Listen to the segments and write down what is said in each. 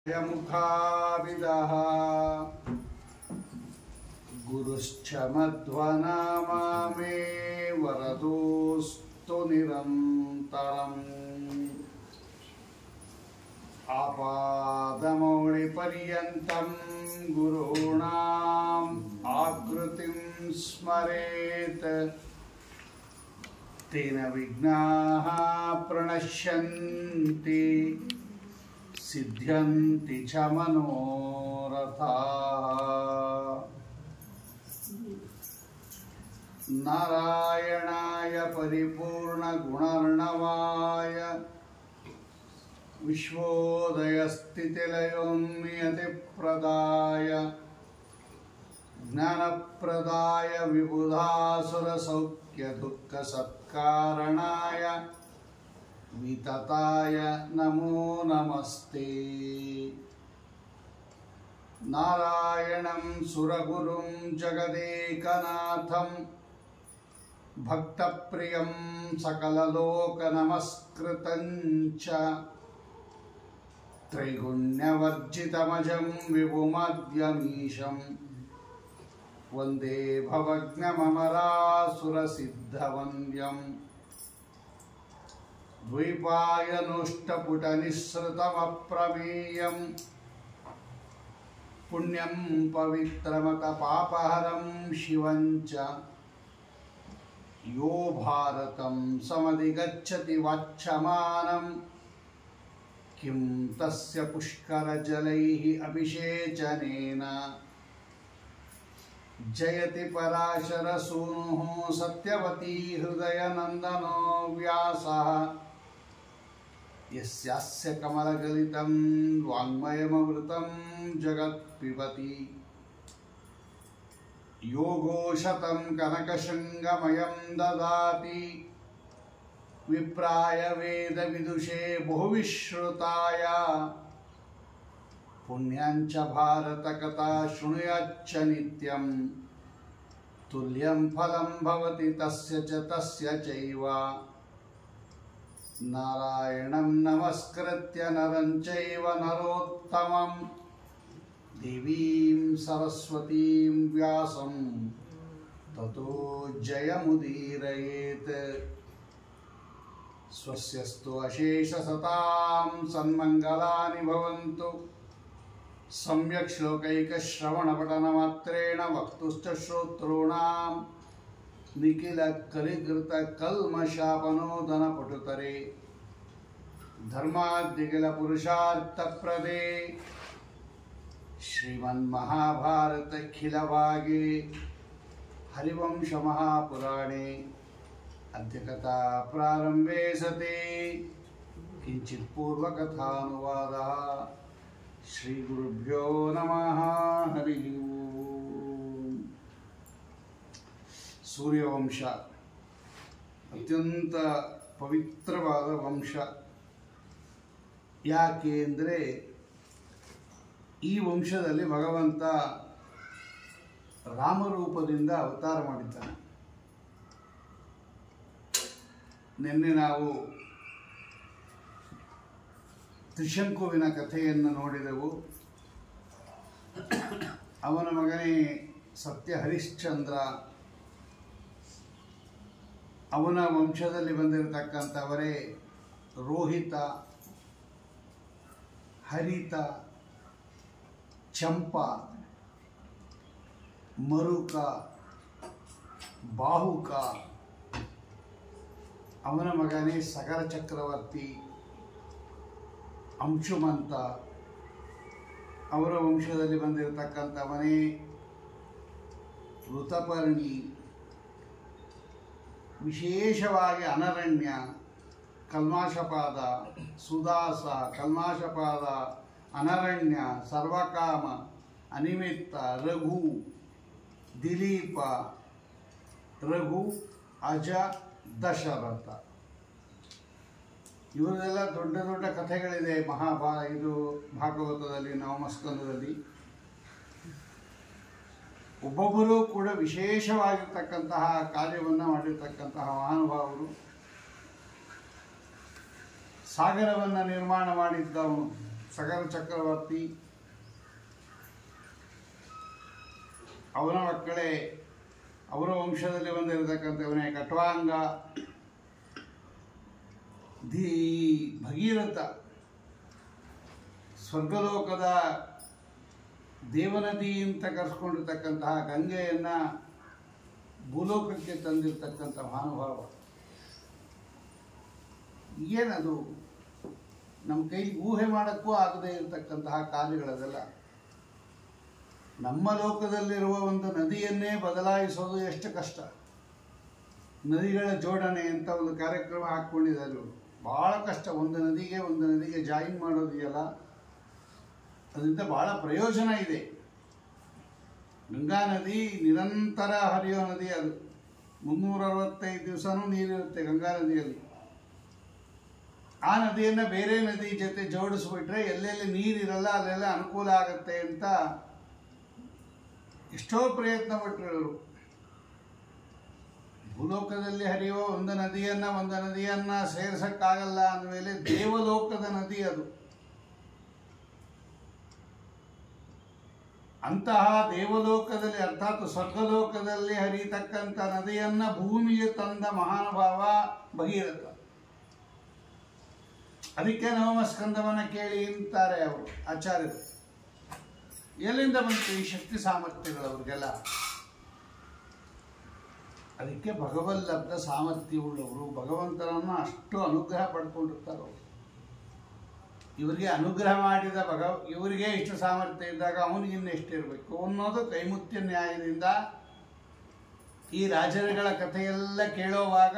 मुखाविदः गुरुश्च मध्वनामा मे वरदोऽस्तु निरन्तरम् आपादमौलिपर्यन्तं गुरूणाम् आकृतिं स्मरेत् तेन विघ्नाः प्रणश्यन्ति सिद्ध्यन्ति च मनोरथाः नारायणाय परिपूर्णगुणर्णवाय विश्वोदयस्थितिलयोन्नियतिप्रदाय ज्ञानप्रदाय विबुधासुरसौख्यदुःखसत्कारणाय वितताय नमो नमस्ते नारायणं सुरगुरुं जगदेकनाथं भक्तप्रियं सकललोकनमस्कृतं च त्रैगुण्यवर्जितमजं विभुमद्यमीशं वन्दे भवज्ञममरासुरसिद्धवन्द्यम् द्वैपायनोष्टपुटनिःसृतमप्रमेयम् पुण्यं पवित्रमतपापहरं शिवं च यो भारतं समधिगच्छति वाच्छमानं किं तस्य पुष्करजलैः अभिषेचनेन जयति पराशरसूनुः सत्यवती हृदयनन्दनो व्यासः यस्यास्य कमलगलितं वाङ्मयममृतं जगत्पिबति योगोशतं कनकशृङ्गमयं ददाति विप्राय वेदविदुषे बहुविश्रुताय पुण्यञ्च भारतकथा शृणुयाच्च नित्यं तुल्यं फलं भवति तस्य च तस्य चैव नारायणं नमस्कृत्य नरं चैव नरोत्तमं देवीं सरस्वतीं व्यासं ततो जयमुदीरयेत् स्वस्यस्तु अशेषसतां सन्मङ्गलानि भवन्तु सम्यक् श्लोकैकश्रवणपठनमात्रेण वक्तुश्च श्रोतॄणां निखिलकलिकृतकल्मषापनोदनपटुतरे धर्माद्यखिलपुरुषार्थप्रदे श्रीमन्महाभारतखिलभागे हरिवंशमहापुराणे अद्य कथा प्रारम्भे सति किञ्चित् पूर्वकथानुवादः श्रीगुरुभ्यो नमः हरिः ಓಂ. ಸೂರ್ಯವಂಶ ಅತ್ಯಂತ ಪವಿತ್ರವಾದ ವಂಶ ಯಾಕೆ ಅಂದರೆ ಈ ವಂಶದಲ್ಲಿ ಭಗವಂತ ರಾಮರೂಪದಿಂದ ಅವತಾರ ಮಾಡಿದ್ದಾನೆ ನಿನ್ನೆ ನಾವು ತ್ರಿಶಂಕುವಿನ ಕಥೆಯನ್ನು ನೋಡಿದೆವು ಅವನ ಮಗನೇ ಸತ್ಯ ಹರಿಶ್ಚಂದ್ರ ಅವನ ವಂಶದಲ್ಲಿ ಬಂದಿರತಕ್ಕಂಥವರೇ ರೋಹಿತ ಹರಿತ ಚಂಪ ಮರುಕ ಬಾಹುಕ ಅವನ ಮಗನೇ ಸಗರ ಚಕ್ರವರ್ತಿ ಅಂಶುಮಂತ ಅವರ ವಂಶದಲ್ಲಿ ಬಂದಿರತಕ್ಕಂಥವನೇ ಋತಪರ್ಣಿ ವಿಶೇಷವಾಗಿ ಅನರಣ್ಯ ಕಲ್ಮಾಶಪಾದ ಸುದಾಸ ಕಲ್ಮಾಶಪಾದ ಅನರಣ್ಯ ಸರ್ವಕಾಮ ಅನಿಮಿತ್ತ ರಘು ದಿಲೀಪ ರಘು ಅಜ ದಶರಥ ಇವರೆಲ್ಲ ದೊಡ್ಡ ದೊಡ್ಡ ಕಥೆಗಳಿದೆ ಮಹಾಭಾ ಇದು ಭಾಗವತದಲ್ಲಿ ನವಮಸ್ಕಂದದಲ್ಲಿ ಒಬ್ಬೊಬ್ಬರೂ ಕೂಡ ವಿಶೇಷವಾಗಿರ್ತಕ್ಕಂತಹ ಕಾರ್ಯವನ್ನು ಮಾಡಿರ್ತಕ್ಕಂತಹ ಮಹಾನುಭಾವರು ಸಾಗರವನ್ನು ನಿರ್ಮಾಣ ಮಾಡಿದ್ದವನು ಸಗರ ಚಕ್ರವರ್ತಿ ಅವನ ಮಕ್ಕಳೇ ಅವರ ವಂಶದಲ್ಲಿ ಬಂದಿರತಕ್ಕಂಥವನೇ ಕಟ್ವಾಂಗ ದಿ ಭಗೀರಥ ಸ್ವರ್ಗಲೋಕದ ದೇವನದಿ ಅಂತ ಕರೆಸ್ಕೊಂಡಿರ್ತಕ್ಕಂತಹ ಗಂಗೆಯನ್ನು ಭೂಲೋಕಕ್ಕೆ ತಂದಿರತಕ್ಕಂಥ ಮಹಾನುಭಾವ ಏನದು ನಮ್ಮ ಕೈಲಿ ಊಹೆ ಮಾಡೋಕ್ಕೂ ಆಗದೇ ಇರತಕ್ಕಂತಹ ಕಾರ್ಯಗಳದೆಲ್ಲ ನಮ್ಮ ಲೋಕದಲ್ಲಿರುವ ಒಂದು ನದಿಯನ್ನೇ ಬದಲಾಯಿಸೋದು ಎಷ್ಟು ಕಷ್ಟ ನದಿಗಳ ಜೋಡಣೆ ಅಂತ ಒಂದು ಕಾರ್ಯಕ್ರಮ ಹಾಕ್ಕೊಂಡಿದ್ದಾರೆ ಇವರು ಭಾಳ ಕಷ್ಟ ಒಂದು ನದಿಗೆ ಒಂದು ನದಿಗೆ ಜಾಯಿನ್ ಮಾಡೋದಿದೆಯಲ್ಲ ಅದರಿಂದ ಭಾಳ ಪ್ರಯೋಜನ ಇದೆ ಗಂಗಾ ನದಿ ನಿರಂತರ ಹರಿಯೋ ನದಿ ಅದು ಮುನ್ನೂರ ಅರವತ್ತೈದು ದಿವಸನೂ ನೀರಿರುತ್ತೆ ಗಂಗಾ ನದಿಯಲ್ಲಿ ಆ ನದಿಯನ್ನು ಬೇರೆ ನದಿ ಜೊತೆ ಜೋಡಿಸ್ಬಿಟ್ರೆ ಎಲ್ಲೆಲ್ಲಿ ನೀರಿರಲ್ಲ ಅಲ್ಲೆಲ್ಲ ಅನುಕೂಲ ಆಗುತ್ತೆ ಅಂತ ಎಷ್ಟೋ ಪ್ರಯತ್ನ ಪಟ್ಟರು ಭೂಲೋಕದಲ್ಲಿ ಹರಿಯುವ ಒಂದು ನದಿಯನ್ನ ಒಂದು ನದಿಯನ್ನ ಸೇರಿಸಕ್ಕಾಗಲ್ಲ ಅಂದಮೇಲೆ ದೇವಲೋಕದ ನದಿ ಅದು ಅಂತಹ ದೇವಲೋಕದಲ್ಲಿ ಅರ್ಥಾತ್ ಸ್ವರ್ಗಲೋಕದಲ್ಲಿ ಹರಿಯತಕ್ಕಂಥ ನದಿಯನ್ನ ಭೂಮಿಗೆ ತಂದ ಮಹಾನುಭಾವ ಭಗೀರಥ ಅದಕ್ಕೆ ನವಮಸ್ಕಂದವನ್ನ ಕೇಳಿ ಅಂತಾರೆ ಅವರು ಆಚಾರ್ಯರು ಎಲ್ಲಿಂದ ಬಂತು ಈ ಶಕ್ತಿ ಸಾಮರ್ಥ್ಯಗಳು ಅವ್ರಿಗೆಲ್ಲ ಅದಕ್ಕೆ ಭಗವಲ್ಲಬ್ಧ ಸಾಮರ್ಥ್ಯವುಳ್ಳವರು ಭಗವಂತನನ್ನು ಅಷ್ಟು ಅನುಗ್ರಹ ಪಡ್ಕೊಂಡಿರ್ತಾರೆ ಅವರು ಇವರಿಗೆ ಅನುಗ್ರಹ ಮಾಡಿದ ಭಗ ಇವರಿಗೆ ಇಷ್ಟು ಸಾಮರ್ಥ್ಯ ಇದ್ದಾಗ ಅವನಿಗಿನ್ನ ಎಷ್ಟಿರಬೇಕು ಅನ್ನೋದು ಕೈಮುತ್ಯ ನ್ಯಾಯದಿಂದ ಈ ರಾಜರುಗಳ ಕಥೆಯೆಲ್ಲ ಕೇಳೋವಾಗ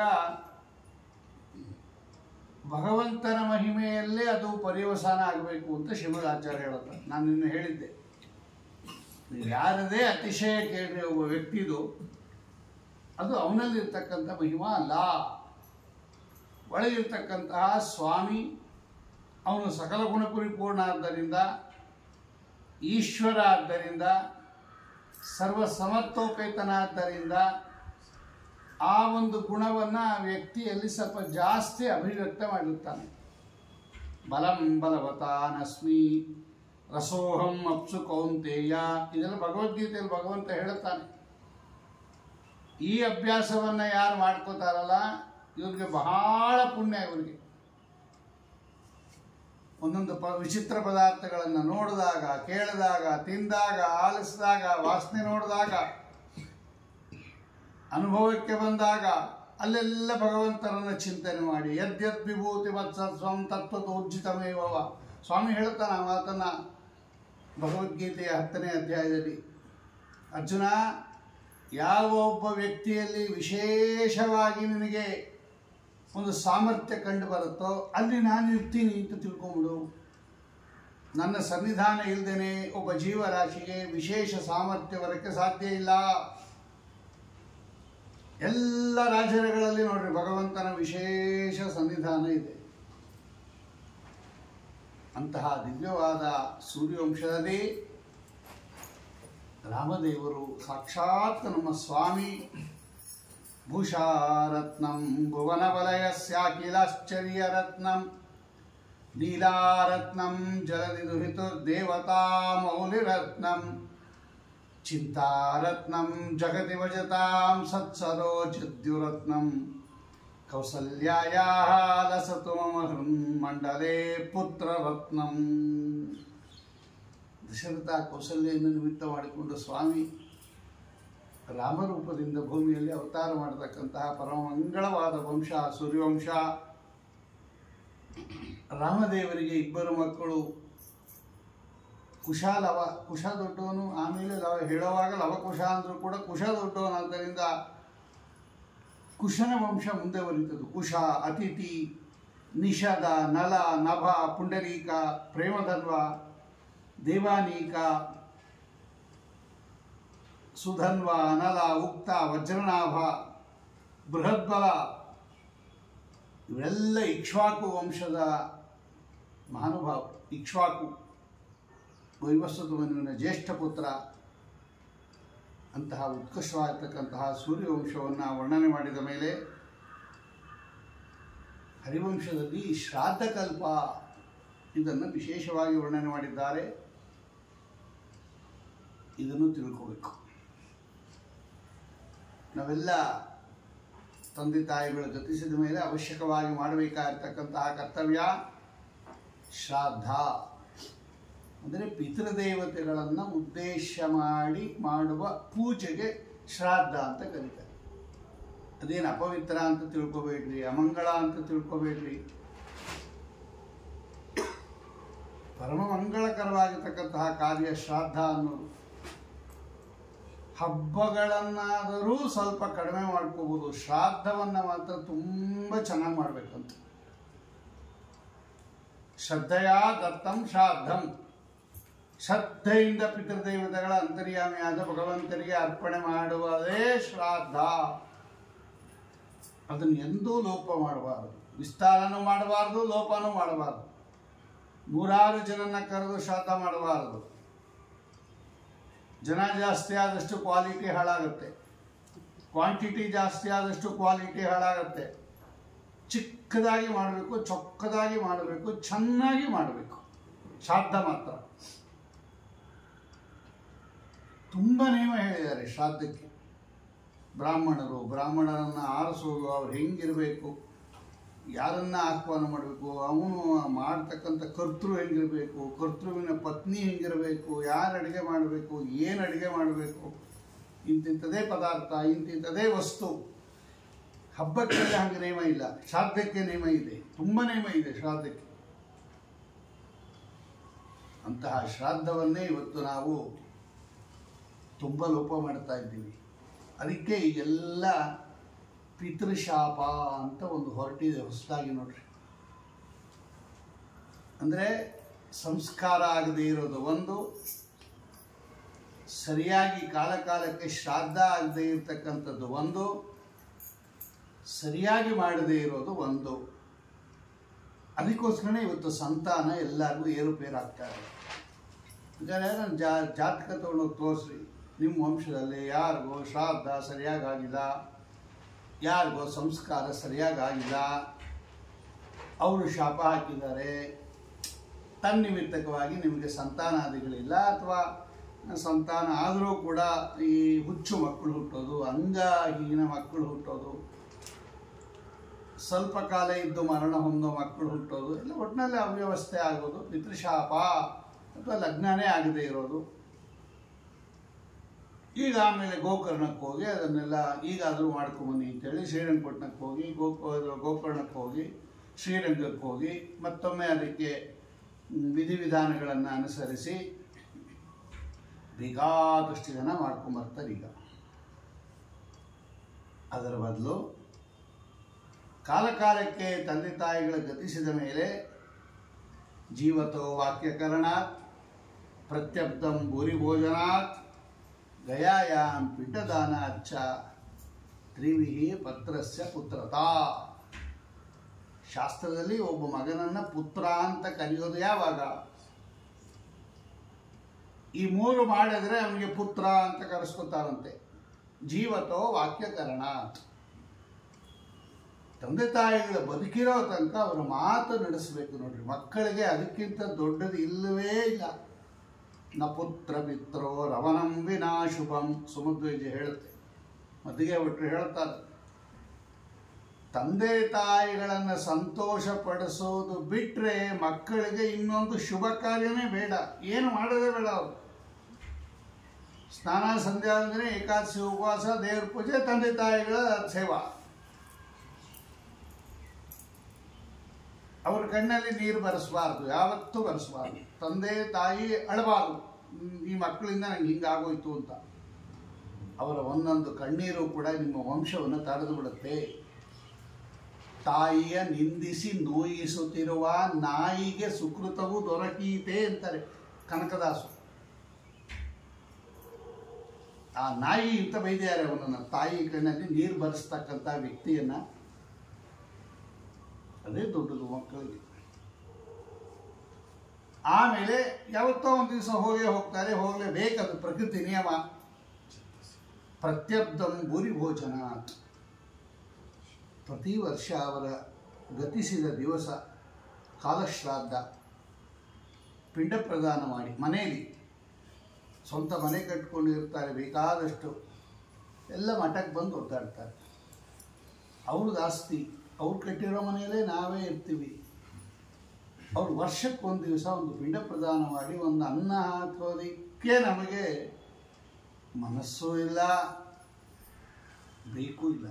ಭಗವಂತನ ಮಹಿಮೆಯಲ್ಲೇ ಅದು ಪರ್ಯವಸಾನ ಆಗಬೇಕು ಅಂತ ಶ್ರೀಮದ್ ಆಚಾರ್ಯ ಹೇಳುತ್ತಾರೆ ನಾನು ನಿನ್ನೆ ಹೇಳಿದ್ದೆ ಯಾರದೇ ಅತಿಶಯ ಕೇಳಿ ಒಬ್ಬ ವ್ಯಕ್ತಿದು ಅದು ಅವನಲ್ಲಿರ್ತಕ್ಕಂಥ ಮಹಿಮಾ ಅಲ್ಲ ಒಳಗಿರ್ತಕ್ಕಂತಹ ಸ್ವಾಮಿ ಅವನು ಸಕಲ ಗುಣಪರಿಪೂರ್ಣ ಆದ್ದರಿಂದ ಈಶ್ವರ ಆದ್ದರಿಂದ ಸರ್ವ ಸಮರ್ಥೋಪೇತನಾದ್ದರಿಂದ ಆ ಒಂದು ಗುಣವನ್ನು ಆ ವ್ಯಕ್ತಿಯಲ್ಲಿ ಸ್ವಲ್ಪ ಜಾಸ್ತಿ ಅಭಿವ್ಯಕ್ತ ಮಾಡಿರ್ತಾನೆ ಬಲಂ ಬಲವತಾನಸ್ಮಿ ರಸೋಹಂ ಅಪ್ಸು ಕೌಂತೇಯ ಇದೆಲ್ಲ ಭಗವದ್ಗೀತೆಯಲ್ಲಿ ಭಗವಂತ ಹೇಳುತ್ತಾನೆ ಈ ಅಭ್ಯಾಸವನ್ನು ಯಾರು ಮಾಡ್ಕೋತಾರಲ್ಲ ಇವ್ರಿಗೆ ಬಹಳ ಪುಣ್ಯ ಇವರಿಗೆ ಒಂದೊಂದು ಪ ವಿಚಿತ್ರ ಪದಾರ್ಥಗಳನ್ನು ನೋಡಿದಾಗ ಕೇಳಿದಾಗ ತಿಂದಾಗ ಆಲಿಸಿದಾಗ ವಾಸನೆ ನೋಡಿದಾಗ ಅನುಭವಕ್ಕೆ ಬಂದಾಗ ಅಲ್ಲೆಲ್ಲ ಭಗವಂತನನ್ನ ಚಿಂತನೆ ಮಾಡಿ ಯದ್ಯದ್ ವಿಭೂತಿ ವತ್ಸತ್ವಂ ತತ್ವತೋರ್ಜಿತಮೇವವ ಸ್ವಾಮಿ ಹೇಳ್ತಾನೆ ಆ ಮಾತನ್ನ ಭಗವದ್ಗೀತೆಯ ಹತ್ತನೇ ಅಧ್ಯಾಯದಲ್ಲಿ ಅರ್ಜುನ ಯಾವ ಒಬ್ಬ ವ್ಯಕ್ತಿಯಲ್ಲಿ ವಿಶೇಷವಾಗಿ ನಿನಗೆ ಒಂದು ಸಾಮರ್ಥ್ಯ ಕಂಡು ಬರುತ್ತೋ ಅಲ್ಲಿ ನಾನು ಇರ್ತೀನಿ ಅಂತ ತಿಳ್ಕೊಂಬಿಡು ನನ್ನ ಸನ್ನಿಧಾನ ಇಲ್ಲದೇನೆ ಒಬ್ಬ ಜೀವರಾಶಿಗೆ ವಿಶೇಷ ಸಾಮರ್ಥ್ಯ ಬರೋಕ್ಕೆ ಸಾಧ್ಯ ಇಲ್ಲ ಎಲ್ಲ ರಾಜ್ಯಗಳಲ್ಲಿ ನೋಡ್ರಿ ಭಗವಂತನ ವಿಶೇಷ ಸನ್ನಿಧಾನ ಇದೆ ಅಂತಹ ದಿವ್ಯವಾದ ಸೂರ್ಯವಂಶದಲ್ಲಿ ರಾಮದೇವರು ಸಾಕ್ಷಾತ್ ನಮ್ಮ ಸ್ವಾಮಿ ಭೂಷಾರತ್ನಂ ಭುವನವಲಯಸ್ಯಾಖಿಲಾಶ್ಚರ್ಯರತ್ನಂ ಲೀಲಾರತ್ನಂ ಜಲದಿ ದುಹಿತುರ್ದೇವತಾ ಮೌಲಿರತ್ನಂ ಚಿಂತಾರತ್ನಂ ಜಗತಿ ಭಜತಾಂ ಸತ್ಸರೋಜದ್ಯುರತ್ನಂ ಕೌಸಲ್ಯಾಯಾಹ ಲಸತು ಮಮ ಹೃನ್ಮಂಡಲೇ ಪುತ್ರರತ್ನಂ ದಶರಥ ಕೌಸಲ್ಯನ್ನು ನಿಮಿತ್ತ ಮಾಡಿಕೊಂಡು ಸ್ವಾಮಿ ರಾಮರೂಪದಿಂದ ಭೂಮಿಯಲ್ಲಿ ಅವತಾರ ಮಾಡತಕ್ಕಂತಹ ಪರಮ ಮಂಗಳವಾದ ವಂಶ ಸೂರ್ಯವಂಶ ರಾಮದೇವರಿಗೆ ಇಬ್ಬರು ಮಕ್ಕಳು ಕುಶ ಲವ ಕುಶ ದೊಡ್ಡವನು ಆಮೇಲೆ ಲವ ಹೇಳುವಾಗ ಲವಕುಶ ಅಂದರೂ ಕೂಡ ಕುಶ ದೊಡ್ಡವನಾದ್ದರಿಂದ ಕುಶನ ವಂಶ ಮುಂದೆ ಬರೀತದು ಕುಶ ಅತಿಥಿ ನಿಷದ ನಲ ನಭ ಪುಂಡರೀಕ ಪ್ರೇಮಧನ್ವ ದೇವಾನೀಕ ಸುಧನ್ವ ಅನಲ ಉಕ್ತ ವಜ್ರನಾಭ ಬೃಹದ್ಬಲ ಇವೆಲ್ಲ ಇಕ್ಷ್ವಾಕು ವಂಶದ ಮಹಾನುಭಾವ ಇಕ್ಷ್ವಾಕು ವೈವಸ್ವತ ಮನುವಿನ ಜ್ಯೇಷ್ಠ ಪುತ್ರ ಅಂತಹ ಉತ್ಕೃಷ್ಟವಾಗಿರ್ತಕ್ಕಂತಹ ಸೂರ್ಯವಂಶವನ್ನು ವರ್ಣನೆ ಮಾಡಿದ ಮೇಲೆ ಹರಿವಂಶದಲ್ಲಿ ಶ್ರಾದ್ದಕಲ್ಪ ಇದನ್ನು ವಿಶೇಷವಾಗಿ ವರ್ಣನೆ ಮಾಡಿದ್ದಾರೆ ಇದನ್ನು ತಿಳ್ಕೋಬೇಕು ನಾವೆಲ್ಲ ತಂದೆ ತಾಯಿಗಳು ಗತಿಸಿದ ಮೇಲೆ ಅವಶ್ಯಕವಾಗಿ ಮಾಡಬೇಕಾಗಿರ್ತಕ್ಕಂತಹ ಕರ್ತವ್ಯ ಶ್ರಾದ್ದ ಅಂದರೆ ಪಿತೃದೇವತೆಗಳನ್ನು ಉದ್ದೇಶ ಮಾಡಿ ಮಾಡುವ ಪೂಜೆಗೆ ಶ್ರಾದ್ದ ಅಂತ ಕರೀತಾರೆ ಅದೇನು ಅಪವಿತ್ರ ಅಂತ ತಿಳ್ಕೊಬೇಡ್ರಿ ಅಮಂಗಳ ಅಂತ ತಿಳ್ಕೊಬೇಡ್ರಿ ಪರಮ ಮಂಗಳಕರವಾಗಿರ್ತಕ್ಕಂತಹ ಕಾರ್ಯ ಶ್ರಾದ್ದ ಅನ್ನೋದು ಹಬ್ಬಗಳನ್ನಾದರೂ ಸ್ವಲ್ಪ ಕಡಿಮೆ ಮಾಡ್ಕೋಬೋದು ಶ್ರಾದ್ದವನ್ನು ಮಾತ್ರ ತುಂಬ ಚೆನ್ನಾಗಿ ಮಾಡಬೇಕಂತ ಶ್ರದ್ಧೆಯ ದತ್ತಂ ಶ್ರಾದ್ದಂ ಶ್ರದ್ಧೆಯಿಂದ ಪಿತೃದೇವತೆಗಳ ಅಂತರ್ಯಾಮಿಯಾದ ಭಗವಂತನಿಗೆ ಅರ್ಪಣೆ ಮಾಡುವುದೇ ಶ್ರಾದ್ದ ಅದನ್ನು ಎಂದೂ ಲೋಪ ಮಾಡಬಾರದು ವಿಸ್ತಾರನೂ ಮಾಡಬಾರ್ದು ಲೋಪನೂ ಮಾಡಬಾರ್ದು ನೂರಾರು ಜನನ ಕರೆದು ಶ್ರಾದ್ದ ಮಾಡಬಾರದು ಜನ ಜಾಸ್ತಿ ಆದಷ್ಟು ಕ್ವಾಲಿಟಿ ಹಾಳಾಗುತ್ತೆ ಕ್ವಾಂಟಿಟಿ ಜಾಸ್ತಿ ಆದಷ್ಟು ಕ್ವಾಲಿಟಿ ಹಾಳಾಗುತ್ತೆ ಚಿಕ್ಕದಾಗಿ ಮಾಡಬೇಕು ಚೊಕ್ಕದಾಗಿ ಮಾಡಬೇಕು ಚೆನ್ನಾಗಿ ಮಾಡಬೇಕು ಶ್ರಾದ್ದ ಮಾತ್ರ ತುಂಬ ನಿಯಮ ಹೇಳಿದ್ದಾರೆ ಶ್ರಾದ್ದಕ್ಕೆ ಬ್ರಾಹ್ಮಣರು ಬ್ರಾಹ್ಮಣರನ್ನು ಆರಿಸೋದು ಅವ್ರು ಹೆಂಗಿರಬೇಕು ಯಾರನ್ನ ಆಹ್ವಾನ ಮಾಡಬೇಕು ಅವನು ಮಾಡ್ತಕ್ಕಂಥ ಕರ್ತೃ ಹೆಂಗಿರಬೇಕು ಕರ್ತೃವಿನ ಪತ್ನಿ ಹೆಂಗಿರಬೇಕು ಯಾರು ಅಡುಗೆ ಮಾಡಬೇಕು ಏನು ಅಡುಗೆ ಮಾಡಬೇಕು ಇಂತಿಂಥದೇ ಪದಾರ್ಥ ಇಂತಿಂಥದೇ ವಸ್ತು ಹಬ್ಬಕ್ಕೆಲ್ಲ ಹಾಗೆ ನಿಯಮ ಇಲ್ಲ ಶ್ರಾದ್ದಕ್ಕೆ ನಿಯಮ ಇದೆ ತುಂಬ ನಿಯಮ ಇದೆ ಶ್ರಾದ್ದಕ್ಕೆ ಅಂತಹ ಶ್ರಾದ್ದವನ್ನೇ ಇವತ್ತು ನಾವು ತುಂಬ ಲೋಪ ಮಾಡ್ತಾ ಇದ್ದೀವಿ ಅದಕ್ಕೆ ಈಗೆಲ್ಲ ಪಿತೃಶಾಪ ಅಂತ ಒಂದು ಹೊರಟಿದೆ ಹೊಸದಾಗಿ ನೋಡ್ರಿ ಅಂದರೆ ಸಂಸ್ಕಾರ ಆಗದೇ ಇರೋದು ಒಂದು ಸರಿಯಾಗಿ ಕಾಲ ಕಾಲಕ್ಕೆ ಶ್ರಾದ್ದ ಆಗದೇ ಇರತಕ್ಕಂಥದ್ದು ಒಂದು ಸರಿಯಾಗಿ ಮಾಡದೇ ಇರೋದು ಒಂದು ಅದಕ್ಕೋಸ್ಕರ ಇವತ್ತು ಸಂತಾನ ಎಲ್ಲರಿಗೂ ಏರುಪೇರಾಗ್ತಾ ಇದೆ ಯಾಕಂದರೆ ನಾನು ಜಾ ಜಾತಕ ತೊಗೊಂಡೋಗಿ ತೋರಿಸ್ರಿ ನಿಮ್ಮ ವಂಶದಲ್ಲಿ ಯಾರಿಗೋ ಶ್ರಾದ್ದ ಸರಿಯಾಗಿ ಆಗಿಲ್ಲ ಯಾರಿಗೋ ಸಂಸ್ಕಾರ ಸರಿಯಾಗಿ ಆಗಿಲ್ಲ ಅವರು ಶಾಪ ಹಾಕಿದ್ದಾರೆ ತನ್ನಿಮಿತ್ತಕವಾಗಿ ನಿಮಗೆ ಸಂತಾನಾದಿಗಳಿಲ್ಲ ಅಥವಾ ಸಂತಾನ ಆದರೂ ಕೂಡ ಈ ಹುಚ್ಚು ಮಕ್ಕಳು ಹುಟ್ಟೋದು ಅಂಗಹೀನ ಮಕ್ಕಳು ಹುಟ್ಟೋದು ಸ್ವಲ್ಪ ಕಾಲ ಇದ್ದು ಮರಣ ಹೊಂದೋ ಮಕ್ಕಳು ಹುಟ್ಟೋದು ಎಲ್ಲ ಒಟ್ಟಿನಲ್ಲಿ ಅವ್ಯವಸ್ಥೆ ಆಗೋದು ಪಿತೃಶಾಪ ಅಥವಾ ಲಗ್ನನೇ ಆಗದೇ ಇರೋದು ಈಗ ಆಮೇಲೆ ಗೋಕರ್ಣಕ್ಕೆ ಹೋಗಿ ಅದನ್ನೆಲ್ಲ ಈಗಾದರೂ ಮಾಡ್ಕೊಂಬನ್ನಿ ಅಂತೇಳಿ ಶ್ರೀರಂಗಪಟ್ಟಣಕ್ಕೆ ಹೋಗಿ ಗೋಕ ಗೋಕರ್ಣಕ್ಕೆ ಹೋಗಿ ಶ್ರೀರಂಗಕ್ಕೆ ಹೋಗಿ ಮತ್ತೊಮ್ಮೆ ಅದಕ್ಕೆ ಮ್, ವಿಧಿವಿಧಾನಗಳನ್ನು ಅನುಸರಿಸಿ ಬೇಕಾದಷ್ಟು ಜನ ಮಾಡ್ಕೊಂಬರ್ತಾರೆ ಈಗ ಅದರ ಬದಲು ಕಾಲಕಾಲಕ್ಕೆ ತಂದೆ ತಾಯಿಗಳ ಗತಿಸಿದ ಮೇಲೆ ಜೀವತೋ ವಾಕ್ಯಕರಣಾತ್ ಪ್ರತ್ಯಬ್ಧಂ ಭೂರಿಭೋಜನಾತ್ ಗಯಾಯಾಂ ಪಿಂಡದಾನಾಚ್ಚ ತ್ರಿವಿಹಿ ಪತ್ರಸ್ಯ ಪುತ್ರತಾ ಶಾಸ್ತ್ರದಲ್ಲಿ ಒಬ್ಬ ಮಗನನ್ನ ಪುತ್ರ ಅಂತ ಕರೆಯೋದು ಯಾವಾಗ ಈ ಮೂರು ಮಾಡಿದ್ರೆ ಅವನಿಗೆ ಪುತ್ರ ಅಂತ ಕರೆಸ್ಕೊತಾರಂತೆ ಜೀವತೋ ವಾಕ್ಯಕರಣಾತ್ ತಂದೆ ತಾಯಿಗಳ ಬದುಕಿರೋ ತನಕ ಅವರ ಮಾತು ನಡೆಸಬೇಕು ನೋಡ್ರಿ ಮಕ್ಕಳಿಗೆ ಅದಕ್ಕಿಂತ ದೊಡ್ಡದು ಇಲ್ಲವೇ ಇಲ್ಲ ನ ಪುತ್ರ ಮಿತ್ರೋ ರವನಂ ವಿನಾ ಶುಭಂ ಸುಮಧ್ವಜ ಹೇಳುತ್ತೆ ಮದ್ದಿಗೆ ಬಿಟ್ಟರೆ ಹೇಳ್ತಾರೆ ತಂದೆ ತಾಯಿಗಳನ್ನು ಸಂತೋಷ ಪಡಿಸೋದು ಬಿಟ್ಟರೆ ಮಕ್ಕಳಿಗೆ ಇನ್ನೊಂದು ಶುಭ ಕಾರ್ಯನೇ ಬೇಡ ಏನು ಮಾಡೋದೇ ಬೇಡ ಅವರು ಸ್ನಾನ ಸಂಧ್ಯಾ ಅಂದರೆ ಏಕಾದಶಿ ಉಪವಾಸ ದೇವ್ರ ಪೂಜೆ ತಂದೆ ತಾಯಿಗಳ ಸೇವಾ ಅವ್ರ ಕಣ್ಣಲ್ಲಿ ನೀರು ಬರೆಸಬಾರ್ದು ಯಾವತ್ತೂ ಬರೆಸಬಾರ್ದು ತಂದೆ ತಾಯಿ ಅಳಬಾರ್ದು ಹ್ಮ್, ಈ ಮಕ್ಕಳಿಂದ ನಂಗೆ ಹಿಂಗಾಗೋಯ್ತು ಅಂತ ಅವರ ಒಂದೊಂದು ಕಣ್ಣೀರು ಕೂಡ ನಿಮ್ಮ ವಂಶವನ್ನು ತಡೆದು ಬಿಡುತ್ತೆ ತಾಯಿಯ ನಿಂದಿಸಿ ನೋಯಿಸುತ್ತಿರುವ ನಾಯಿಗೆ ಸುಕೃತವು ದೊರಕೀತೆ ಅಂತಾರೆ ಕನಕದಾಸು ಆ ನಾಯಿ ಇಂತ ಬೈದಿದ್ದಾರೆ ಅವನನ್ನು ತಾಯಿ ಕಣ್ಣಲ್ಲಿ ನೀರು ಬರೆಸ್ತಕ್ಕಂಥ ವ್ಯಕ್ತಿಯನ್ನ ಅದೇ ದೊಡ್ಡದು ಮಕ್ಕಳಿಗೆ ಆಮೇಲೆ ಯಾವತ್ತೋ ಒಂದು ದಿವಸ ಹೋಗೇ ಹೋಗ್ತಾರೆ ಹೋಗಲೇಬೇಕದು ಪ್ರಕೃತಿ ನಿಯಮ ಪ್ರತ್ಯಬ್ಧಂ ಭೂರಿ ಭೋಜನ ಪ್ರತಿ ವರ್ಷ ಅವರ ಗತಿಸಿದ ದಿವಸ ಕಾಲಶ್ರಾದ್ದ ಪಿಂಡ ಪ್ರದಾನ ಮಾಡಿ ಮನೆಯಲ್ಲಿ ಸ್ವಂತ ಮನೆ ಕಟ್ಕೊಂಡಿರ್ತಾರೆ ಬೇಕಾದಷ್ಟು ಎಲ್ಲ ಮಠಕ್ಕೆ ಬಂದು ಒದ್ದಾಡ್ತಾರೆ ಅವ್ರದ್ದು ಆಸ್ತಿ ಅವ್ರು ಕಟ್ಟಿರೋ ಮನೆಯಲ್ಲೇ ನಾವೇ ಇರ್ತೀವಿ ಅವ್ರು ವರ್ಷಕ್ಕೆ ಒಂದು ದಿವಸ ಒಂದು ಪಿಂಡ ಪ್ರದಾನ ಮಾಡಿ ಒಂದು ಅನ್ನ ಹಾಕೋದಕ್ಕೆ ನಮಗೆ ಮನಸ್ಸು ಇಲ್ಲ ಬೇಕು ಇಲ್ಲ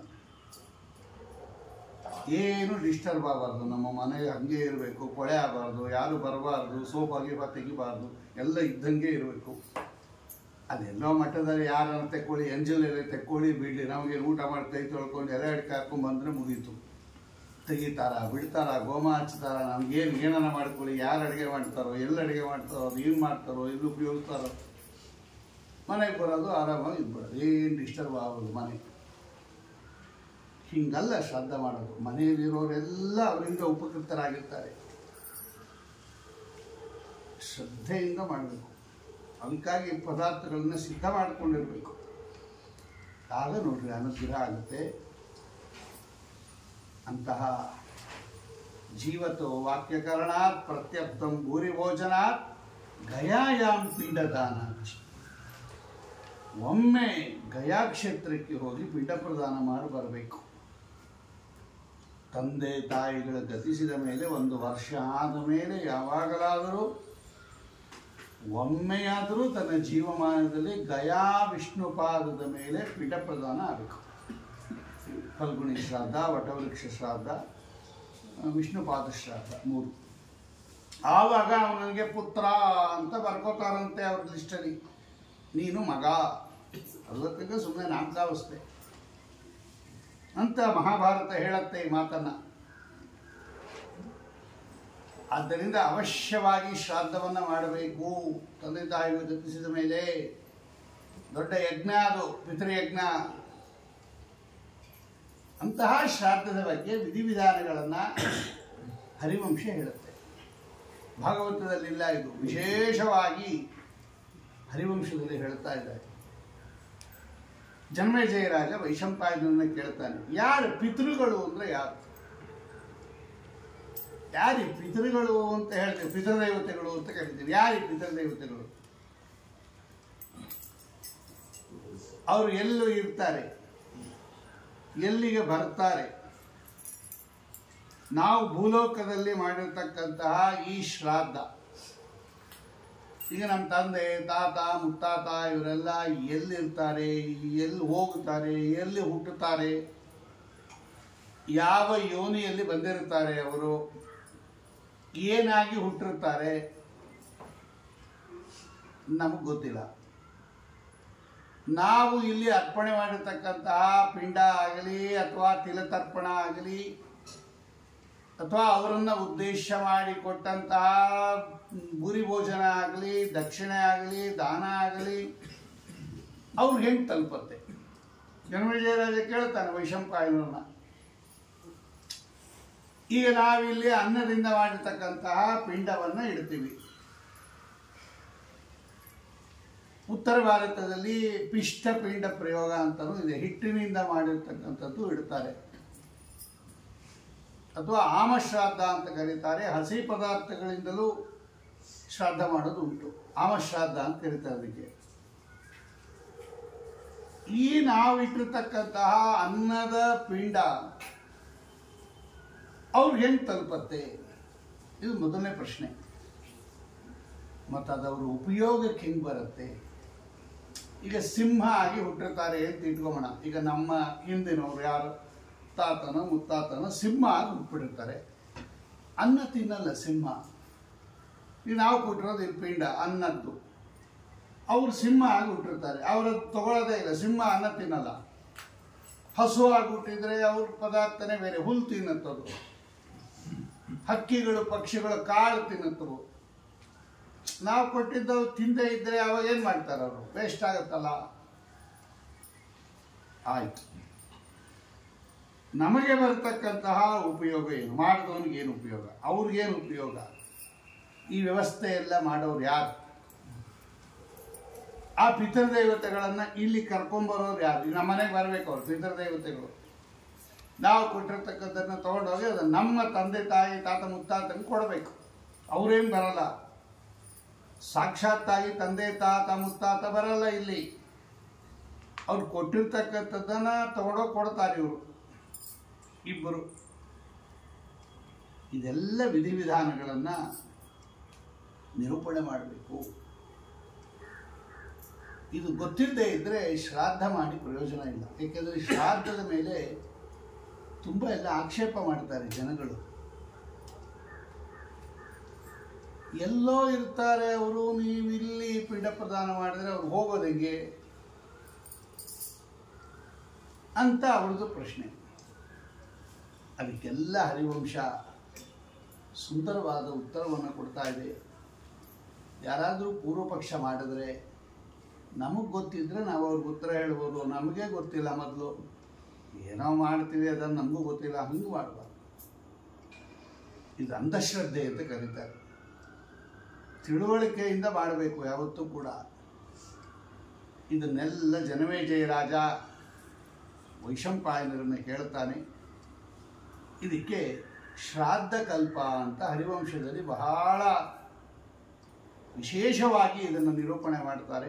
ಏನು ಡಿಸ್ಟರ್ಬ್ ಆಗಬಾರ್ದು ನಮ್ಮ ಮನೆ ಹಂಗೆ ಇರಬೇಕು ಕೊಳೆ ಆಗಬಾರ್ದು ಯಾರು ಬರಬಾರ್ದು ಸೋಪ್ ಆಗಿಬ ತೆಗಿಬಾರ್ದು ಎಲ್ಲ ಇದ್ದಂಗೆ ಇರಬೇಕು ಅದೆಲ್ಲೋ ಮಟ್ಟದಲ್ಲಿ ಯಾರನ್ನ ತೆಕ್ಕೊಳ್ಳಿ ಎಂಜಲ್ ಎಲೆ ತೆಕ್ಕೊಳ್ಳಿ ಬಿಡಲಿ ನಮಗೆ ಊಟ ಮಾಡಿ ಕೈ ತೊಳ್ಕೊಂಡು ಎಲೆ ಅಡಿಕೆ ಹಾಕೊಂಡು ಬಂದರೆ ಮುಗೀತು ತೆಗಿತಾರ ಬಿಡ್ತಾರ ಗೋಮ ಹಚ್ತಾರ ನಮ್ಗೇನು ಏನನ್ನ ಮಾಡ್ಕೊಳ್ಳಿ ಯಾರು ಅಡುಗೆ ಮಾಡ್ತಾರೋ ಎಲ್ಲಿ ಅಡುಗೆ ಮಾಡ್ತಾರೋ ಅದು ಏನು ಮಾಡ್ತಾರೋ ಎಲ್ಲಿ ಉಪಯೋಗಿಸ್ತಾರೋ ಮನೆಗೆ ಬರೋದು ಆರಾಮಾಗಿ ಇದ್ಬಿಡೋದು ಏನು ಡಿಸ್ಟರ್ಬ್ ಆಗೋದು ಮನೆ ಹಿಂಗಲ್ಲ ಶ್ರಾದ್ದ ಮಾಡೋದು ಮನೆಯಲ್ಲಿರೋರೆಲ್ಲ ಅವರಿಂದ ಉಪಕೃತರಾಗಿರ್ತಾರೆ ಶ್ರದ್ಧೆಯಿಂದ ಮಾಡಬೇಕು ಅದಕ್ಕಾಗಿ ಪದಾರ್ಥಗಳನ್ನ ಸಿದ್ಧ ಮಾಡಿಕೊಂಡಿರ್ಬೇಕು ಆಗ ನೋಡ್ರಿ ಅನುಗ್ರಹ ಆಗುತ್ತೆ ಅಂತಹ ಜೀವತೋ ವಾಕ್ಯಕರಣಾತ್ ಪ್ರತ್ಯರ್ಥಂ ಭೂರಿ ಭೋಜನಾತ್ ಗಯಾಯಾಮ್ ಪಿಂಡದಾನ ಒಮ್ಮೆ ಗಯಾ ಕ್ಷೇತ್ರಕ್ಕೆ ಹೋಗಿ ಪಿಂಡ ಪ್ರದಾನ ಮಾಡಿ ಬರಬೇಕು ತಂದೆ ತಾಯಿಗಳ ಗತಿಸಿದ ಮೇಲೆ ಒಂದು ವರ್ಷ ಆದ ಮೇಲೆ ಯಾವಾಗಲಾದರೂ ಒಮ್ಮೆಯಾದರೂ ತನ್ನ ಜೀವಮಾನದಲ್ಲಿ ಗಯಾ ವಿಷ್ಣುಪಾದದ ಮೇಲೆ ಪಿಂಡ ಪ್ರದಾನ ಆಗಬೇಕು ಫಲ್ಗುಣಿ ಶ್ರಾದ್ದ ವಟವೃಕ್ಷ ಶ್ರಾದ್ದ ಆ, ವಿಷ್ಣುಪಾದ ಶ್ರಾದ್ದ ಮೂರು ಆವಾಗ ಅವನಿಗೆ ಪುತ್ರ ಅಂತ ಬರ್ಕೋತಾರಂತೆ ಅವ್ರ ಲಿಸ್ಟಲ್ಲಿ ನೀನು ಮಗ ಅಲ್ಲತ್ತಿಗೆ ಸುಮ್ಮನೆ ನಾಮಕಾವಸ್ಥೆ ಅಂತ ಮಹಾಭಾರತ ಹೇಳತ್ತೆ ಈ ಮಾತನ್ನ ಆದ್ದರಿಂದ ಅವಶ್ಯವಾಗಿ ಶ್ರಾದ್ದವನ್ನ ಮಾಡಬೇಕು ತಂದೆ ತಾಯಿಗಳು ಗತಿಸಿದ ಮೇಲೆ ದೊಡ್ಡ ಯಜ್ಞ ಅದು ಪಿತೃಯಜ್ಞ ಅಂತಹ ಶ್ರಾದ್ದದ ಬಗ್ಗೆ ವಿಧಿವಿಧಾನಗಳನ್ನ ಹರಿವಂಶ ಹೇಳುತ್ತೆ ಭಾಗವತದಲ್ಲಿಲ್ಲ ಇದು ವಿಶೇಷವಾಗಿ ಹರಿವಂಶದಲ್ಲಿ ಹೇಳ್ತಾ ಇದ್ದಾರೆ ಜನ್ಮೇಜಯ ರಾಜ ವೈಶಂಪಾಯನನ್ನ ಕೇಳ್ತಾನೆ ಯಾರು ಪಿತೃಗಳು ಅಂದ್ರೆ ಯಾರು ಯಾರಿ ಪಿತೃಗಳು ಅಂತ ಹೇಳ್ತೇವೆ ಪಿತೃದೇವತೆಗಳು ಅಂತ ಕರಿತೀವಿ ಯಾರಿ ಪಿತೃದೇವತೆಗಳು ಅವರು ಎಲ್ಲೂ ಇರ್ತಾರೆ ಎಲ್ಲಿಗೆ ಬರ್ತಾರೆ ನಾವು ಭೂಲೋಕದಲ್ಲಿ ಮಾಡಿರ್ತಕ್ಕಂತಹ ಈ ಶ್ರಾದ್ದ ಈಗ ನಮ್ಮ ತಂದೆ ತಾತ ಮುತ್ತಾತ ಇವರೆಲ್ಲ ಎಲ್ಲಿರ್ತಾರೆ ಎಲ್ಲಿ ಹೋಗುತ್ತಾರೆ ಎಲ್ಲಿ ಹುಟ್ಟುತ್ತಾರೆ ಯಾವ ಯೋನಿಯಲ್ಲಿ ಬಂದಿರುತ್ತಾರೆ ಅವರು ಏನಾಗಿ ಹುಟ್ಟಿರ್ತಾರೆ ನಮಗೆ ಗೊತ್ತಿಲ್ಲ ನಾವು ಇಲ್ಲಿ ಅರ್ಪಣೆ ಮಾಡಿರ್ತಕ್ಕಂತಹ ಪಿಂಡ ಆಗಲಿ ಅಥವಾ ತಿಲತರ್ಪಣ ಆಗಲಿ ಅಥವಾ ಅವರನ್ನ ಉದ್ದೇಶ ಮಾಡಿ ಕೊಟ್ಟಂತಹ ಗುರಿ ಭೋಜನ ಆಗಲಿ ದಕ್ಷಿಣೆ ಆಗಲಿ ದಾನ ಆಗಲಿ ಅವ್ರಿಗೆ ಹೆಂಗೆ ತಲುಪತ್ತೆ ಜನ್ಮಜಯರಾಜ ಕೇಳ್ತಾನೆ ವೈಶಂಪಾಯನವ್ರನ್ನ ಈಗ ನಾವಿಲ್ಲಿ ಅನ್ನದಿಂದ ಮಾಡಿರ್ತಕ್ಕಂತಹ ಪಿಂಡವನ್ನ ಇಡ್ತೀವಿ ಉತ್ತರ ಭಾರತದಲ್ಲಿ ಪಿಷ್ಟ ಪಿಂಡ ಪ್ರಯೋಗ ಅಂತಲೂ ಇದೆ ಹಿಟ್ಟಿನಿಂದ ಮಾಡಿರ್ತಕ್ಕಂಥದ್ದು ಇಡ್ತಾರೆ ಅಥವಾ ಆಮಶ್ರಾದ್ದ ಅಂತ ಕರೀತಾರೆ ಹಸಿ ಪದಾರ್ಥಗಳಿಂದಲೂ ಶ್ರಾದ್ದ ಮಾಡೋದು ಉಂಟು ಆಮಶ್ರಾದ್ದ ಅಂತ ಕರೀತಾರೆ ಅದಕ್ಕೆ ಈ ನಾವು ಇಟ್ಟಿರ್ತಕ್ಕಂತಹ ಅನ್ನದ ಪಿಂಡ ಅವ್ರಿಗೆ ಹೆಂಗೆ ತಲುಪತ್ತೆ ಇದು ಮೊದಲನೇ ಪ್ರಶ್ನೆ ಮತ್ತು ಅದವ್ರ ಉಪಯೋಗಕ್ಕೆ ಹೆಂಗೆ ಬರುತ್ತೆ ಈಗ ಸಿಂಹ ಆಗಿ ಹುಟ್ಟಿರ್ತಾರೆ ಅಂತ ಇಟ್ಕೊಂಬೋಣ ಈಗ ನಮ್ಮ ಹಿಂದಿನವ್ರು ಯಾರು ತಾತನ ಮುತ್ತಾತನ ಸಿಂಹ ಆಗಿ ಹುಟ್ಬಿಟ್ಟಿರ್ತಾರೆ ಅನ್ನ ತಿನ್ನಲ್ಲ ಸಿಂಹ ಈಗ ನಾವು ಕೊಟ್ಟಿರೋದು ಇಲ್ಲಿ ಪಿಂಡ ಅನ್ನದ್ದು ಅವ್ರು ಸಿಂಹ ಆಗಿ ಹುಟ್ಟಿರ್ತಾರೆ ಅವರದ್ದು ತಗೊಳ್ಳೋದೇ ಇಲ್ಲ ಸಿಂಹ ಅನ್ನ ತಿನ್ನಲ್ಲ ಹಸು ಆಗಿ ಹುಟ್ಟಿದ್ರೆ ಅವ್ರ ಪದಾರ್ಥನೇ ಬೇರೆ ಹುಲ್ಲು ತಿನ್ನತ್ತದು ಹಕ್ಕಿಗಳು ಪಕ್ಷಿಗಳು ಕಾಳು ತಿನ್ನುತ್ತವು ನಾವು ಕೊಟ್ಟಿದ್ದವು ತಿಂದೇ ಇದ್ರೆ ಅವಾಗ ಏನು ಮಾಡ್ತಾರೆ ಅವರು ವೇಸ್ಟ್ ಆಗುತ್ತಲ್ಲ ಆಯ್ತು ನಮಗೆ ಬರ್ತಕ್ಕಂತಹ ಉಪಯೋಗ ಏನು ಮಾಡಿದವನಿಗೆ ಏನು ಉಪಯೋಗ ಅವ್ರಿಗೇನು ಉಪಯೋಗ ಈ ವ್ಯವಸ್ಥೆ ಎಲ್ಲ ಮಾಡೋರು ಯಾರು ಆ ಪಿತೃದೇವತೆಗಳನ್ನ ಇಲ್ಲಿ ಕರ್ಕೊಂಬರೋರು ಯಾರು ನಮ್ಮ ಮನೆಗೆ ಬರ್ಬೇಕು ಅವ್ರು ಪಿತೃದೇವತೆಗಳು ನಾವು ಕೊಟ್ಟಿರ್ತಕ್ಕಂಥದ್ದನ್ನ ತಗೊಂಡೋಗಿ ಅದು ನಮ್ಮ ತಂದೆ ತಾಯಿ ತಾತ ಮುತ್ತಾತಂಗೆ ಕೊಡಬೇಕು ಅವ್ರೇನು ಬರಲ್ಲ ಸಾಕ್ಷಾತ್ತಾಗಿ ತಂದೆ ತಾತ ಮುತ್ತಾತ ಬರಲ್ಲ ಇಲ್ಲಿ ಅವ್ರು ಕೊಟ್ಟಿರ್ತಕ್ಕಂಥದ್ದನ್ನ ತಗೊಂಡೋಗಿ ಕೊಡ್ತಾರೆ ಇವರು ಇಬ್ಬರು ಇದೆಲ್ಲ ವಿಧಿವಿಧಾನಗಳನ್ನು ನಿರೂಪಣೆ ಮಾಡಬೇಕು ಇದು ಗೊತ್ತಿಲ್ಲದೆ ಇದ್ದರೆ ಶ್ರಾದ್ದ ಮಾಡಿ ಪ್ರಯೋಜನ ಇಲ್ಲ ಏಕೆಂದರೆ ಶ್ರಾದ್ದದ ಮೇಲೆ ತುಂಬ ಎಲ್ಲ ಆಕ್ಷೇಪ ಮಾಡ್ತಾರೆ ಜನಗಳು ಎಲ್ಲೋ ಇರ್ತಾರೆ ಅವರು ನೀವು ಇಲ್ಲಿ ಪಿಂಡ ಪ್ರದಾನ ಮಾಡಿದ್ರೆ ಅವ್ರು ಹೋಗೋದು ಹೆಂಗೆ ಅಂತ ಅವ್ರದ್ದು ಪ್ರಶ್ನೆ ಅದಕ್ಕೆಲ್ಲ ಹರಿವಂಶ ಸುಂದರವಾದ ಉತ್ತರವನ್ನು ಕೊಡ್ತಾ ಇದೆ ಯಾರಾದರೂ ಪೂರ್ವ ಪಕ್ಷ ಮಾಡಿದ್ರೆ ನಮಗೆ ಗೊತ್ತಿದ್ರೆ ನಾವು ಅವ್ರಿಗೆ ಉತ್ತರ ಹೇಳ್ಬೋದು ನಮಗೆ ಗೊತ್ತಿಲ್ಲ ಮೊದಲು ಏನೋ ಮಾಡ್ತೀವಿ ಅದನ್ನು ನಮಗೂ ಗೊತ್ತಿಲ್ಲ ಹಂಗೆ ಮಾಡಬಾರ್ದು ಇದು ಅಂಧಶ್ರದ್ಧೆ ಅಂತ ಕರೀತಾರೆ ತಿಳುವಳಿಕೆಯಿಂದ ಮಾಡಬೇಕು ಯಾವತ್ತೂ ಕೂಡ ಇದನ್ನೆಲ್ಲ ಜನಮೇಜಯ ರಾಜ ವೈಶಂಪಾಯನರನ್ನು ಕೇಳ್ತಾನೆ ಇದಕ್ಕೆ ಶ್ರಾದ್ದ ಕಲ್ಪ ಅಂತ ಹರಿವಂಶದಲ್ಲಿ ಬಹಳ ವಿಶೇಷವಾಗಿ ಇದನ್ನು ನಿರೂಪಣೆ ಮಾಡ್ತಾರೆ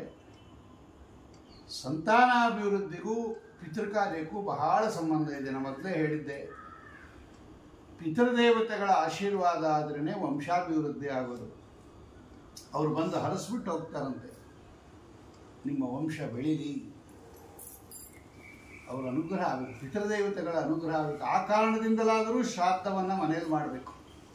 ಸಂತಾನಾಭಿವೃದ್ಧಿಗೂ ಪಿತೃಕಾರ್ಯಕ್ಕೂ ಬಹಳ ಸಂಬಂಧ ಇದೆ ನಾನು ಮೊದಲೇ ಹೇಳಿದ್ದೆ ಪಿತೃದೇವತೆಗಳ ಆಶೀರ್ವಾದ ಆದ್ರೇ ವಂಶಾಭಿವೃದ್ಧಿ ಆಗೋದು ಅವ್ರು ಬಂದು ಹರಸ್ಬಿಟ್ಟು ಹೋಗ್ತಾರಂತೆ ನಿಮ್ಮ ವಂಶ ಬೆಳೀಲಿ ಅವರ ಅನುಗ್ರಹ ಆಗಬೇಕು ಪಿತೃದೇವತೆಗಳ ಅನುಗ್ರಹ ಆಗಬೇಕು ಆ ಕಾರಣದಿಂದಲಾದರೂ ಶ್ರಾದ್ದವನ್ನು ಮನೆಯಲ್ಲಿ ಮಾಡಬೇಕು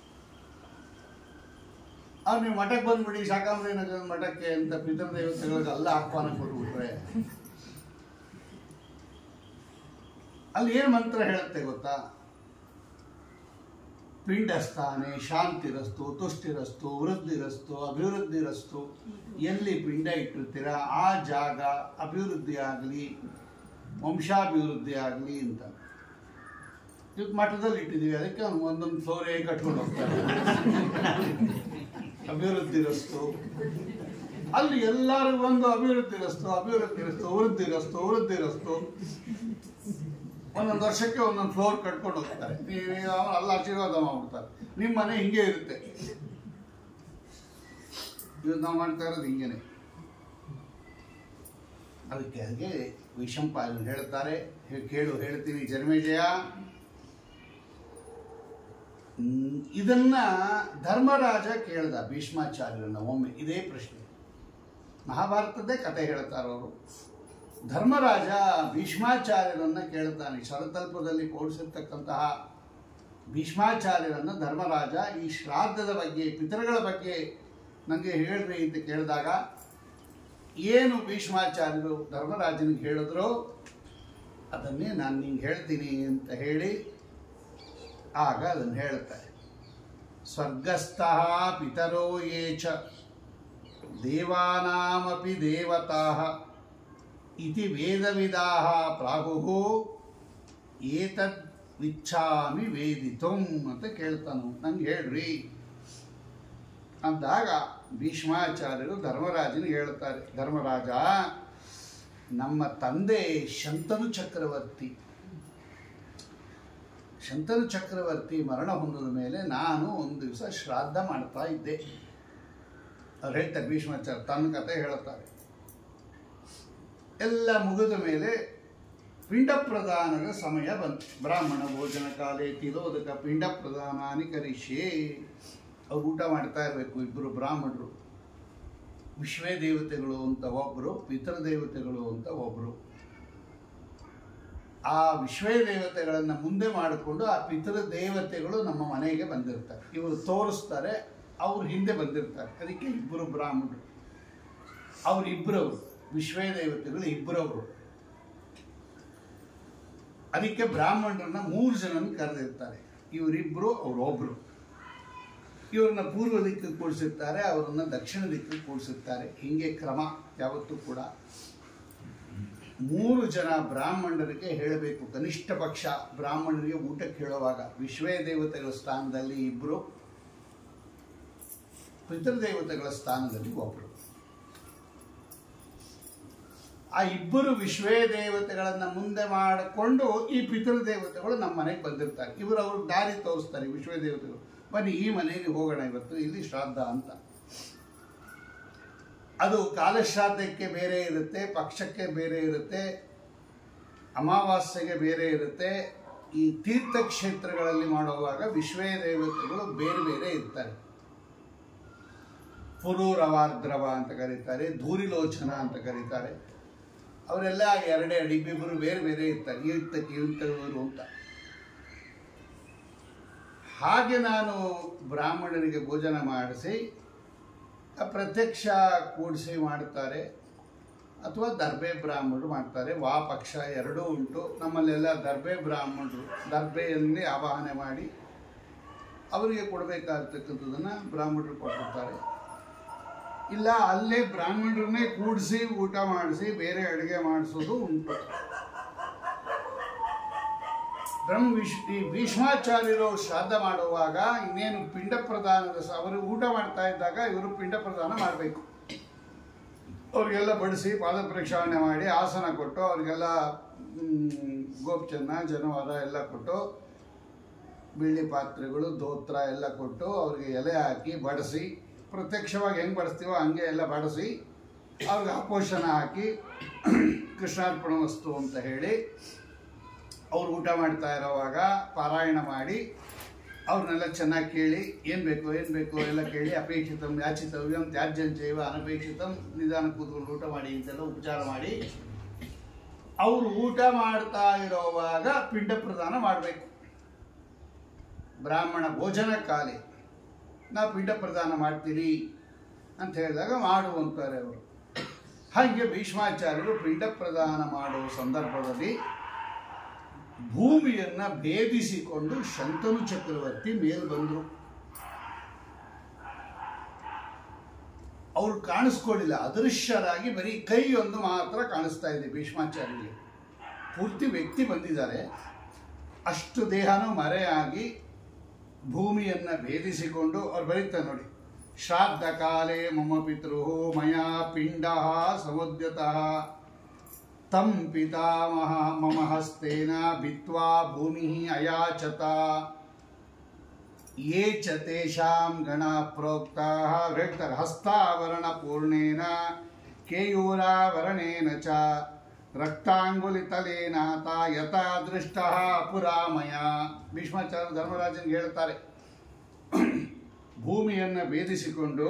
ಅವ್ರು ನೀವು ಮಠಕ್ಕೆ ಬಂದ್ಬಿಡಿ ಶಾಕಾಂಬರಿ ಮಠಕ್ಕೆ ಅಂತ ಪಿತೃದೇವತೆಗಳಿಗೆ ಎಲ್ಲ ಆಹ್ವಾನ ಕೊಟ್ಬಿಟ್ರೆ ಅಲ್ಲಿ ಏನು ಮಂತ್ರ ಹೇಳುತ್ತೆ ಗೊತ್ತಾ ಪಿಂಡಸ್ಥಾನೆ ಶಾಂತಿರಸ್ತು ತುಷ್ಟಿರಸ್ತು ವೃದ್ಧಿರಸ್ತು ಅಭಿವೃದ್ಧಿರಸ್ತು ಎಲ್ಲಿ ಪಿಂಡ ಇಟ್ಟಿರ್ತೀರ ಆ ಜಾಗ ಅಭಿವೃದ್ಧಿ ಆಗಲಿ ವಂಶಾಭಿವೃದ್ಧಿ ಆಗಲಿ ಅಂತ ಇವತ್ತು ಮಠದಲ್ಲಿ ಇಟ್ಟಿದ್ದೀವಿ ಅದಕ್ಕೆ ಅವ್ನು ಒಂದೊಂದು ಫ್ಲೋರೇ ಕಟ್ಕೊಂಡು ಹೋಗ್ತಾರೆ ಅಭಿವೃದ್ಧಿ ರಸ್ತು ಅಲ್ಲಿ ಎಲ್ಲರೂ ಒಂದು ಅಭಿವೃದ್ಧಿ ರಸ್ತು ಅಭಿವೃದ್ಧಿ ರಸ್ತು ವೃದ್ಧಿ ರಸ್ತು ವೃದ್ಧಿ ರಸ್ತು ಒಂದೊಂದು ವರ್ಷಕ್ಕೆ ಒಂದೊಂದು ಫ್ಲೋರ್ ಕಟ್ಕೊಂಡು ಹೋಗ್ತಾರೆ ನೀವು ಅಲ್ಲ ಆಶೀರ್ವಾದ ಮಾಡ್ಬಿಡ್ತಾರೆ ನಿಮ್ಮ ಮನೆ ಹಿಂಗೆ ಇರುತ್ತೆ ಇವತ್ತು ನಾವು ಮಾಡ್ತಾ ಇರೋದು ಹಿಂಗೇನೆ ಅದಕ್ಕೆ ಹಾಗೆ ವಿಷಂಪಾಯನ ಹೇಳ್ತಾರೆ ಹೇ- ಕೇಳು ಹೇಳ್ತೀನಿ ಜನ್ಮೇಜಯ ಹ್ಮ್, ಇದನ್ನ ಧರ್ಮರಾಜ ಕೇಳ್ದ ಭೀಷ್ಮಾಚಾರ್ಯರನ್ನ ಒಮ್ಮೆ ಇದೇ ಪ್ರಶ್ನೆ ಮಹಾಭಾರತದ್ದೇ ಕತೆ ಹೇಳ್ತಾರೆ ಅವರು ಧರ್ಮರಾಜ ಭೀಷ್ಮಾಚಾರ್ಯರನ್ನ ಕೇಳ್ತಾನೆ ಶರತಲ್ಪದಲ್ಲಿ ಕೋಡಿಸಿರ್ತಕ್ಕಂತಹ ಭೀಷ್ಮಾಚಾರ್ಯರನ್ನ ಧರ್ಮರಾಜ ಈ ಶ್ರಾದ್ದದ ಬಗ್ಗೆ ಪಿತೃಗಳ ಬಗ್ಗೆ ನನಗೆ ಹೇಳ್ರಿ ಅಂತ ಕೇಳಿದಾಗ ಏನು ಭೀಷ್ಮಾಚಾರ್ಯರು ಧರ್ಮರಾಜನಿಗೆ ಹೇಳಿದ್ರು ಅದನ್ನೇ ನಾನು ನಿಂಗೆ ಹೇಳ್ತೀನಿ ಅಂತ ಹೇಳಿ ಆಗ ಅದನ್ನು ಹೇಳುತ್ತಾರೆ ಸ್ವರ್ಗಸ್ಥಃ ಪಿತರೋ ಯೇ ಚ ದೇವಾನಾಮಪಿ ದೇವತಾಃ ಇತಿ ವೇದವಿದಾಃ ಪ್ರಾಹುಃ ಏತದ್ ವಿಚ್ಛಾಮಿ ವೇದಿತುಂ ಅಂತ ಕೇಳ್ತಾನು ನಂಗೆ ಹೇಳ್ರಿ ಅಂದಾಗ ಭೀಷ್ಮಾಚಾರ್ಯರು ಧರ್ಮರಾಜನಿಗೆ ಹೇಳ್ತಾರೆ ಧರ್ಮರಾಜ ನಮ್ಮ ತಂದೆ ಶಂತನು ಚಕ್ರವರ್ತಿ ಶಂತನು ಚಕ್ರವರ್ತಿ ಮರಣ ಹೊಂದಿದ ಮೇಲೆ ನಾನು ಒಂದು ದಿವಸ ಶ್ರಾದ್ದ ಮಾಡ್ತಾ ಇದ್ದೆ ಅವ್ರು ಹೇಳ್ತಾರೆ ಭೀಷ್ಮಾಚಾರ್ಯ ತನ್ನ ಕತೆ ಹೇಳ್ತಾರೆ ಎಲ್ಲ ಮುಗಿದ ಮೇಲೆ ಪಿಂಡ ಪ್ರದಾನದ ಸಮಯ ಬಂತು ಬ್ರಾಹ್ಮಣ ಭೋಜನ ಕಾಲೇ ತಿಲೋದಕ ಪಿಂಡ ಪ್ರದಾನಾನಿ ಕರಿಷ್ಯೆ ಅವ್ರು ಊಟ ಮಾಡ್ತಾ ಇರಬೇಕು ಇಬ್ಬರು ಬ್ರಾಹ್ಮಣರು ವಿಶ್ವೇ ದೇವತೆಗಳು ಅಂತ ಒಬ್ಬರು ಪಿತೃದೇವತೆಗಳು ಅಂತ ಒಬ್ಬರು ಆ ವಿಶ್ವೇ ದೇವತೆಗಳನ್ನು ಮುಂದೆ ಮಾಡಿಕೊಂಡು ಆ ಪಿತೃ ದೇವತೆಗಳು ನಮ್ಮ ಮನೆಗೆ ಬಂದಿರ್ತಾರೆ ಇವರು ತೋರಿಸ್ತಾರೆ ಅವ್ರು ಹಿಂದೆ ಬಂದಿರ್ತಾರೆ ಅದಕ್ಕೆ ಇಬ್ಬರು ಬ್ರಾಹ್ಮಣರು ಅವರಿಬ್ಬರವರು ವಿಶ್ವೇ ದೇವತೆಗಳು ಇಬ್ಬರವರು ಅದಕ್ಕೆ ಬ್ರಾಹ್ಮಣರನ್ನ ಮೂರು ಜನನ ಕರೆದಿರ್ತಾರೆ ಇವರಿಬ್ಬರು ಅವರೊಬ್ಬರು ಇವ್ರನ್ನ ಪೂರ್ವ ದಿಕ್ಕಿಗೆ ಕೂಡಿಸಿರ್ತಾರೆ ಅವರನ್ನ ದಕ್ಷಿಣ ದಿಕ್ಕಿಗೆ ಕೂಡಿಸಿರ್ತಾರೆ ಹೀಗೆ ಕ್ರಮ ಯಾವತ್ತೂ ಕೂಡ ಮೂರು ಜನ ಬ್ರಾಹ್ಮಣರಿಗೆ ಹೇಳಬೇಕು ಕನಿಷ್ಠ ಪಕ್ಷ ಬ್ರಾಹ್ಮಣರಿಗೆ ಊಟಕ್ಕೆ ಹೇಳುವಾಗ ವಿಶ್ವೇ ದೇವತೆಗಳ ಸ್ಥಾನದಲ್ಲಿ ಇಬ್ಬರು ಪಿತೃದೇವತೆಗಳ ಸ್ಥಾನದಲ್ಲಿ ಒಬ್ಬರು ಆ ಇಬ್ಬರು ವಿಶ್ವೇ ದೇವತೆಗಳನ್ನ ಮುಂದೆ ಮಾಡಿಕೊಂಡು ಈ ಪಿತೃದೇವತೆಗಳು ನಮ್ಮ ಮನೆಗೆ ಬಂದಿರ್ತಾರೆ ಇವರು ಅವ್ರ ದಾರಿ ತೋರಿಸ್ತಾರೆ ವಿಶ್ವೇ ದೇವತೆಗಳು ಬನ್ನಿ ಈ ಮನೆಗೆ ಹೋಗೋಣ ಇವತ್ತು ಇಲ್ಲಿ ಶ್ರಾದ್ದ ಅಂತ ಅದು ಕಾಲಶ್ರಾದ್ದಕ್ಕೆ ಬೇರೆ ಇರುತ್ತೆ ಪಕ್ಷಕ್ಕೆ ಬೇರೆ ಇರುತ್ತೆ ಅಮಾವಾಸ್ಯೆಗೆ ಬೇರೆ ಇರುತ್ತೆ ಈ ತೀರ್ಥಕ್ಷೇತ್ರಗಳಲ್ಲಿ ಮಾಡುವಾಗ ವಿಶ್ವೇ ದೇವತೆಗಳು ಬೇರೆ ಬೇರೆ ಇರ್ತಾರೆ ಪುರೂರವಾರ್ದ್ರವ ಅಂತ ಕರೀತಾರೆ ಧೂರಿಲೋಚನ ಅಂತ ಕರೀತಾರೆ ಅವರೆಲ್ಲ ಎರಡೇ ಅಡಿ ಇಬ್ಬಿಬ್ಬರು ಬೇರೆ ಬೇರೆ ಇರ್ತಾರೆ ಇರ್ತಕ್ಕೆ ಇರ್ತವರು ಅಂತ ಹಾಗೆ ನಾನು ಬ್ರಾಹ್ಮಣರಿಗೆ ಭೋಜನ ಮಾಡಿಸಿ ಆ ಪ್ರತ್ಯಕ್ಷ ಕೂಡಿಸಿ ಮಾಡ್ತಾರೆ ಅಥವಾ ದರ್ಬೆ ಬ್ರಾಹ್ಮಣರು ಮಾಡ್ತಾರೆ ವಾ ಪಕ್ಷ ಎರಡೂ ಉಂಟು ನಮ್ಮಲ್ಲೆಲ್ಲ ದರ್ಬೆ ಬ್ರಾಹ್ಮಣರು ದರ್ಬೆಯಲ್ಲಿ ಆವಾಹನೆ ಮಾಡಿ ಅವರಿಗೆ ಕೊಡಬೇಕಾಗಿರ್ತಕ್ಕಂಥದ್ದನ್ನು ಬ್ರಾಹ್ಮಣರು ಕೊಟ್ಟಿರ್ತಾರೆ ಇಲ್ಲ ಅಲ್ಲೇ ಬ್ರಾಹ್ಮಣರನ್ನೇ ಕೂಡಿಸಿ ಊಟ ಮಾಡಿಸಿ ಬೇರೆ ಅಡುಗೆ ಮಾಡಿಸೋದು ಉಂಟು ಬ್ರಹ್ಮ ವಿಶ್ ಈ ಭೀಷ್ಮಾಚಾರ್ಯರು ಶ್ರಾದ್ದ ಮಾಡುವಾಗ ಇನ್ನೇನು ಪಿಂಡ ಪ್ರದಾನದ ಸ- ಅವರು ಊಟ ಮಾಡ್ತಾ ಇದ್ದಾಗ ಇವರು ಪಿಂಡ ಪ್ರದಾನ ಮಾಡಬೇಕು ಅವ್ರಿಗೆಲ್ಲ ಬಡಿಸಿ ಪಾದ ಪ್ರಕ್ಷಾಳನೆ ಮಾಡಿ ಆಸನ ಕೊಟ್ಟು ಅವ್ರಿಗೆಲ್ಲ ಮ್, ಗೋಪ್ಚನ್ನ ಜನವಾರ ಎಲ್ಲ ಕೊಟ್ಟು ಬೆಳ್ಳಿ ಪಾತ್ರೆಗಳು ದೋತ್ರ ಎಲ್ಲ ಕೊಟ್ಟು ಅವ್ರಿಗೆ ಎಲೆ ಹಾಕಿ ಬಡಿಸಿ ಪ್ರತ್ಯಕ್ಷವಾಗಿ ಹೆಂಗೆ ಬಡಿಸ್ತೀವೋ ಹಂಗೆ ಎಲ್ಲ ಬಡಿಸಿ ಅವ್ರಿಗೆ ಅಪೋಷಣ ಹಾಕಿ ಕೃಷ್ಣಾರ್ಪಣ ವಸ್ತು ಅಂತ ಹೇಳಿ ಅವ್ರು ಊಟ ಮಾಡ್ತಾ ಇರೋವಾಗ ಪಾರಾಯಣ ಮಾಡಿ ಅವ್ರನ್ನೆಲ್ಲ ಚೆನ್ನಾಗಿ ಕೇಳಿ ಏನು ಬೇಕು ಏನು ಬೇಕು ಎಲ್ಲ ಕೇಳಿ ಅಪೇಕ್ಷಿತಂ ಯಾಚಿತವ್ಯಂ ತ್ಯಾಜ್ಯಂ ಚೈವ ಅನಪೇಕ್ಷಿತಂ ನಿಧಾನ ಕೂತ್ಕೊಂಡು ಊಟ ಮಾಡಿ ಅಂತೆಲ್ಲ ಉಪಚಾರ ಮಾಡಿ ಅವರು ಊಟ ಮಾಡ್ತಾ ಇರೋವಾಗ ಪಿಂಡ ಪ್ರದಾನ ಮಾಡಬೇಕು ಬ್ರಾಹ್ಮಣ ಭೋಜನ ಕಾಲಿ ನಾವು ಪಿಂಡ ಪ್ರದಾನ ಮಾಡ್ತೀರಿ ಅಂತ ಹೇಳಿದಾಗ ಮಾಡು ಅಂತಾರೆ ಅವರು ಹಾಗೆ ಭೀಷ್ಮಾಚಾರ್ಯರು ಪಿಂಡ ಪ್ರದಾನ ಮಾಡುವ ಸಂದರ್ಭದಲ್ಲಿ ಭೂಮಿಯನ್ನ ಭೇದಿಸಿಕೊಂಡು ಶಂತನು ಚಕ್ರವರ್ತಿ ಮೇಲ್ ಬಂದರು ಅವ್ರು ಕಾಣಿಸ್ಕೊಳ್ಳಿಲ್ಲ ಅದೃಶ್ಯರಾಗಿ ಬರೀ ಕೈಯೊಂದು ಮಾತ್ರ ಕಾಣಿಸ್ತಾ ಇದೆ ಭೀಷ್ಮಾಚಾರ್ಯರಿಗೆ ಪೂರ್ತಿ ವ್ಯಕ್ತಿ ಬಂದಿದ್ದಾರೆ ಅಷ್ಟು ದೇಹನೂ ಮರೆಯಾಗಿ ಭೂಮಿಯನ್ನ ಭೇದಿಸಿಕೊಂಡು ಅವ್ರು ಬರೀತಾರೆ ನೋಡಿ ಶ್ರಾದ್ದ ಕಾಲೇ ಮಮ ಪಿತೃ ಮಯಾ ಪಿಂಡ ಸಮುದ್ಯತಃ ತಂ ಪಿತಾಮಹ ಮಮ ಹಸ್ತೇನ ಭಿತ್ವಾ ಭೂಮಿ ಅಯಾಚತ ಯೇ ಚ ತೇಷಾಂ ಗಣ ಪ್ರೋಕ್ತಾ ಹೇಳ್ತಾರೆ ಹಸ್ತಾವರಣ ಪೂರ್ಣೇನ ಕೇಯೂರಾವರಣೇನ ಚ ರಕ್ತಾಂಗುಲಿತಲೇನಾತ ಯಥಾ ದೃಷ್ಟ ಪುರಾಮಯ ಭೀಷ್ಮಾಚಾರ್ಯ ಧರ್ಮರಾಜನ್ಗೆ ಹೇಳ್ತಾರೆ ಭೂಮಿಯನ್ನು ಭೇದಿಸಿಕೊಂಡು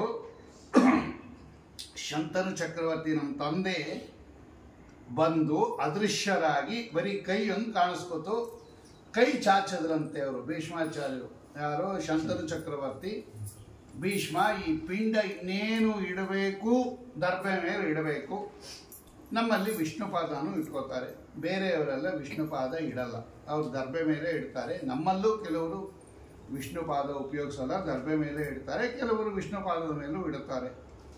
ಶಂತನು ಚಕ್ರವರ್ತಿ ನಮ್ಮ ತಂದೆ ಬಂದು ಅದೃಶ್ಯರಾಗಿ ಬರೀ ಕೈಯೊಂದು ಕಾಣಿಸ್ಕೊತು ಕೈ ಚಾಚದ್ರಂತೆ ಅವರು ಭೀಷ್ಮಾಚಾರ್ಯರು ಯಾರು ಶಂತನು ಚಕ್ರವರ್ತಿ ಭೀಷ್ಮ ಈ ಪಿಂಡ ಇನ್ನೇನು ಇಡಬೇಕು ದರ್ಬೆ ಮೇಲೆ ಇಡಬೇಕು ನಮ್ಮಲ್ಲಿ ವಿಷ್ಣುಪಾದನೂ ಇಟ್ಕೋತಾರೆ ಬೇರೆಯವರೆಲ್ಲ ವಿಷ್ಣುಪಾದ ಇಡಲ್ಲ ಅವ್ರು ದರ್ಬೆ ಮೇಲೆ ಇಡ್ತಾರೆ ನಮ್ಮಲ್ಲೂ ಕೆಲವರು ವಿಷ್ಣುಪಾದ ಉಪಯೋಗಿಸಲ್ಲ ದರ್ಬೆ ಮೇಲೆ ಇಡ್ತಾರೆ ಕೆಲವರು ವಿಷ್ಣುಪಾದದ ಮೇಲೂ ಇಡುತ್ತಾರೆ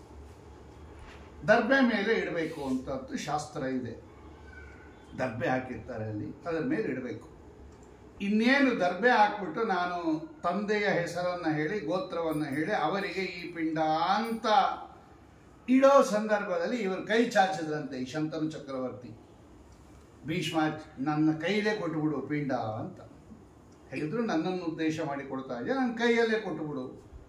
ದರ್ಬೆ ಮೇಲೆ ಇಡಬೇಕು ಅಂತದ್ದು ಶಾಸ್ತ್ರ ಇದೆ ದರ್ಬೆ ಹಾಕಿರ್ತಾರೆ ಅಲ್ಲಿ ಅದರ ಮೇಲೆ ಇಡಬೇಕು ಇನ್ನೇನು ದರ್ಬೆ ಹಾಕ್ಬಿಟ್ಟು ನಾನು ತಂದೆಯ ಹೆಸರನ್ನು ಹೇಳಿ ಗೋತ್ರವನ್ನು ಹೇಳಿ ಅವರಿಗೆ ಈ ಪಿಂಡ ಅಂತ ಇಡೋ ಸಂದರ್ಭದಲ್ಲಿ ಇವರು ಕೈ ಚಾಚಿದ್ರಂತೆ ಈ ಶಂತನು ಚಕ್ರವರ್ತಿ ಭೀಷ್ಮ ನನ್ನ ಕೈಲೇ ಕೊಟ್ಟುಬಿಡು ಪಿಂಡ ಅಂತ ಹೇಳಿದ್ರು ನನ್ನನ್ನು ಉದ್ದೇಶ ಮಾಡಿ ಕೊಡ್ತಾ ಇದ್ದೆ ನನ್ನ ಕೈಯಲ್ಲೇ ಕೊಟ್ಟುಬಿಡು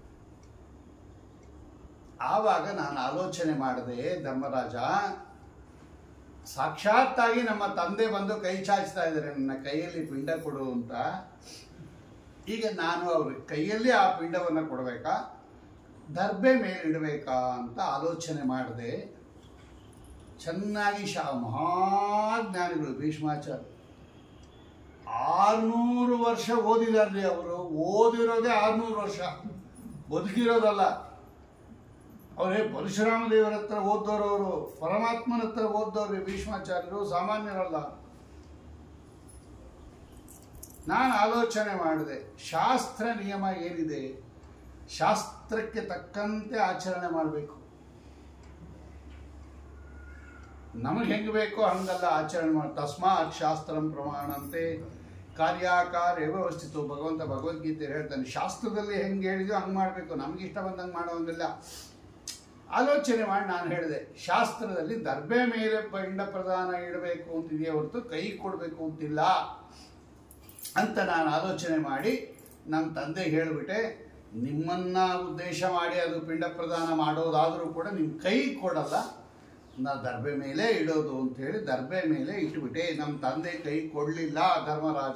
ಆವಾಗ ನಾನು ಆಲೋಚನೆ ಮಾಡಿದೆ ಧರ್ಮರಾಜ ಸಾಕ್ಷಾತ್ತಾಗಿ ನಮ್ಮ ತಂದೆ ಬಂದು ಕೈ ಚಾಚ್ತಾ ಇದ್ದಾರೆ ನನ್ನ ಕೈಯಲ್ಲಿ ಪಿಂಡ ಕೊಡು ಅಂತ ಈಗ ನಾನು ಅವ್ರ ಕೈಯಲ್ಲಿ ಆ ಪಿಂಡವನ್ನು ಕೊಡಬೇಕಾ ದರ್ಬೆ ಮೇಲೆ ಇಡಬೇಕಾ ಅಂತ ಆಲೋಚನೆ ಮಾಡಿದೆ ಚೆನ್ನಾಗಿ ಶಾ ಮಹಾಜ್ಞಾನಿಗಳು ಭೀಷ್ಮಾಚಾರ್ಯ ಆರ್ನೂರು ವರ್ಷ ಓದಿದಾರ್ರಿ ಅವರು ಓದಿರೋದೇ ಆರ್ನೂರು ವರ್ಷ ಬದುಕಿರೋದಲ್ಲ ಅವರೇ ಪರಶುರಾಮ ದೇವರ ಹತ್ರ ಓದ್ದೋರು ಅವರು ಪರಮಾತ್ಮನ ಹತ್ರ ಓದ್ದವ್ರಿ ಭೀಷ್ಮಾಚಾರ್ಯರು ಸಾಮಾನ್ಯರಲ್ಲ ನಾನು ಆಲೋಚನೆ ಮಾಡಿದೆ ಶಾಸ್ತ್ರ ನಿಯಮ ಏನಿದೆ ಶಾಸ್ತ್ರಕ್ಕೆ ತಕ್ಕಂತೆ ಆಚರಣೆ ಮಾಡಬೇಕು ನಮಗೆ ಹೆಂಗೆ ಬೇಕೋ ಹಂಗಲ್ಲ ಆಚರಣೆ ಮಾಡಿ ತಸ್ಮಾತ್ ಶಾಸ್ತ್ರಂ ಪ್ರಮಾಣಂತೆ ಕಾರ್ಯಾಕಾರ ವ್ಯವಸ್ಥಿತು ಭಗವಂತ ಭಗವದ್ಗೀತೆ ಹೇಳ್ತಾನೆ ಶಾಸ್ತ್ರದಲ್ಲಿ ಹೆಂಗೆ ಹೇಳಿದೋ ಹಂಗೆ ಮಾಡಬೇಕು ನಮ್ಗೆ ಇಷ್ಟ ಬಂದಂಗೆ ಮಾಡೋಂಗಿಲ್ಲ ಆಲೋಚನೆ ಮಾಡಿ ನಾನು ಹೇಳಿದೆ ಶಾಸ್ತ್ರದಲ್ಲಿ ದರ್ಬೆ ಮೇಲೆ ಪಿಂಡ ಪ್ರದಾನ ಇಡಬೇಕು ಅಂತಿದೆಯೇ ಹೊರತು ಕೈ ಕೊಡಬೇಕು ಅಂತಿಲ್ಲ ಅಂತ ನಾನು ಆಲೋಚನೆ ಮಾಡಿ ನಮ್ಮ ತಂದೆಗೆ ಹೇಳಿಬಿಟ್ಟೆ ನಿಮ್ಮನ್ನ ಉದ್ದೇಶ ಮಾಡಿ ಅದು ಪಿಂಡ ಪ್ರದಾನ ಮಾಡೋದಾದರೂ ಕೂಡ ನಿಮ್ಮ ಕೈ ಕೊಡಲ್ಲ ನಾ ದರ್ಬೆ ಮೇಲೆ ಇಡೋದು ಅಂತ ಹೇಳಿ ದರ್ಬೆ ಮೇಲೆ ಇಟ್ಬಿಟ್ಟೆ ನಮ್ಮ ತಂದೆ ಕೈ ಕೊಡಲಿಲ್ಲ ಧರ್ಮರಾಜ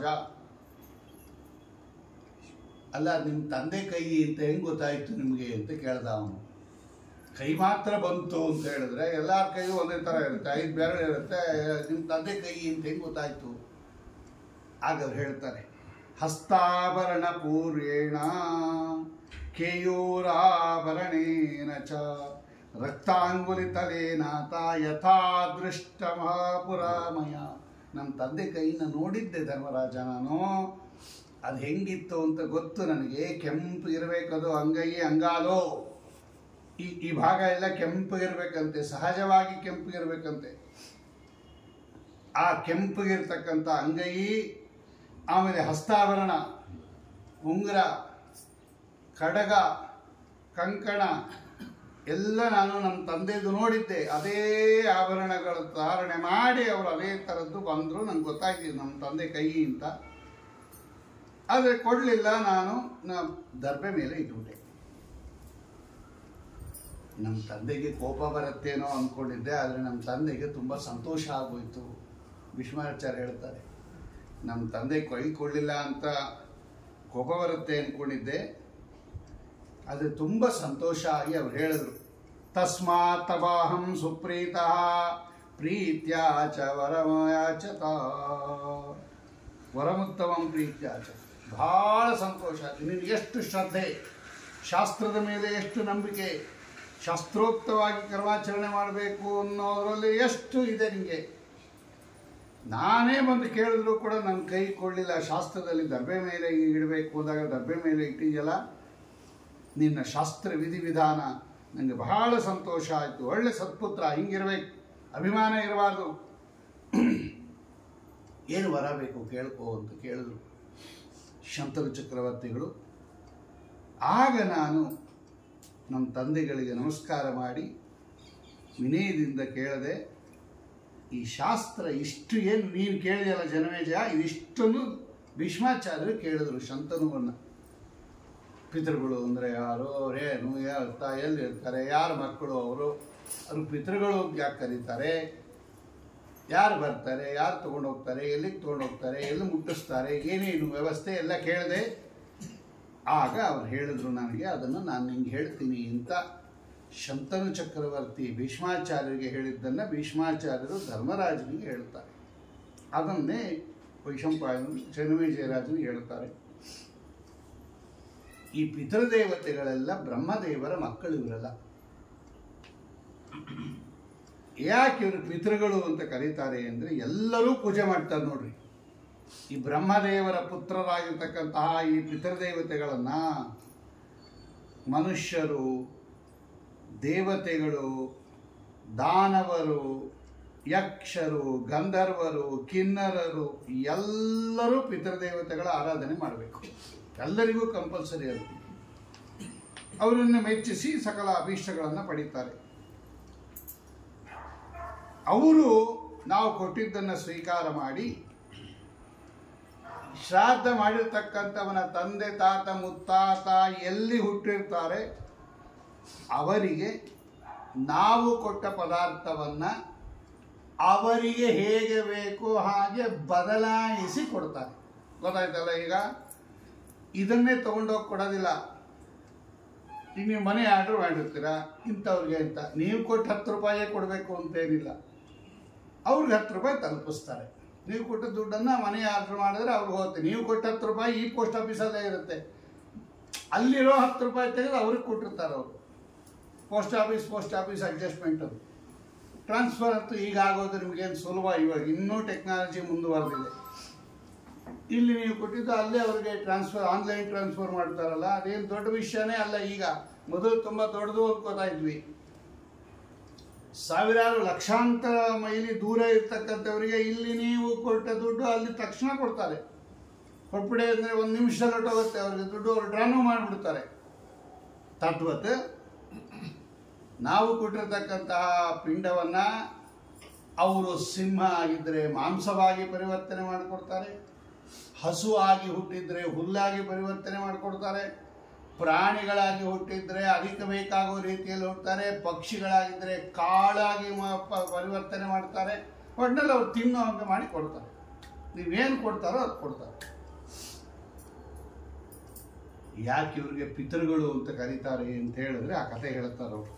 ಅಲ್ಲ ನಿಮ್ಮ ತಂದೆ ಕೈ ಅಂತ ಹೆಂಗೆ ಗೊತ್ತಾಯ್ತು ನಿಮಗೆ ಅಂತ ಕೇಳ್ದ ಅವನು ಕೈ ಮಾತ್ರ ಬಂತು ಅಂತ ಹೇಳಿದ್ರೆ ಎಲ್ಲರ ಕೈಯೂ ಒಂದೇ ಥರ ಇರುತ್ತೆ ಐದು ಬೆರಳು ಇರುತ್ತೆ ನಿಮ್ಮ ತಂದೆ ಕೈ ಅಂತ ಹೆಂಗೆ ಗೊತ್ತಾಯ್ತು ಆಗ ಅವ್ರು ಹೇಳ್ತಾರೆ ಹಸ್ತಾಭರಣ ಪೂರ್ಯೇಣ ಕೇಯೂರಾಭರಣೇನ ಚ ರಕ್ತಾಂಗುಲಿತಲೇನಾತ ಯಥಾ ದೃಷ್ಟ ಮಹಾಪುರಾಮಯ ನಮ್ಮ ತಂದೆ ಕೈನ ನೋಡಿದ್ದೆ ಧರ್ಮರಾಜ ನಾನು ಅದು ಹೆಂಗಿತ್ತು ಅಂತ ಗೊತ್ತು ನನಗೆ ಕೆಂಪು ಇರಬೇಕದು ಅಂಗೈ ಅಂಗಾಲೋ ಈ ಈ ಭಾಗ ಎಲ್ಲ ಕೆಂಪಗಿರ್ಬೇಕಂತೆ ಸಹಜವಾಗಿ ಕೆಂಪಗಿರ್ಬೇಕಂತೆ ಆ ಕೆಂಪಗಿರ್ತಕ್ಕಂಥ ಅಂಗೈ ಆಮೇಲೆ ಹಸ್ತಾಭರಣ ಉಂಗುರ ಕಡಗ ಕಂಕಣ ಎಲ್ಲ ನಾನು ನಮ್ಮ ತಂದೆದು ನೋಡಿದ್ದೆ ಅದೇ ಆಭರಣಗಳ ಧಾರಣೆ ಮಾಡಿ ಅವರು ಅದೇ ಥರದ್ದು ಬಂದರು ನಂಗೆ ಗೊತ್ತಾಗಿದೆ ನಮ್ಮ ತಂದೆ ಕೈ ಅಂತ ಆದರೆ ಕೊಡಲಿಲ್ಲ ನಾನು ನ ದರ್ಬೆ ಮೇಲೆ ಇಟ್ಬಿಟ್ಟೆ ನಮ್ಮ ತಂದೆಗೆ ಕೋಪ ಬರುತ್ತೇನೋ ಅಂದ್ಕೊಂಡಿದ್ದೆ ಆದರೆ ನಮ್ಮ ತಂದೆಗೆ ತುಂಬ ಸಂತೋಷ ಆಗೋಯ್ತು ಭೀಷ್ಮಾಚಾರ್ಯ ಹೇಳ್ತಾರೆ ನಮ್ಮ ತಂದೆ ಕೈ ಕೊಡಲಿಲ್ಲ ಅಂತ ಕೋಪ ಬರುತ್ತೆ ಅಂದ್ಕೊಂಡಿದ್ದೆ ಆದರೆ ತುಂಬ ಸಂತೋಷ ಆಗಿ ಅವ್ರು ಹೇಳಿದ್ರು ತಸ್ಮಾತ್ ತವಾಹಂ ಸುಪ್ರೀತ ಪ್ರೀತ್ಯ ಚ ವರಮಯಾಚತ ವರಮುತ್ತಮಂ ಪ್ರೀತ್ಯ ಚ ಭಾಳ ಸಂತೋಷ ನಿನಗೆ ಎಷ್ಟು ಶ್ರದ್ಧೆ ಶಾಸ್ತ್ರದ ಮೇಲೆ ಎಷ್ಟು ನಂಬಿಕೆ ಶಾಸ್ತ್ರೋಕ್ತವಾಗಿ ಕರ್ಮಾಚರಣೆ ಮಾಡಬೇಕು ಅನ್ನೋದರಲ್ಲಿ ಎಷ್ಟು ಇದೆ ನಿಮಗೆ ನಾನೇ ಬಂದು ಕೇಳಿದ್ರು ಕೂಡ ನನ್ನ ಕೈ ಕೊಡಲಿಲ್ಲ ಶಾಸ್ತ್ರದಲ್ಲಿ ದರ್ಬೆ ಮೇಲೆ ಇಡಬೇಕು ಹೋದಾಗ ದರ್ಬೆ ಮೇಲೆ ಇಟ್ಟಿದೆಯಲ್ಲ ನಿನ್ನ ಶಾಸ್ತ್ರ ವಿಧಿವಿಧಾನ ನನಗೆ ಬಹಳ ಸಂತೋಷ ಆಯಿತು ಒಳ್ಳೆ ಸತ್ಪುತ್ರ ಹಿಂಗಿರ್ಬೇಕು ಅಭಿಮಾನ ಇರಬಾರ್ದು ಏನು ವರ ಬೇಕು ಕೇಳ್ಕೋ ಅಂತ ಕೇಳಿದ್ರು ಶಂತನು ಚಕ್ರವರ್ತಿಗಳು ಆಗ ನಾನು ನಮ್ಮ ತಂದೆಗಳಿಗೆ ನಮಸ್ಕಾರ ಮಾಡಿ ವಿನಯದಿಂದ ಕೇಳದೆ ಈ ಶಾಸ್ತ್ರ ಇಷ್ಟು ಏನು ನೀನು ಕೇಳಿದೆಯಲ್ಲ ಜನಮೇಜ ಇದಿಷ್ಟನ್ನು ಭೀಷ್ಮಾಚಾರ್ಯರು ಕೇಳಿದ್ರು ಶಂತನುವನ್ನು ಪಿತೃಗಳು ಅಂದರೆ ಯಾರು ಅವರೇನು ಯಾರು ಎಲ್ಲಿ ಇರ್ತಾರೆ ಯಾರ ಮಕ್ಕಳು ಅವರು ಅವರು ಪಿತೃಗಳು ಯಾಕೆ ಕರೀತಾರೆ ಯಾರು ಬರ್ತಾರೆ ಯಾರು ತೊಗೊಂಡು ಹೋಗ್ತಾರೆ ಎಲ್ಲಿಗೆ ತೊಗೊಂಡು ಹೋಗ್ತಾರೆ ಎಲ್ಲಿ ಮುಟ್ಟಿಸ್ತಾರೆ ಏನೇನು ವ್ಯವಸ್ಥೆ ಎಲ್ಲ ಕೇಳಿದೆ ಆಗ ಅವ್ರು ಹೇಳಿದ್ರು ನನಗೆ ಅದನ್ನು ನಾನು ನಿಂಗೆ ಹೇಳ್ತೀನಿ ಅಂತ ಶಂತನು ಚಕ್ರವರ್ತಿ ಭೀಷ್ಮಾಚಾರ್ಯರಿಗೆ ಹೇಳಿದ್ದನ್ನು ಭೀಷ್ಮಾಚಾರ್ಯರು ಧರ್ಮರಾಜನಿಗೆ ಹೇಳ್ತಾರೆ ಅದನ್ನೇ ವೈಶಂಪಾಯನ ಜಯರಾಜನಿಗೆ ಹೇಳ್ತಾರೆ ಈ ಪಿತೃದೇವತೆಗಳೆಲ್ಲ ಬ್ರಹ್ಮದೇವರ ಮಕ್ಕಳು ಇವರಲ್ಲ ಯಾಕೆ ಇವರು ಪಿತೃಗಳು ಅಂತ ಕರೀತಾರೆ ಅಂದರೆ ಎಲ್ಲರೂ ಪೂಜೆ ಮಾಡ್ತಾರೆ ನೋಡ್ರಿ ಈ ಬ್ರಹ್ಮದೇವರ ಪುತ್ರರಾಗಿರ್ತಕ್ಕಂತಹ ಈ ಪಿತೃದೇವತೆಗಳನ್ನು ಮನುಷ್ಯರು ದೇವತೆಗಳು ದಾನವರು ಯಕ್ಷರು ಗಂಧರ್ವರು ಕಿನ್ನರರು ಎಲ್ಲರೂ ಪಿತೃದೇವತೆಗಳ ಆರಾಧನೆ ಮಾಡಬೇಕು ಎಲ್ಲರಿಗೂ ಕಂಪಲ್ಸರಿ ಅದು ಅವರನ್ನು ಮೆಚ್ಚಿಸಿ ಸಕಲ ಅಭೀಷ್ಟಗಳನ್ನು ಪಡೀತಾರೆ ಅವರು ನಾವು ಕೊಟ್ಟಿದ್ದನ್ನು ಸ್ವೀಕಾರ ಮಾಡಿ ಶ್ರಾದ್ದ ಮಾಡಿರ್ತಕ್ಕಂಥವನ ತಂದೆ ತಾತ ಮುತ್ತಾತ ಎಲ್ಲಿ ಹುಟ್ಟಿರ್ತಾರೆ ಅವರಿಗೆ ನಾವು ಕೊಟ್ಟ ಪದಾರ್ಥವನ್ನು ಅವರಿಗೆ ಹೇಗೆ ಬೇಕೋ ಹಾಗೆ ಬದಲಾಯಿಸಿ ಕೊಡ್ತಾರೆ ಗೊತ್ತಾಯ್ತಲ್ಲ ಈಗ ಇದನ್ನೇ ತೊಗೊಂಡೋಗಿ ಕೊಡೋದಿಲ್ಲ ಈಗ ನೀವು ಮನೆ ಆರ್ಡ್ರ್ ಮಾಡಿರ್ತೀರ ಇಂಥವ್ರಿಗೆ ಅಂತ ನೀವು ಕೊಟ್ಟು ಹತ್ತು ರೂಪಾಯೇ ಕೊಡಬೇಕು ಅಂತೇನಿಲ್ಲ ಅವ್ರಿಗೆ ಹತ್ತು ರೂಪಾಯಿ ತಲುಪಿಸ್ತಾರೆ ನೀವು ಕೊಟ್ಟ ದುಡ್ಡನ್ನು ಮನೆ ಆರ್ಡ್ರ್ ಮಾಡಿದ್ರೆ ಅವ್ರಿಗೆ ಹೋಗುತ್ತೆ ನೀವು ಕೊಟ್ಟ ಹತ್ತು ರೂಪಾಯಿ ಈ ಪೋಸ್ಟ್ ಆಫೀಸಲ್ಲೇ ಇರುತ್ತೆ ಅಲ್ಲಿರೋ ಹತ್ತು ರೂಪಾಯಿ ತೆಗೆದು ಅವ್ರಿಗೆ ಕೊಟ್ಟಿರ್ತಾರೆ ಅವರು post office post office adjustment ಅದು ಟ್ರಾನ್ಸ್ಫರ್ ಅಂತೂ ಈಗ ಆಗೋದು ನಿಮಗೇನು ಸುಲಭ ಇವಾಗ ಇನ್ನೂ ಟೆಕ್ನಾಲಜಿ ಮುಂದುವರೆದಿದೆ ಇಲ್ಲಿ ನೀವು ಕೊಟ್ಟಿದ್ದು ಅಲ್ಲೇ ಅವರಿಗೆ ಟ್ರಾನ್ಸ್ಫರ್ ಆನ್ಲೈನ್ ಟ್ರಾನ್ಸ್ಫರ್ ಮಾಡ್ತಾರಲ್ಲ ಅದೇನು ದೊಡ್ಡ ವಿಷಯನೇ ಅಲ್ಲ ಈಗ ಮೊದಲು ತುಂಬ ದೊಡ್ಡದು ಅನ್ಕೋತಾ ಇದ್ವಿ ಸಾವಿರಾರು ಲಕ್ಷಾಂತರ ಮೈಲಿ ದೂರ ಇರ್ತಕ್ಕಂಥವರಿಗೆ ಇಲ್ಲಿ ನೀವು ಕೊಟ್ಟ ದುಡ್ಡು ಅಲ್ಲಿ ತಕ್ಷಣ ಕೊಡ್ತಾರೆ ಕೊಟ್ಬಿಡಿ ಅಂದರೆ ಒಂದು ನಿಮಿಷದಲ್ಲಿ ಹೊಟ್ಟೋಗುತ್ತೆ ಅವ್ರಿಗೆ ದುಡ್ಡು ಅವ್ರು ಡ್ರಾನು ಮಾಡಿಬಿಡ್ತಾರೆ ತದ್ವತ್ ನಾವು ಕೊಟ್ಟಿರ್ತಕ್ಕಂತಹ ಪಿಂಡವನ್ನು ಅವರು ಸಿಂಹ ಆಗಿದ್ದರೆ ಮಾಂಸವಾಗಿ ಪರಿವರ್ತನೆ ಮಾಡಿಕೊಡ್ತಾರೆ ಹಸು ಆಗಿ ಹುಟ್ಟಿದ್ರೆ ಹುಲ್ಲಾಗಿ ಪರಿವರ್ತನೆ ಮಾಡಿಕೊಡ್ತಾರೆ ಪ್ರಾಣಿಗಳಾಗಿ ಹುಟ್ಟಿದ್ರೆ ಅದಕ್ಕೆ ಬೇಕಾಗೋ ರೀತಿಯಲ್ಲಿ ಹುಡ್ತಾರೆ ಪಕ್ಷಿಗಳಾಗಿದ್ದರೆ ಕಾಳಾಗಿ ಮ- ಪ- ಪರಿವರ್ತನೆ ಮಾಡ್ತಾರೆ ಒಟ್ಟಿನಲ್ಲಿ ಅವ್ರು ತಿನ್ನೋ ಹಂಗೆ ಮಾಡಿ ಕೊಡ್ತಾರೆ ನೀವೇನು ಕೊಡ್ತಾರೋ ಅದು ಕೊಡ್ತಾರೆ ಯಾಕೆ ಇವ್ರಿಗೆ ಪಿತೃಗಳು ಅಂತ ಕರೀತಾರೆ ಅಂತ ಹೇಳಿದ್ರೆ ಆ ಕಥೆ ಹೇಳ್ತಾರೆ ಅವರು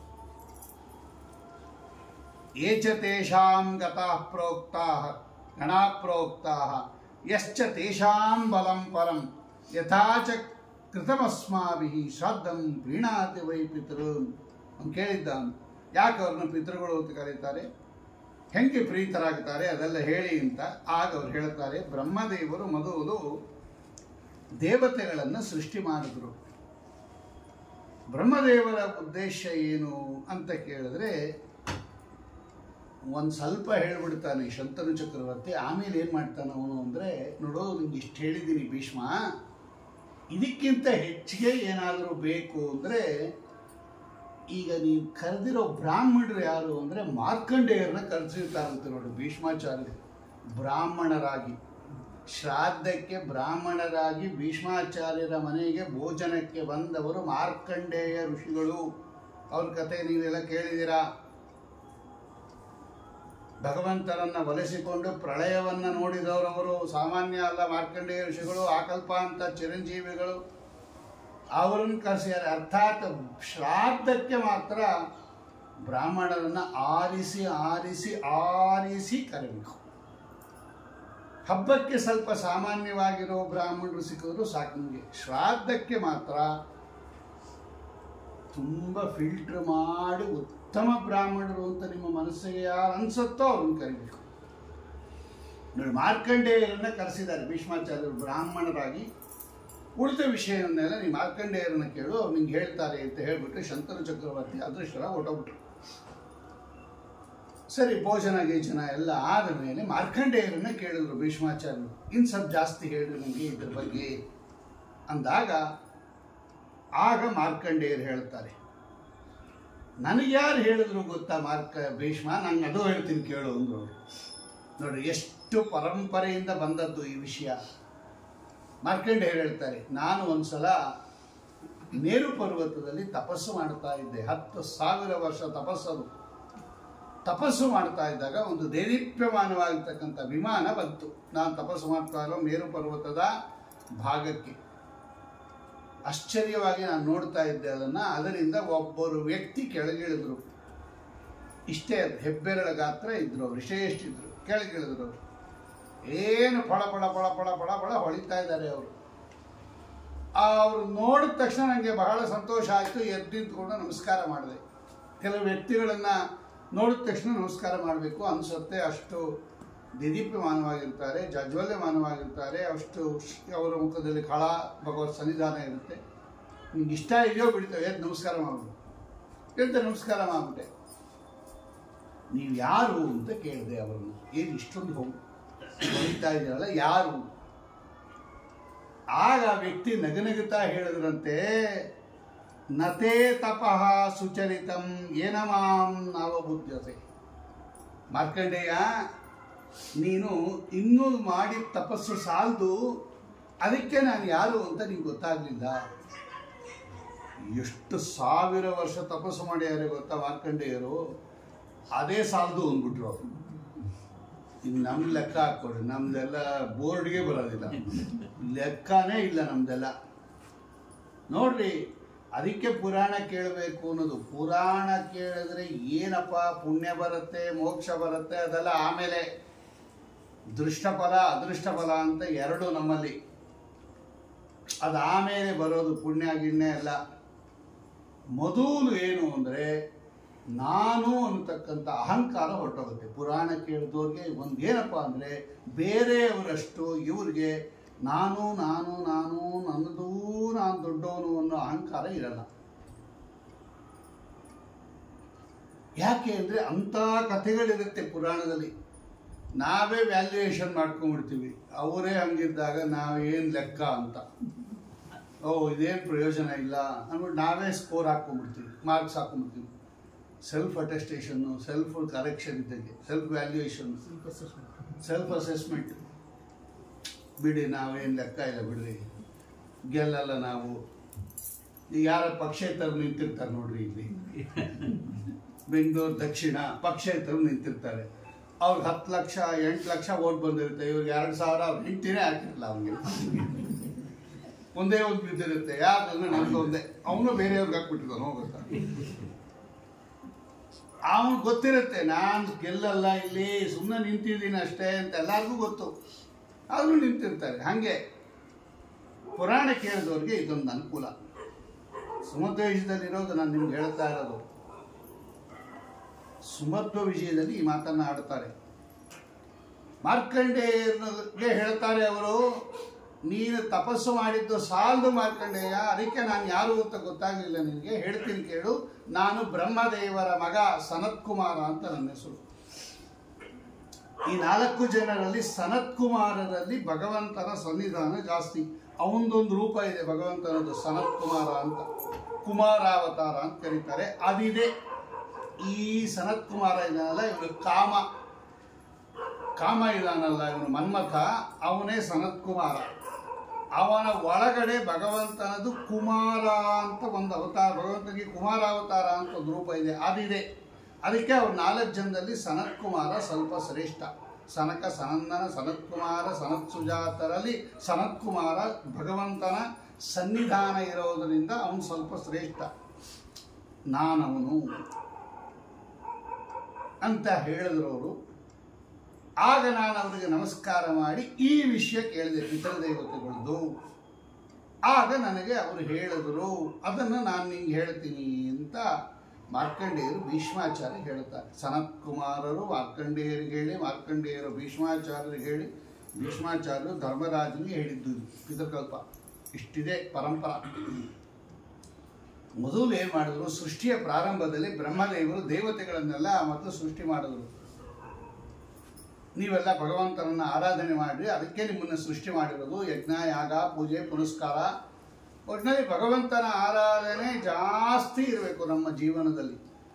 ಏಚ ತೇಷಾಂ ಗತಃ ಪ್ರೋಕ್ತಾಃ ಗಣಾ ಪ್ರೋಕ್ತಾಃ ಯಶ್ಚ ತೇಷಾಂ ಬಲಂ ಪರಂ ಯಥಾ ಚ ಕೃತಮಸ್ಮಾಭಿಃ ಶ್ರಾದ್ದಂ ಪ್ರೀಣಾತಿ ವೈ ಪಿತೃ ಅವ್ನು ಕೇಳಿದ್ದ ಅವ್ನು. ಯಾಕೆ ಅವ್ರನ್ನ ಪಿತೃಗಳು ಅಂತ ಕರೀತಾರೆ ಹೆಂಗೆ ಪ್ರೀತರಾಗ್ತಾರೆ ಅದೆಲ್ಲ ಹೇಳಿ ಅಂತ ಆಗ ಅವ್ರು ಹೇಳ್ತಾರೆ ಬ್ರಹ್ಮದೇವರು ಮೊದಲು ದೇವತೆಗಳನ್ನು ಸೃಷ್ಟಿ ಮಾಡಿದ್ರು ಬ್ರಹ್ಮದೇವರ ಉದ್ದೇಶ ಏನು ಅಂತ ಕೇಳಿದ್ರೆ ಒಂದು ಸ್ವಲ್ಪ ಹೇಳ್ಬಿಡ್ತಾನೆ ಶಂತನು ಚಕ್ರವರ್ತಿ ಆಮೇಲೆ ಏನು ಮಾಡ್ತಾನೆ ಅವನು ಅಂದರೆ ನೋಡೋ ನಿಂಗೆ ಇಷ್ಟು ಹೇಳಿದ್ದೀನಿ ಭೀಷ್ಮ ಇದಕ್ಕಿಂತ ಹೆಚ್ಚಿಗೆ ಏನಾದರೂ ಬೇಕು ಅಂದರೆ ಈಗ ನೀವು ಕರೆದಿರೋ ಬ್ರಾಹ್ಮಣರು ಯಾರು ಅಂದರೆ ಮಾರ್ಕಂಡೇಯರನ್ನ ಕರೆಸಿರ್ತಾರಂತೆ ನೋಡಿ ಭೀಷ್ಮಾಚಾರ್ಯ ಬ್ರಾಹ್ಮಣರಾಗಿ ಶ್ರಾದ್ದಕ್ಕೆ ಬ್ರಾಹ್ಮಣರಾಗಿ ಭೀಷ್ಮಾಚಾರ್ಯರ ಮನೆಗೆ ಭೋಜನಕ್ಕೆ ಬಂದವರು ಮಾರ್ಕಂಡೇಯ ಋಷಿಗಳು ಅವ್ರ ಕತೆ ನೀವೆಲ್ಲ ಕೇಳಿದ್ದೀರಾ ಭಗವಂತನನ್ನ ಒಲಿಸಿಕೊಂಡು ಪ್ರಳಯವನ್ನ ನೋಡಿದವರವರು ಸಾಮಾನ್ಯ ಅಲ್ಲ ಮಾರ್ಕಂಡೇಯ ಋಷಿಗಳು ಆಕಲ್ಪ ಅಂತ ಚಿರಂಜೀವಿಗಳು ಅವರನ್ನು ಕರೆಸಿದ್ದಾರೆ ಅರ್ಥಾತ್ ಶ್ರಾದ್ದಕ್ಕೆ ಮಾತ್ರ ಬ್ರಾಹ್ಮಣರನ್ನ ಆರಿಸಿ ಆರಿಸಿ ಆರಿಸಿ ಕರೆಬೇಕು ಹಬ್ಬಕ್ಕೆ ಸ್ವಲ್ಪ ಸಾಮಾನ್ಯವಾಗಿರೋ ಬ್ರಾಹ್ಮಣರು ಸಿಕ್ಕಿದ್ರು ಸಾಕು ನಿಮಗೆ ಶ್ರಾದ್ದಕ್ಕೆ ಮಾತ್ರ ತುಂಬ ಫಿಲ್ಟರ್ ಮಾಡಿ ಉತ್ತಮ ಬ್ರಾಹ್ಮಣರು ಅಂತ ನಿಮ್ಮ ಮನಸ್ಸಿಗೆ ಯಾರು ಅನ್ಸುತ್ತೋ ಅವ್ರನ್ನ ಕರಿಬೇಕು ನೋಡಿ ಮಾರ್ಕಂಡೇಯರನ್ನ ಕರೆಸಿದ್ದಾರೆ ಭೀಷ್ಮಾಚಾರ್ಯರು ಬ್ರಾಹ್ಮಣರಾಗಿ ಉಳಿದ ವಿಷಯವನ್ನೆಲ್ಲ ನೀವು ಮಾರ್ಕಂಡೇಯರನ್ನ ಕೇಳು ಅವ್ರು ನಿಂಗೆ ಹೇಳ್ತಾರೆ ಅಂತ ಹೇಳ್ಬಿಟ್ಟು ಶಂಕರ ಚಕ್ರವರ್ತಿ ಅದೃಷ್ಟರ ಹೊಟ್ಟೋಗ್ಬಿಟ್ರು ಸರಿ ಭೋಜನ ಗೀಜನ ಎಲ್ಲ ಆದ ಮೇಲೆ ಮಾರ್ಕಂಡೇಯರನ್ನ ಕೇಳಿದ್ರು ಭೀಷ್ಮಾಚಾರ್ಯರು ಇನ್ನು ಸ್ವಲ್ಪ ಜಾಸ್ತಿ ಹೇಳಿ ನನಗೆ ಇದ್ರ ಬಗ್ಗೆ ಅಂದಾಗ ಆಗ ಮಾರ್ಕಂಡೇಯರು ಹೇಳ್ತಾರೆ ನನಗೆ ಯಾರು ಹೇಳಿದ್ರು ಗೊತ್ತಾ ಮಾರ್ಕ ಭೀಷ್ಮ ನಂಗೆ ಅದು ಹೇಳ್ತೀನಿ ಕೇಳು ಅಂದ್ರು ಅವ್ರು. ನೋಡ್ರಿ ಎಷ್ಟು ಪರಂಪರೆಯಿಂದ ಬಂದದ್ದು ಈ ವಿಷಯ ಮಾರ್ಕಂಡೇಯರು ಹೇಳ್ತಾರೆ ನಾನು ಒಂದ್ಸಲ ಮೇರು ಪರ್ವತದಲ್ಲಿ ತಪಸ್ಸು ಮಾಡ್ತಾ ಇದ್ದೆ ಹತ್ತು ಸಾವಿರ ವರ್ಷ ತಪಸ್ಸರು ತಪಸ್ಸು ಮಾಡ್ತಾ ಇದ್ದಾಗ ಒಂದು ದೇದೀಪ್ಯಮಾನವಾಗಿರ್ತಕ್ಕಂಥ ವಿಮಾನ ಬಂತು ನಾನು ತಪಸ್ಸು ಮಾಡ್ತಾ ಇರೋ ಮೇರು ಪರ್ವತದ ಭಾಗಕ್ಕೆ ಆಶ್ಚರ್ಯವಾಗಿ ನಾನು ನೋಡ್ತಾ ಇದ್ದೆ ಅದನ್ನು ಅದರಿಂದ ಒಬ್ಬರು ವ್ಯಕ್ತಿ ಕೆಳಗಿಳಿದ್ರು ಇಷ್ಟೇ ಅದು ಹೆಬ್ಬೆರಳ ಗಾತ್ರ ಇದ್ರು ಅವರು ಇಷ್ಟೇ ಎಷ್ಟಿದ್ರು ಕೆಳಗಿಳಿದ್ರು ಅವರು ಏನು ಫಳ ಫಳ ಫಳ ಫಳ ಫಳ ಫಳ ಹೊಳಿತಾ ಇದ್ದಾರೆ ಅವರು ಅವರು ನೋಡಿದ ತಕ್ಷಣ ನನಗೆ ಬಹಳ ಸಂತೋಷ ಆಯಿತು ಎದ್ದು ನಿಂತ್ಕೊಂಡು ನಮಸ್ಕಾರ ಮಾಡಿದೆ ಕೆಲವು ವ್ಯಕ್ತಿಗಳನ್ನು ನೋಡಿದ ತಕ್ಷಣ ನಮಸ್ಕಾರ ಮಾಡಬೇಕು ಅನಿಸುತ್ತೆ ಅಷ್ಟು ದಿದೀಪ್ಯಮಾನವಾಗಿರ್ತಾರೆ ಜಜ್ವಲ್ಯಮಾನವಾಗಿರ್ತಾರೆ ಅಷ್ಟು ಶ್- ಅವರ ಮುಖದಲ್ಲಿ ಕಳ ಭಗವತ್ ಸನ್ನಿಧಾನ ಇರುತ್ತೆ ನಿಮ್ಗೆ ಇಷ್ಟ ಇದೆಯೋ ಬಿಡ್ತೇವೆ ಎದ್ದು ನಮಸ್ಕಾರ ಮಾಡ್ಬಿಡು ಎದ್ದು ನಮಸ್ಕಾರ ಮಾಡಿಬಿಟ್ಟೆ ನೀವು ಯಾರು ಅಂತ ಕೇಳಿದೆ ಅವರನ್ನು ಏನು ಇಷ್ಟೊಂದು ಹೋಗಿ ಹೊಡಿತಾ ಇದ್ದೀರಲ್ಲ ಯಾರು ಆಗ ಆ ವ್ಯಕ್ತಿ ನಗನಗುತ್ತಾ ಹೇಳಿದ್ರಂತೆ ನತೇ ತಪಃ ಸುಚರಿತಂ ಏನ ಮಾಂ ನಾವಬುದ್ಧತೆ ಮಾರ್ಕಂಡೇಯ ನೀನು ಇನ್ನೂ ಮಾಡಿದ ತಪಸ್ಸು ಸಾಲದು ಅದಕ್ಕೆ ನಾನು ಯಾರು ಅಂತ ನಿಂಗೆ ಗೊತ್ತಾಗಲಿಲ್ಲ ಎಷ್ಟು ಸಾವಿರ ವರ್ಷ ತಪಸ್ಸು ಮಾಡ್ಯಾರೆ ಗೊತ್ತಾ ಮಾರ್ಕಂಡೇಯರು ಅದೇ ಸಾಲದು ಅಂದ್ಬಿಟ್ರು ಅವರು ಇನ್ನು ನಮ್ಮ ಲೆಕ್ಕ ಹಾಕ್ಕೊಡ್ರಿ ನಮ್ದೆಲ್ಲ ಬೋರ್ಡ್ಗೆ ಬರೋದಿಲ್ಲ ಲೆಕ್ಕನೇ ಇಲ್ಲ ನಮ್ದೆಲ್ಲ ನೋಡ್ರಿ ಅದಕ್ಕೆ ಪುರಾಣ ಕೇಳಬೇಕು ಅನ್ನೋದು ಪುರಾಣ ಕೇಳಿದ್ರೆ ಏನಪ್ಪ ಪುಣ್ಯ ಬರುತ್ತೆ ಮೋಕ್ಷ ಬರುತ್ತೆ ಅದೆಲ್ಲ ಆಮೇಲೆ ದೃಷ್ಟಫಲ ಅದೃಷ್ಟಫಲ ಅಂತ ಎರಡು ನಮ್ಮಲ್ಲಿ ಅದು ಆಮೇಲೆ ಬರೋದು ಪುಣ್ಯ ಗಿಣ್ಯ ಎಲ್ಲ ಮೊದಲು ಏನು ಅಂದರೆ ನಾನು ಅನ್ನತಕ್ಕಂಥ ಅಹಂಕಾರ ಹೊರಟೋಗುತ್ತೆ ಪುರಾಣ ಕೇಳಿದವ್ರಿಗೆ ಒಂದು ಏನಪ್ಪ ಅಂದರೆ ಬೇರೆಯವರಷ್ಟು ಇವ್ರಿಗೆ ನಾನು ನಾನು ನಾನು ನನ್ನದೂ ನಾನು ದೊಡ್ಡವನು ಅನ್ನೋ ಅಹಂಕಾರ ಇರಲ್ಲ ಯಾಕೆ ಅಂದರೆ ಅಂಥ ಕಥೆಗಳಿರುತ್ತೆ ಪುರಾಣದಲ್ಲಿ ನಾವೇ ವ್ಯಾಲ್ಯೂಯೇಷನ್ ಮಾಡ್ಕೊಂಡ್ಬಿಡ್ತೀವಿ ಅವರೇ ಹಂಗಿದ್ದಾಗ ನಾವೇನು ಲೆಕ್ಕ ಅಂತ ಓ ಇದೇನು ಪ್ರಯೋಜನ ಇಲ್ಲ ಅಂದ್ಬಿಟ್ಟು ನಾವೇ ಸ್ಕೋರ್ ಹಾಕ್ಕೊಂಡ್ಬಿಡ್ತೀವಿ ಮಾರ್ಕ್ಸ್ ಹಾಕ್ಕೊಂಡ್ಬಿಡ್ತೀವಿ ಸೆಲ್ಫ್ ಅಟೆಸ್ಟೇಷನ್ನು ಸೆಲ್ಫ್ ಕರೆಕ್ಷನ್ ಇದ್ದಂಗೆ ಸೆಲ್ಫ್ ವ್ಯಾಲ್ಯೂಯೇಷನ್ ಸೆಲ್ಫ್ ಅಸೆಸ್ಮೆಂಟ್ ಬಿಡಿ ನಾವೇನು ಲೆಕ್ಕ ಇಲ್ಲ ಬಿಡ್ರಿ ಗೆಲ್ಲಲ್ಲ ನಾವು ಈಗ ಯಾರ ಪಕ್ಷೇತರು ನಿಂತಿರ್ತಾರೆ ನೋಡ್ರಿ ಇಲ್ಲಿ ಬೆಂಗಳೂರು ದಕ್ಷಿಣ ಪಕ್ಷೇತರು ನಿಂತಿರ್ತಾರೆ ಅವ್ರಿಗೆ ಹತ್ತು ಲಕ್ಷ ಎಂಟು ಲಕ್ಷ ಓಟ್ ಬಂದಿರುತ್ತೆ ಇವ್ರಿಗೆ ಎರಡು ಸಾವಿರ ಅವ್ರು ಹೆಂಡ್ತಿನೇ ಹಾಕಿರಲ್ಲ ಅವ್ನಿಗೆ ಒಂದೇ ಒಂದು ಬಿದ್ದಿರುತ್ತೆ ಯಾವ್ದಂದ್ರೆ ನಮ್ದು ಒಂದೇ ಅವನು ಬೇರೆಯವ್ರಿಗೆ ಹಾಕ್ಬಿಟ್ಟಿದ್ದಾನೆ ಹೋಗುತ್ತಾ ಅವನು ಗೊತ್ತಿರುತ್ತೆ ನಾನು ಗೆಲ್ಲಲ್ಲ ಇಲ್ಲಿ ಸುಮ್ಮನೆ ನಿಂತಿದ್ದೀನಿ ಅಷ್ಟೇ ಅಂತ ಎಲ್ಲರಿಗೂ ಗೊತ್ತು ಅವರು ನಿಂತಿರ್ತಾರೆ ಹಾಗೆ ಪುರಾಣ ಕೇಳಿದವ್ರಿಗೆ ಇದೊಂದು ಅನುಕೂಲ ಸುಮಧ್ವ ವಿಷಯದಲ್ಲಿರೋದು ನಾನು ನಿಮ್ಗೆ ಹೇಳ್ತಾ ಇರೋದು ಸುಮಧ್ವ ವಿಷಯದಲ್ಲಿ ಈ ಮಾತನ್ನ ಆಡ್ತಾರೆ ಮಾರ್ಕಂಡೇಯರಿಗೆ ಹೇಳ್ತಾರೆ ಅವರು ನೀನು ತಪಸ್ಸು ಮಾಡಿದ್ದು ಸಾಲದು ಮಾರ್ಕಂಡೇಯ ಅದಕ್ಕೆ ನಾನು ಯಾರು ಅಂತ ಗೊತ್ತಾಗಲಿಲ್ಲ ನಿನಗೆ ಹೇಳ್ತೀನಿ ಕೇಳು ನಾನು ಬ್ರಹ್ಮದೇವರ ಮಗ ಸನತ್ ಕುಮಾರ ಅಂತ ನನ್ನ ಹೆಸರು ಈ ನಾಲ್ಕು ಜನರಲ್ಲಿ ಸನತ್ ಕುಮಾರರಲ್ಲಿ ಭಗವಂತನ ಸನ್ನಿಧಾನ ಜಾಸ್ತಿ ಅವನದೊಂದು ರೂಪ ಇದೆ ಭಗವಂತನದು ಸನತ್ ಕುಮಾರ ಅಂತ ಕುಮಾರಾವತಾರ ಅಂತ ಕರೀತಾರೆ ಅದಿದೆ ಈ ಸನತ್ ಕುಮಾರ ಇದನ್ನಲ್ಲ ಇವನು ಕಾಮ ಕಾಮ ಇದಾನಲ್ಲ ಇವನು ಮನ್ಮಥ ಅವನೇ ಸನತ್ ಕುಮಾರ ಅವನ ಒಳಗಡೆ ಭಗವಂತನದು ಕುಮಾರ ಅಂತ ಒಂದು ಅವತಾರ ಭಗವಂತನಿಗೆ ಕುಮಾರಾವತಾರ ಅಂತ ಒಂದು ರೂಪ ಇದೆ ಅದಿದೆ ಅದಕ್ಕೆ ಅವ್ರು ನಾಲ್ಕು ಜನದಲ್ಲಿ ಸನತ್ ಕುಮಾರ ಸ್ವಲ್ಪ ಶ್ರೇಷ್ಠ ಸನಕ ಸನಂದನ ಸನತ್ ಕುಮಾರ ಸನತ್ ಸುಜಾತರಲ್ಲಿ ಸನತ್ ಕುಮಾರ ಭಗವಂತನ ಸನ್ನಿಧಾನ ಇರೋದರಿಂದ ಅವನು ಸ್ವಲ್ಪ ಶ್ರೇಷ್ಠ ನಾನವನು ಅಂತ ಹೇಳಿದ್ರು ಅವರು ಆಗ ನಾನು ಅವರಿಗೆ ನಮಸ್ಕಾರ ಮಾಡಿ ಈ ವಿಷಯ ಕೇಳಿದೆ ಪಿತೃ ದೇವತೆಗಳದ್ದು ಆಗ ನನಗೆ ಅವರು ಹೇಳಿದ್ರು ಅದನ್ನು ನಾನು ನಿಂಗೆ ಹೇಳ್ತೀನಿ ಅಂತ ಮಾರ್ಕಂಡೇಯರು ಭೀಷ್ಮಾಚಾರ್ಯ ಹೇಳ್ತಾರೆ ಸನತ್ ಕುಮಾರರು ಮಾರ್ಕಂಡೇಯರಿಗೆ ಹೇಳಿ ಮಾರ್ಕಂಡೇಯರು ಭೀಷ್ಮಾಚಾರ್ಯರಿಗೆ ಹೇಳಿ ಭೀಷ್ಮಾಚಾರ್ಯರು ಧರ್ಮರಾಜನಿಗೆ ಹೇಳಿದ್ದು ಇದು, ಪಿತೃಕಲ್ಪ ಇಷ್ಟಿದೆ ಪರಂಪರ ಮೊದಲು ಏನು ಮಾಡಿದ್ರು ಸೃಷ್ಟಿಯ ಪ್ರಾರಂಭದಲ್ಲಿ ಬ್ರಹ್ಮದೇವರು ದೇವತೆಗಳನ್ನೆಲ್ಲ ಮೊದಲು ಸೃಷ್ಟಿ ಮಾಡಿದ್ರು ನೀವೆಲ್ಲ ಭಗವಂತನನ್ನ ಆರಾಧನೆ ಮಾಡಿ ಅದಕ್ಕೆ ನಿಮ್ಮನ್ನ ಸೃಷ್ಟಿ ಮಾಡಿರೋದು ಯಜ್ಞ ಯಾಗ ಪೂಜೆ ಪುನಸ್ಕಾರ ಒಟ್ಟಿನಲ್ಲಿ ಭಗವಂತನ ಆರಾಧನೆ ಜಾಸ್ತಿ ಇರಬೇಕು ನಮ್ಮ ಜೀವನದಲ್ಲಿ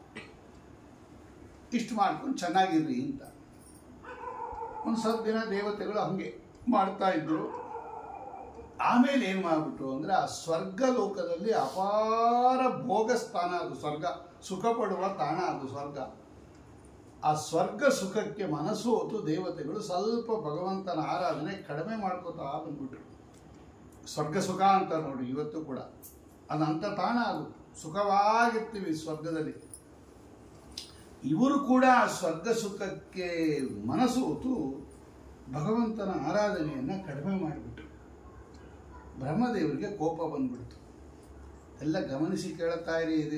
ಇಷ್ಟು ಮಾಡ್ಕೊಂಡು ಚೆನ್ನಾಗಿರ್ರಿ ಅಂತ ಒಂದು ಸ್ವಲ್ಪ ದಿನ ದೇವತೆಗಳು ಹಂಗೆ ಮಾಡ್ತಾ ಇದ್ರು ಆಮೇಲೆ ಏನು ಮಾಡ್ಬಿಟ್ರು ಅಂದ್ರೆ ಆ ಸ್ವರ್ಗ ಲೋಕದಲ್ಲಿ ಅಪಾರ ಭೋಗ ಸ್ಥಾನ ಅದು ಸ್ವರ್ಗ ಸುಖ ಪಡುವ ತಾಣ ಅದು ಸ್ವರ್ಗ ಆ ಸ್ವರ್ಗ ಸುಖಕ್ಕೆ ಮನಸ್ಸು ಹೊತ್ತು ದೇವತೆಗಳು ಸ್ವಲ್ಪ ಭಗವಂತನ ಆರಾಧನೆ ಕಡಿಮೆ ಮಾಡ್ಕೋತಾ ಬಂದ್ಬಿಟ್ರು ಸ್ವರ್ಗ ಸುಖ ಅಂತ ನೋಡಿ ಇವತ್ತು ಕೂಡ ಅದಂತ ತಾಣ ಅದು ಸುಖವಾಗಿರ್ತೀವಿ ಸ್ವರ್ಗದಲ್ಲಿ ಇವರು ಕೂಡ ಆ ಸ್ವರ್ಗ ಸುಖಕ್ಕೆ ಮನಸ್ಸು ಹೊತ್ತು ಭಗವಂತನ ಆರಾಧನೆಯನ್ನು ಕಡಿಮೆ ಮಾಡಿಬಿಟ್ರು ಬ್ರಹ್ಮದೇವರಿಗೆ ಕೋಪ ಬಂದ್ಬಿಡ್ತು ಎಲ್ಲ ಗಮನಿಸಿ ಕೇಳುತ್ತಾ ಇರಿ ಇದು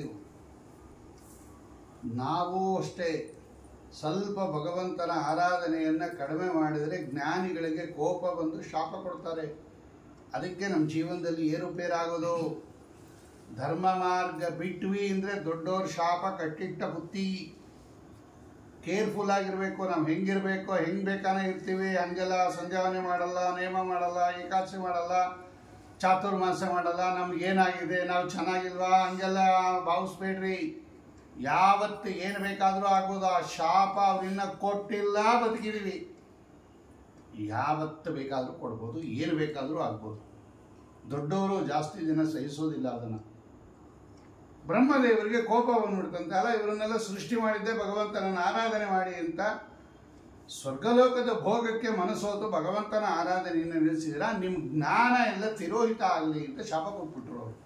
ನಾವು ಅಷ್ಟೇ ಸ್ವಲ್ಪ ಭಗವಂತನ ಆರಾಧನೆಯನ್ನು ಕಡಿಮೆ ಮಾಡಿದರೆ ಜ್ಞಾನಿಗಳಿಗೆ ಕೋಪ ಬಂದು ಶಾಪ ಕೊಡ್ತಾರೆ ಅದಕ್ಕೆ ನಮ್ಮ ಜೀವನದಲ್ಲಿ ಏರುಪೇರಾಗೋದು ಧರ್ಮ ಮಾರ್ಗ ಬಿಟ್ವಿ ಅಂದರೆ ದೊಡ್ಡವ್ರ ಶಾಪ ಕಟ್ಟಿಟ್ಟ ಬುತ್ತಿ ಕೇರ್ಫುಲ್ ಆಗಿರಬೇಕು ನಾವು ಹೆಂಗಿರಬೇಕು ಹೆಂಗೆ ಬೇಕಾನೆ ಇರ್ತೀವಿ ಹಂಗೆಲ್ಲ ಸಂಜಾವನೆ ಮಾಡಲ್ಲ ನೇಮ ಮಾಡಲ್ಲ ಏಕಾದಶಿ ಮಾಡಲ್ಲ ಚಾತುರ್ಮಾಸ ಮಾಡಲ್ಲ ನಮ್ಗೆ ಏನಾಗಿದೆ ನಾವು ಚೆನ್ನಾಗಿಲ್ವಾ ಹಂಗೆಲ್ಲ ಭಾವಿಸ್ಬೇಡ್ರಿ ಯಾವತ್ತು ಏನು ಬೇಕಾದರೂ ಆಗ್ಬೋದು ಆ ಶಾಪ ಅವ್ರಿನ್ನ ಕೊಟ್ಟಿಲ್ಲ ಬದುಕಿದೀವಿ ಯಾವತ್ತು ಬೇಕಾದರೂ ಕೊಡ್ಬೋದು ಏನು ಬೇಕಾದರೂ ಆಗ್ಬೋದು ದೊಡ್ಡವರು ಜಾಸ್ತಿ ದಿನ ಸಹಿಸೋದಿಲ್ಲ ಅದನ್ನು ಬ್ರಹ್ಮದೇವರಿಗೆ ಕೋಪ ಬಂದ್ಬಿಡ್ತಂತೆ ಅಲ್ಲ ಇವರನ್ನೆಲ್ಲ ಸೃಷ್ಟಿ ಮಾಡಿದ್ದೆ ಭಗವಂತನನ್ನು ಆರಾಧನೆ ಮಾಡಿ ಅಂತ ಸ್ವರ್ಗಲೋಕದ ಭೋಗಕ್ಕೆ ಮನಸ್ಸೋತು ಭಗವಂತನ ಆರಾಧನೆಯನ್ನು ನಿಲ್ಲಿಸಿದಿರ ನಿಮ್ಮ ಜ್ಞಾನ ಎಲ್ಲ ತಿರೋಹಿತ ಆಗಲಿ ಅಂತ ಶಾಪ ಕೊಟ್ಬಿಟ್ರು ಅವರು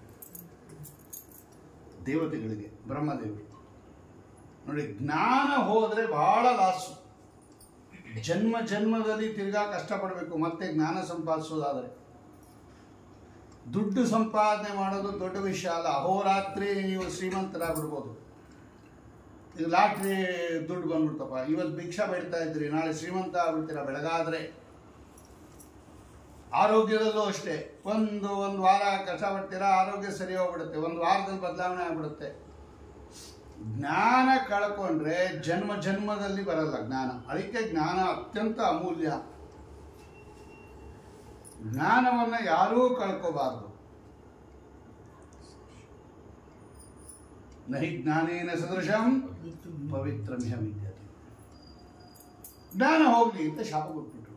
ದೇವತೆಗಳಿಗೆ ಬ್ರಹ್ಮದೇವರು ನೋಡಿ ಜ್ಞಾನ ಹೋದರೆ ಬಹಳ ಲಾಸು ಜನ್ಮ ಜನ್ಮದಲ್ಲಿ ತಿರ್ಗಾ ಕಷ್ಟಪಡಬೇಕು ಮತ್ತೆ ಜ್ಞಾನ ಸಂಪಾದಿಸೋದಾದರೆ ದುಡ್ಡು ಸಂಪಾದನೆ ಮಾಡೋದು ದೊಡ್ಡ ವಿಷಯ ಅಲ್ಲ ಅಹೋರಾತ್ರಿ ನೀವು ಶ್ರೀಮಂತರಾಗ್ಬಿಡ್ಬೋದು ಈಗ ಲಾಟ್ರಿ ದುಡ್ಡು ಬಂದ್ಬಿಡ್ತಪ್ಪ ಇವತ್ತು ಭಿಕ್ಷಾ ಬೇಡ್ತಾ ಇದ್ರಿ ನಾಳೆ ಶ್ರೀಮಂತ ಆಗ್ಬಿಡ್ತೀರಾ ಬೆಳಗಾದ್ರೆ ಆರೋಗ್ಯದಲ್ಲೂ ಅಷ್ಟೇ ಒಂದು ಒಂದು ವಾರ ಕಷ್ಟಪಡ್ತೀರಾ ಆರೋಗ್ಯ ಸರಿ ಹೋಗ್ಬಿಡುತ್ತೆ ಒಂದು ವಾರದಲ್ಲಿ ಬದಲಾವಣೆ ಆಗ್ಬಿಡುತ್ತೆ ಜ್ಞಾನ ಕಳ್ಕೊಂಡ್ರೆ ಜನ್ಮ ಜನ್ಮದಲ್ಲಿ ಬರಲ್ಲ ಜ್ಞಾನ ಅದಕ್ಕೆ ಜ್ಞಾನ ಅತ್ಯಂತ ಅಮೂಲ್ಯ ಜ್ಞಾನವನ್ನ ಯಾರೂ ಕಳ್ಕೋಬಾರ್ದು ನಹಿ ಜ್ಞಾನೇನ ಸದೃಶಂ ಪವಿತ್ರಮಿಹ ವಿದ್ಯತೆ ಜ್ಞಾನ ಹೋಗ್ಲಿ ಅಂತ ಶಾಪ ಕೊಟ್ಬಿಟ್ರು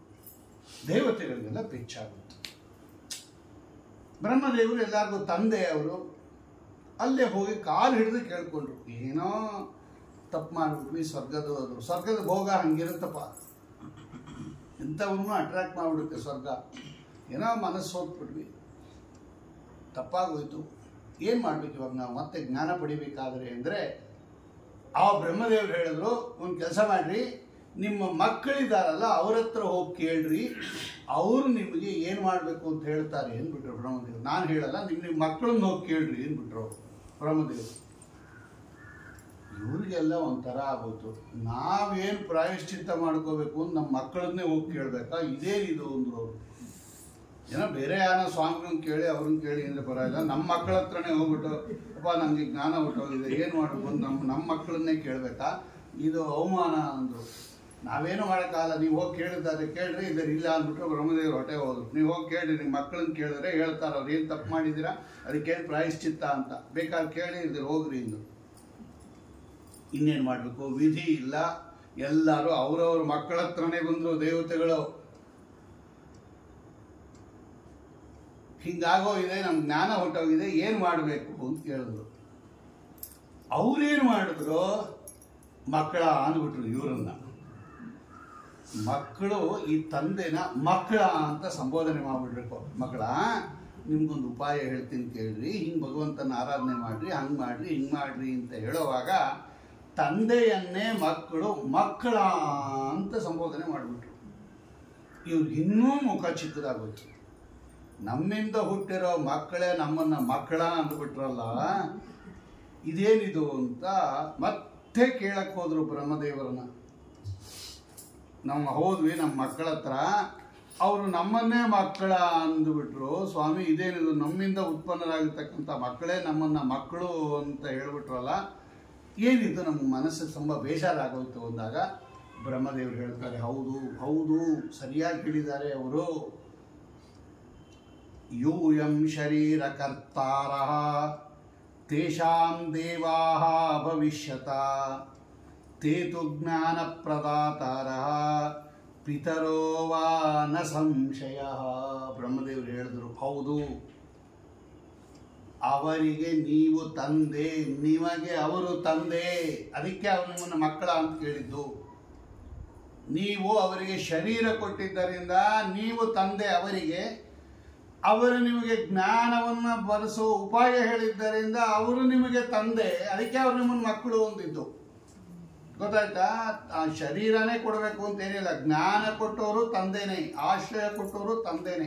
ದೇವತೆಗಳಿಗೆಲ್ಲ ಪೆಚ್ಚಾಗುತ್ತೆ ಬ್ರಹ್ಮದೇವರು ಎಲ್ಲರಿಗೂ ತಂದೆ ಅವರು ಅಲ್ಲೇ ಹೋಗಿ ಕಾಲು ಹಿಡಿದು ಕೇಳ್ಕೊಂಡ್ರು ಏನೋ ತಪ್ಪು ಮಾಡಿಬಿಟ್ವಿ ಸ್ವರ್ಗದ ಅದು ಸ್ವರ್ಗದ ಭೋಗ ಹಂಗಿರುತ್ತಪ್ಪ ಎಂಥವನ್ನು ಅಟ್ರಾಕ್ಟ್ ಮಾಡಿಬಿಡುತ್ತೆ ಸ್ವರ್ಗ ಏನೋ ಮನಸ್ಸು ಹೋಗ್ಬಿಟ್ವಿ ತಪ್ಪಾಗೋಯ್ತು ಏನು ಮಾಡ್ಬೇಕು ಇವಾಗ ನಾವು ಮತ್ತೆ ಜ್ಞಾನ ಪಡಿಬೇಕಾದ್ರೆ ಅಂದರೆ ಆ ಬ್ರಹ್ಮದೇವರು ಹೇಳಿದ್ರು ಒಂದು ಕೆಲಸ ಮಾಡ್ರಿ ನಿಮ್ಮ ಮಕ್ಕಳಿದಾರಲ್ಲ ಅವ್ರ ಹತ್ರ ಹೋಗಿ ಕೇಳ್ರಿ ಅವರು ನಿಮಗೆ ಏನು ಮಾಡಬೇಕು ಅಂತ ಹೇಳ್ತಾರೆ ಅಂದ್ಬಿಟ್ರು ಬ್ರಹ್ಮದೇವರು ನಾನು ಹೇಳಲ್ಲ ನಿಮ್ಮ ನಿಮ್ಮ ಮಕ್ಕಳನ್ನ ಹೋಗಿ ಕೇಳ್ರಿ ಅಂದ್ಬಿಟ್ರು ಬ್ರಹ್ಮದೇವರು ಇವ್ರಿಗೆಲ್ಲ ಒಂಥರ ಆಗೋಯ್ತು ನಾವೇನು ಪ್ರಾಯಶ್ಚಿತ್ತ ಮಾಡ್ಕೋಬೇಕು ಅಂತ ನಮ್ಮ ಮಕ್ಕಳನ್ನೇ ಹೋಗಿ ಕೇಳಬೇಕಾ ಇದೇನಿದು ಅಂದ್ರು ಅವರು ಏನೋ ಬೇರೆ ಯಾರೋ ಸ್ವಾಮಿಗಳನ್ನ ಕೇಳಿ ಅವ್ರನ್ನ ಕೇಳಿ ಅಂದ್ರೆ ಪರವಾಗಿಲ್ಲ ನಮ್ಮ ಮಕ್ಕಳ ಹತ್ರನೇ ಹೋಗ್ಬಿಟ್ಟು ಅಪ್ಪ ನನಗೆ ಜ್ಞಾನ ಹೊಟ್ಟೋಗಿದೆ ಏನು ಮಾಡಬೇಕು ಅಂತ ನಮ್ಮ ನಮ್ಮ ಮಕ್ಕಳನ್ನೇ ಕೇಳಬೇಕಾ ಇದು ಅವಮಾನ ಅಂದರು ನಾವೇನು ಮಾಡೋಕ್ಕಾಗಲ್ಲ ನೀವು ಹೋಗಿ ಕೇಳಿದ್ದಾರೆ ಕೇಳ್ರಿ ಇದ್ರ ಇಲ್ಲ ಅಂದ್ಬಿಟ್ಟು ಬ್ರಹ್ಮದೇವ್ರು ಹೊಟ್ಟೆ ಹೋದ್ರು ನೀವು ಹೋಗಿ ಕೇಳ್ರಿ ನಿಮ್ಮ ಮಕ್ಕಳನ್ನ ಕೇಳಿದ್ರೆ ಹೇಳ್ತಾರೆ ಅವ್ರು ಏನು ತಪ್ಪು ಮಾಡಿದ್ದೀರಾ ಅದಕ್ಕೇನು ಪ್ರಾಯಶ್ಚಿತ್ತ ಅಂತ ಬೇಕಾದ್ರೆ ಕೇಳಿ ಇದ್ರ ಹೋಗ್ರಿ ಇಂದು ಇನ್ನೇನು ಮಾಡಬೇಕು ವಿಧಿ ಇಲ್ಲ ಎಲ್ಲರೂ ಅವ್ರವ್ರ ಮಕ್ಕಳ ಹತ್ರನೇ ಬಂದರು ದೇವತೆಗಳು ಹಿಂಗಾಗೋಗಿದೆ ನಮ್ಮ ಜ್ಞಾನ ಹೊಟ್ಟೋಗಿದೆ ಏನು ಮಾಡಬೇಕು ಅಂತ ಕೇಳಿದ್ರು ಅವ್ರೇನು ಮಾಡಿದ್ರು ಮಕ್ಕಳ ಅಂದ್ಬಿಟ್ರು ಇವರನ್ನ ಮಕ್ಕಳು ಈ ತಂದೆನ ಮಕ್ಕಳ ಅಂತ ಸಂಬೋಧನೆ ಮಾಡ್ಬಿಡ್ಬೇಕು ಮಕ್ಕಳ ನಿಮ್ಗೊಂದು ಉಪಾಯ ಹೇಳ್ತೀನಿ ಕೇಳ್ರಿ ಹಿಂಗೆ ಭಗವಂತನ ಆರಾಧನೆ ಮಾಡ್ರಿ ಹಂಗೆ ಮಾಡ್ರಿ ಹಿಂಗೆ ಮಾಡ್ರಿ ಅಂತ ಹೇಳುವಾಗ ತಂದೆಯನ್ನೇ ಮಕ್ಕಳು ಮಕ್ಕಳ ಅಂತ ಸಂಬೋಧನೆ ಮಾಡಿಬಿಟ್ರು ಇವ್ರಿಗೆ ಇನ್ನೂ ಮುಖ ಚಿಕ್ಕದಾಗೋಯ್ತು ನಮ್ಮಿಂದ ಹುಟ್ಟಿರೋ ಮಕ್ಕಳೇ ನಮ್ಮನ್ನ ಮಕ್ಕಳ ಅಂದ್ಬಿಟ್ರಲ್ಲ ಇದೇನಿದು ಅಂತ ಮತ್ತೆ ಕೇಳಕ್ ಹೋದ್ರು ಬ್ರಹ್ಮದೇವರನ್ನ ನಾವು ಹೋದ್ವಿ ನಮ್ಮ ಮಕ್ಕಳ ಹತ್ರ ಅವರು ನಮ್ಮನ್ನೇ ಮಕ್ಕಳ ಅಂದ್ಬಿಟ್ರು ಸ್ವಾಮಿ ಇದೇನಿದು ನಮ್ಮಿಂದ ಉತ್ಪನ್ನರಾಗಿರ್ತಕ್ಕಂಥ ಮಕ್ಕಳೇ ನಮ್ಮನ್ನ ಮಕ್ಕಳು ಅಂತ ಹೇಳ್ಬಿಟ್ರಲ್ಲ ಏನಿದು ನಮ್ಮ ಮನಸ್ಸಿಗೆ ತುಂಬ ಬೇಜಾರಾಗೋಯ್ತು ಅಂದಾಗ ಬ್ರಹ್ಮದೇವರು ಹೇಳ್ತಾರೆ ಹೌದು ಹೌದು ಸರಿಯಾಗಿ ಹೇಳಿದ್ದಾರೆ ಅವರು ಯೂಯಂ ಶರೀರಕರ್ತಾರ ತೇಷಾಂ ದೇವಾ ಭವಿಷ್ಯತ ತೇ ತು ಜ್ಞಾನಪ್ರದಾತಾರ ಪಿತರೋ ವಾ ನ ಸಂಶಯ ಬ್ರಹ್ಮದೇವರು ಹೇಳಿದ್ರು ಹೌದು ಅವರಿಗೆ ನೀವು ತಂದೆ ನಿಮಗೆ ಅವರು ತಂದೆ ಅದಕ್ಕೆ ಅವರು ನಿಮ್ಮನ್ನು ಮಕ್ಕಳ ಅಂತ ಕೇಳಿದ್ದು ನೀವು ಅವರಿಗೆ ಶರೀರ ಕೊಟ್ಟಿದ್ದರಿಂದ ನೀವು ತಂದೆ ಅವರಿಗೆ ಅವರು ನಿಮಗೆ ಜ್ಞಾನವನ್ನು ಬರೆಸೋ ಉಪಾಯ ಹೇಳಿದ್ದರಿಂದ ಅವರು ನಿಮಗೆ ತಂದೆ ಅದಕ್ಕೆ ಅವರು ನಿಮ್ಮನ್ನು ಮಕ್ಕಳು ಅಂದಿದ್ದು ಗೊತ್ತಾಯ್ತಾ ಆ ಶರೀರನೇ ಕೊಡಬೇಕು ಅಂತ ಏನಿಲ್ಲ ಜ್ಞಾನ ಕೊಟ್ಟವರು ತಂದೆನೇ ಆಶ್ರಯ ಕೊಟ್ಟವರು ತಂದೆನೇ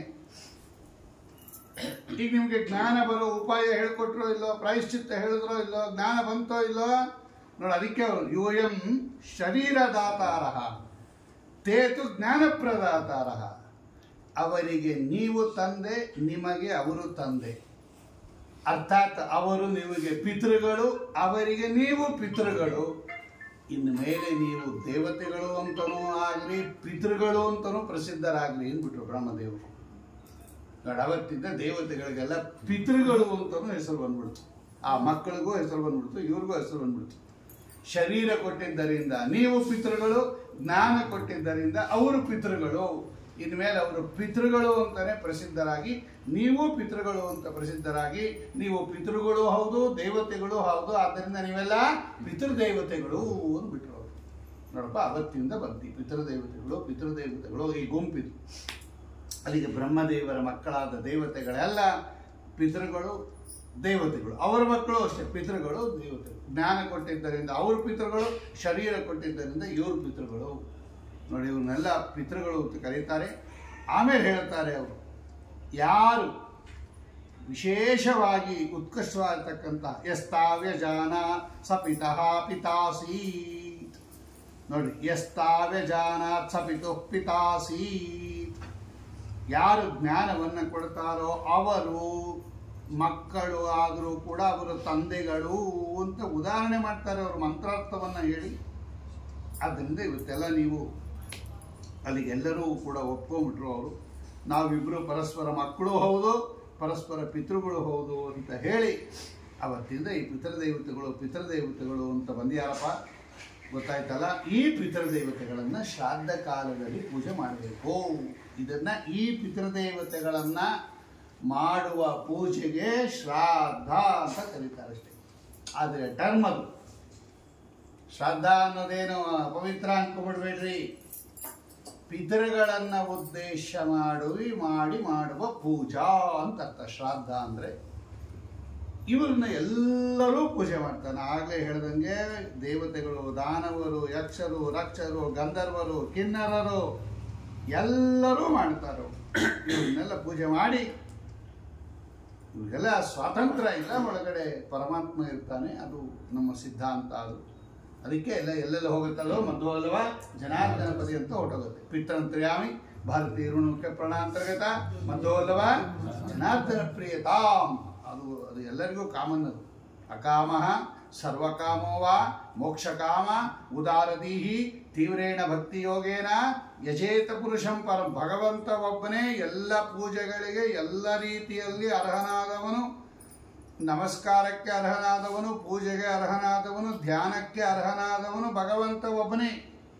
ಈಗ ನಿಮಗೆ ಜ್ಞಾನ ಬರೋ ಉಪಾಯ ಹೇಳ್ಕೊಟ್ರೋ ಇಲ್ಲೋ ಪ್ರಾಯಶ್ಚಿತ್ತ ಹೇಳಿದ್ರೋ ಇಲ್ಲೋ ಜ್ಞಾನ ಬಂತೋ ಇಲ್ಲೋ ನೋಡಿ ಅದಕ್ಕೆ ಅವರು ಯು ಎಂ ಶರೀರದಾತಾರ ತೇತು ಜ್ಞಾನಪ್ರದಾತಾರ ಅವರಿಗೆ ನೀವು ತಂದೆ ನಿಮಗೆ ಅವರು ತಂದೆ ಅರ್ಥಾತ್ ಅವರು ನಿಮಗೆ ಪಿತೃಗಳು ಅವರಿಗೆ ನೀವು ಪಿತೃಗಳು ಇನ್ನು ಮೇಲೆ ನೀವು ದೇವತೆಗಳು ಅಂತನೂ ಆಗಲಿ ಪಿತೃಗಳು ಅಂತನೂ ಪ್ರಸಿದ್ಧರಾಗಲಿ ಅಂದ್ಬಿಟ್ರು ಬ್ರಹ್ಮದೇವರು ನೋಡಿ ಅವತ್ತಿದ್ದ ದೇವತೆಗಳಿಗೆಲ್ಲ ಪಿತೃಗಳು ಅಂತನೂ ಹೆಸರು ಬಂದ್ಬಿಡ್ತು ಆ ಮಕ್ಕಳಿಗೂ ಹೆಸರು ಬಂದ್ಬಿಡ್ತು ಇವ್ರಿಗೂ ಹೆಸರು ಬಂದ್ಬಿಡ್ತು ಶರೀರ ಕೊಟ್ಟಿದ್ದರಿಂದ ನೀವು ಪಿತೃಗಳು ಜ್ಞಾನ ಕೊಟ್ಟಿದ್ದರಿಂದ ಅವರು ಪಿತೃಗಳು ಇನ್ಮೇಲೆ ಅವರು ಪಿತೃಗಳು ಅಂತಾನೆ ಪ್ರಸಿದ್ಧರಾಗಿ ನೀವು ಪಿತೃಗಳು ಅಂತ ಪ್ರಸಿದ್ಧರಾಗಿ ನೀವು ಪಿತೃಗಳು ಹೌದು ದೇವತೆಗಳು ಹೌದು ಆದ್ದರಿಂದ ನೀವೆಲ್ಲ ಪಿತೃದೇವತೆಗಳು ಅಂದ್ಬಿಟ್ರು ಅವರು ನೋಡಪ್ಪ ಅವತ್ತಿಂದ ಬಂತಿ ಪಿತೃದೇವತೆಗಳು ಪಿತೃದೇವತೆಗಳು ಈ ಗುಂಪಿದು ಅಲ್ಲಿಗೆ ಬ್ರಹ್ಮದೇವರ ಮಕ್ಕಳಾದ ದೇವತೆಗಳೆಲ್ಲ ಪಿತೃಗಳು ದೇವತೆಗಳು ಅವರ ಮಕ್ಕಳು ಅಷ್ಟೇ ಪಿತೃಗಳು ದೇವತೆಗಳು ಜ್ಞಾನ ಕೊಟ್ಟಿದ್ದರಿಂದ ಅವ್ರ ಪಿತೃಗಳು ಶರೀರ ಕೊಟ್ಟಿದ್ದರಿಂದ ಇವ್ರ ಪಿತೃಗಳು ನೋಡಿ ಇವ್ರನ್ನೆಲ್ಲ ಪಿತೃಗಳು ಅಂತ ಕರೀತಾರೆ ಆಮೇಲೆ ಹೇಳ್ತಾರೆ ಅವರು ಯಾರು ವಿಶೇಷವಾಗಿ ಉತ್ಕೃಷ್ಟವಾಗಿರ್ತಕ್ಕಂಥ ಎಸ್ತಾವ್ಯ ಜಾನ ಸ ಪಿತಃ ಪಿತಾಸೀತ್ ನೋಡಿ ಎಸ್ತಾವ್ಯ ಜಾನ ಸ ಪಿತು ಪಿತಾಸೀತ್ ಯಾರು ಜ್ಞಾನವನ್ನು ಕೊಡ್ತಾರೋ ಅವರು ಮಕ್ಕಳು ಆದರೂ ಕೂಡ ಅವರು ತಂದೆಗಳು ಅಂತ ಉದಾಹರಣೆ ಮಾಡ್ತಾರೆ ಅವರು ಮಂತ್ರಾರ್ಥವನ್ನು ಹೇಳಿ ಆದ್ದರಿಂದ ಇವತ್ತೆಲ್ಲ ನೀವು ಅಲ್ಲಿಗೆ ಎಲ್ಲರೂ ಕೂಡ ಒಪ್ಕೊಂಡ್ಬಿಟ್ರು ಅವರು ನಾವಿಬ್ಬರು ಪರಸ್ಪರ ಮಕ್ಕಳು ಹೌದು ಪರಸ್ಪರ ಪಿತೃಗಳು ಹೌದು ಅಂತ ಹೇಳಿ ಅವತ್ತಿಂದ ಈ ಪಿತೃದೇವತೆಗಳು ಪಿತೃದೇವತೆಗಳು ಅಂತ ಬಂದ್ಯಾರಪ್ಪ ಗೊತ್ತಾಯ್ತಲ್ಲ ಈ ಪಿತೃದೇವತೆಗಳನ್ನು ಶ್ರಾದ್ದ ಕಾಲದಲ್ಲಿ ಪೂಜೆ ಮಾಡಬೇಕು ಇದನ್ನ ಈ ಪಿತೃದೇವತೆಗಳನ್ನ ಮಾಡುವ ಪೂಜೆಗೆ ಶ್ರಾದ್ದ ಅಂತ ಕರೀತಾರೆ ಅಷ್ಟೇ ಆದರೆ ಟರ್ಮ್ ಅದು ಶ್ರಾದ್ದ ಅನ್ನೋದೇನು ಪವಿತ್ರ ಅನ್ಕೊಂಡ್ಬಿಡ್ಬೇಡ್ರಿ ಪಿತೃಗಳನ್ನ ಉದ್ದೇಶ ಮಾಡುವಿ ಮಾಡಿ ಮಾಡುವ ಪೂಜಾ ಅಂತ ಅರ್ಥ ಶ್ರಾದ್ದ ಅಂದ್ರೆ ಇವ್ರನ್ನ ಎಲ್ಲರೂ ಪೂಜೆ ಮಾಡ್ತಾನೆ ಆಗಲೇ ಹೇಳ್ದಂಗೆ ದೇವತೆಗಳು ದಾನವರು ಯಕ್ಷರು ರಕ್ಷರು ಗಂಧರ್ವರು ಕಿನ್ನರರು ಎಲ್ಲರೂ ಮಾಡ್ತಾರೆ ಇವನ್ನೆಲ್ಲ ಪೂಜೆ ಮಾಡಿ ಇವ್ರಿಗೆಲ್ಲ ಸ್ವಾತಂತ್ರ್ಯ ಇಲ್ಲ ಒಳಗಡೆ ಪರಮಾತ್ಮ ಇರ್ತಾನೆ ಅದು ನಮ್ಮ ಸಿದ್ಧಾಂತ ಅದು ಅದಕ್ಕೆ ಎಲ್ಲ ಎಲ್ಲೆಲ್ಲ ಹೋಗುತ್ತಲ್ಲೋ ಮಧ್ವ ಅಲ್ವಾ ಜನಾರ್ದನ ಪದಿ ಅಂತ ಹೊರಟೋಗುತ್ತೆ ಪಿತ್ತಂತ್ರ್ಯಾಮಿ ಭಾರತೀಯ ಋಣಕ್ಕೆ ಪ್ರಣಾಂತರ್ಗತ ಮಧ್ವ ಅಲ್ವ ಜನಾರ್ದನ ಪ್ರಿಯತಾಂ ಅದು ಅದು ಎಲ್ಲರಿಗೂ ಕಾಮನ್ ಅದು ಅಕಾಮ ಸರ್ವಕಾಮೋ ವಾ ಮೋಕ್ಷಕಾಮ ಉದಾರದೀಹಿ ತೀವ್ರೇಣ ಭಕ್ತಿ ಯೋಗೇನ ಯಜೇತ ಪುರುಷಂ ಪರಂ ಭಗವಂತ ಒಬ್ಬನೇ ಎಲ್ಲ ಪೂಜೆಗಳಿಗೆ ಎಲ್ಲ ರೀತಿಯಲ್ಲಿ ಅರ್ಹನಾದವನು ನಮಸ್ಕಾರಕ್ಕೆ ಅರ್ಹನಾದವನು ಪೂಜೆಗೆ ಅರ್ಹನಾದವನು ಧ್ಯಾನಕ್ಕೆ ಅರ್ಹನಾದವನು ಭಗವಂತ ಒಬ್ಬನೇ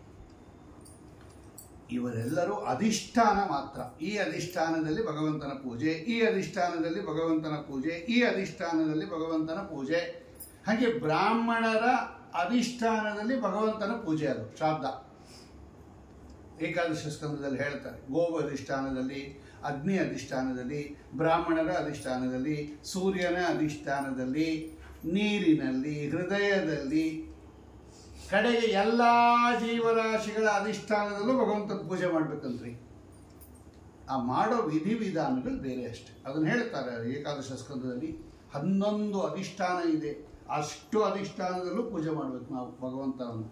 ಇವರೆಲ್ಲರೂ ಅಧಿಷ್ಠಾನ ಮಾತ್ರ ಈ ಅಧಿಷ್ಠಾನದಲ್ಲಿ ಭಗವಂತನ ಪೂಜೆ ಈ ಅಧಿಷ್ಠಾನದಲ್ಲಿ ಭಗವಂತನ ಪೂಜೆ ಈ ಅಧಿಷ್ಠಾನದಲ್ಲಿ ಭಗವಂತನ ಪೂಜೆ ಹಾಗೆ ಬ್ರಾಹ್ಮಣರ ಅಧಿಷ್ಠಾನದಲ್ಲಿ ಭಗವಂತನ ಪೂಜೆ ಅದು ಶ್ರಾದ್ದ ಏಕಾದಶ ಸ್ಕಂದದಲ್ಲಿ ಹೇಳ್ತಾರೆ ಗೋವು ಅಧಿಷ್ಠಾನದಲ್ಲಿ ಅಗ್ನಿ ಅಧಿಷ್ಠಾನದಲ್ಲಿ ಬ್ರಾಹ್ಮಣರ ಅಧಿಷ್ಠಾನದಲ್ಲಿ ಸೂರ್ಯನ ಅಧಿಷ್ಠಾನದಲ್ಲಿ ನೀರಿನಲ್ಲಿ ಹೃದಯದಲ್ಲಿ ಕಡೆಗೆ ಎಲ್ಲ ಜೀವರಾಶಿಗಳ ಅಧಿಷ್ಠಾನದಲ್ಲೂ ಭಗವಂತನ ಪೂಜೆ ಮಾಡ್ಬೇಕಂತ್ರಿ ಆ ಮಾಡೋ ವಿಧಿವಿಧಾನಗಳು ಬೇರೆ ಅಷ್ಟೆ ಅದನ್ನು ಹೇಳ್ತಾರೆ ಏಕಾದಶ ಸ್ಕಂದದಲ್ಲಿ ಹನ್ನೊಂದು ಅಧಿಷ್ಠಾನ ಇದೆ ಅಷ್ಟು ಅಧಿಷ್ಠಾನದಲ್ಲೂ ಪೂಜೆ ಮಾಡಬೇಕು ನಾವು ಭಗವಂತನನ್ನು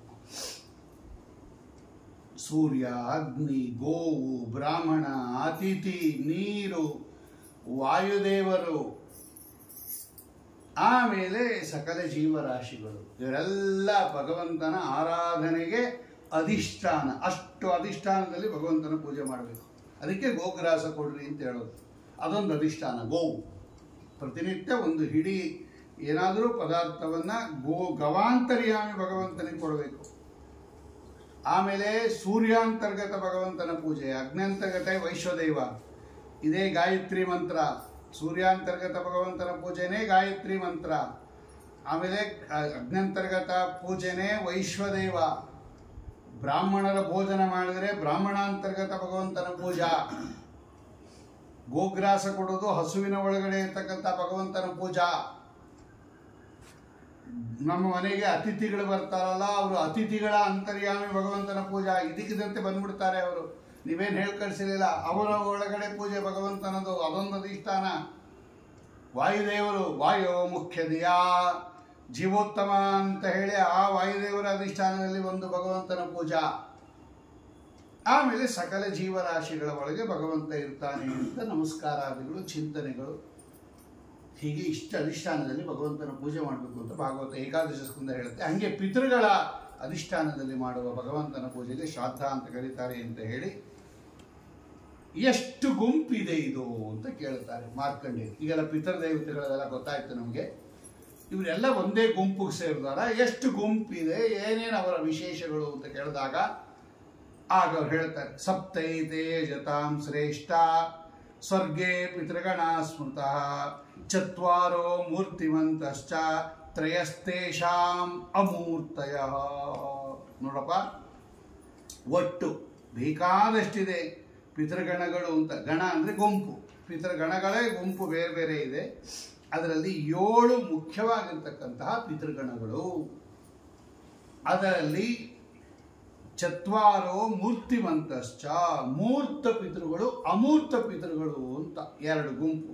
ಸೂರ್ಯ ಅಗ್ನಿ ಗೋವು ಬ್ರಾಹ್ಮಣ ಅತಿಥಿ ನೀರು ವಾಯುದೇವರು ಆಮೇಲೆ ಸಕಲ ಜೀವರಾಶಿಗಳು ಇವರೆಲ್ಲ ಭಗವಂತನ ಆರಾಧನೆಗೆ ಅಧಿಷ್ಠಾನ ಅಷ್ಟು ಅಧಿಷ್ಠಾನದಲ್ಲಿ ಭಗವಂತನ ಪೂಜೆ ಮಾಡಬೇಕು ಅದಕ್ಕೆ ಗೋಗ್ರಾಸ ಕೊಡ್ರಿ ಅಂತ ಹೇಳೋದು ಅದೊಂದು ಅಧಿಷ್ಠಾನ ಗೋವು ಪ್ರತಿನಿತ್ಯ ಒಂದು ಹಿಡಿ ಏನಾದರೂ ಪದಾರ್ಥವನ್ನ ಗೋ ಗವಾಂತರ್ಯಾಮಿ ಭಗವಂತನಿಗೆ ಕೊಡಬೇಕು ಆಮೇಲೆ ಸೂರ್ಯಾಂತರ್ಗತ ಭಗವಂತನ ಪೂಜೆ ಅಗ್ನಂತರ್ಗತ ವೈಶ್ವದೇವ ಇದೇ ಗಾಯತ್ರಿ ಮಂತ್ರ ಸೂರ್ಯಾಂತರ್ಗತ ಭಗವಂತನ ಪೂಜೆನೇ ಗಾಯತ್ರಿ ಮಂತ್ರ ಆಮೇಲೆ ಅ- ಅಗ್ನಂತರ್ಗತ ಪೂಜೆನೇ ವೈಶ್ವದೇವ ಬ್ರಾಹ್ಮಣರ ಭೋಜನ ಮಾಡಿದರೆ ಬ್ರಾಹ್ಮಣಾಂತರ್ಗತ ಭಗವಂತನ ಪೂಜಾ ಗೋಗ್ರಾಸ ಕೊಡೋದು ಹಸುವಿನ ಒಳಗಡೆ ಇರ್ತಕ್ಕಂಥ ಭಗವಂತನ ಪೂಜಾ ನಮ್ಮ ಮನೆಗೆ ಅತಿಥಿಗಳು ಬರ್ತಾರಲ್ಲ ಅವರು ಅತಿಥಿಗಳ ಅಂತರ್ಯಾಮಿ ಭಗವಂತನ ಪೂಜಾ ಇದಕ್ಕಿದಂತೆ ಬಂದ್ಬಿಡ್ತಾರೆ ಅವರು ನೀವೇನು ಹೇಳಿ ಕಳಿಸಲಿಲ್ಲ ಅವರ ಒಳಗಡೆ ಪೂಜೆ ಭಗವಂತನದು ಅದೊಂದು ಅಧಿಷ್ಠಾನ ವಾಯುದೇವರು ವಾಯು ಮುಖ್ಯದಿಯಾ ಜೀವೋತ್ತಮ ಅಂತ ಹೇಳಿ ಆ ವಾಯುದೇವರ ಅಧಿಷ್ಠಾನದಲ್ಲಿ ಒಂದು ಭಗವಂತನ ಪೂಜಾ ಆಮೇಲೆ ಸಕಲ ಜೀವರಾಶಿಗಳ ಒಳಗೆ ಭಗವಂತ ಇರ್ತಾನೆ ಅಂತ ನಮಸ್ಕಾರಾದಿಗಳು ಚಿಂತನೆಗಳು ಹೀಗೆ ಇಷ್ಟ ಅಧಿಷ್ಠಾನದಲ್ಲಿ ಭಗವಂತನ ಪೂಜೆ ಮಾಡಬೇಕು ಅಂತ ಭಾಗವತ ಏಕಾದಶ ಸ್ಕಂದ ಹೇಳುತ್ತೆ ಹಂಗೆ ಪಿತೃಗಳ ಅಧಿಷ್ಠಾನದಲ್ಲಿ ಮಾಡುವ ಭಗವಂತನ ಪೂಜೆಗೆ ಶ್ರಾದ್ದ ಅಂತ ಕರೀತಾರೆ ಅಂತ ಹೇಳಿ ಎಷ್ಟು ಗುಂಪಿದೆ ಇದು ಅಂತ ಕೇಳ್ತಾರೆ ಮಾರ್ಕಂಡೇಯ ಈಗೆಲ್ಲ ಪಿತೃದೇವತೆಗಳೆಲ್ಲ ಗೊತ್ತಾಯ್ತು ನಮಗೆ ಇವರೆಲ್ಲ ಒಂದೇ ಗುಂಪಿಗೆ ಸೇರಿದಾರ ಎಷ್ಟು ಗುಂಪಿದೆ ಏನೇನು ಅವರ ವಿಶೇಷಗಳು ಅಂತ ಕೇಳಿದಾಗ ಆಗ ಅವ್ರು ಹೇಳ್ತಾರೆ ಸಪ್ತೈತೆ ಜತಾಂ ಶ್ರೇಷ್ಠ ಸ್ವರ್ಗೇ ಪಿತೃಗಣ ಸ್ಮೃತ ಚತ್ವಾರೋ ಮೂರ್ತಿಮಂತಶ್ಚ ತ್ರಯಸ್ತೇಷಾಂ ಅಮೂರ್ತಯ ನೋಡಪ್ಪ ಒಟ್ಟು ಬೇಕಾದಷ್ಟಿದೆ ಪಿತೃಗಣಗಳು ಅಂತ ಗಣ ಅಂದರೆ ಗುಂಪು ಪಿತೃಗಣಗಳೇ ಗುಂಪು ಬೇರೆ ಬೇರೆ ಇದೆ ಅದರಲ್ಲಿ ಏಳು ಮುಖ್ಯವಾಗಿರ್ತಕ್ಕಂತಹ ಪಿತೃಗಣಗಳು ಅದರಲ್ಲಿ ಚತ್ವಾರೋ ಮೂರ್ತಿಮಂತಶ್ಚ ಮೂರ್ತ ಪಿತೃಗಳು ಅಮೂರ್ತ ಪಿತೃಗಳು ಅಂತ ಎರಡು ಗುಂಪು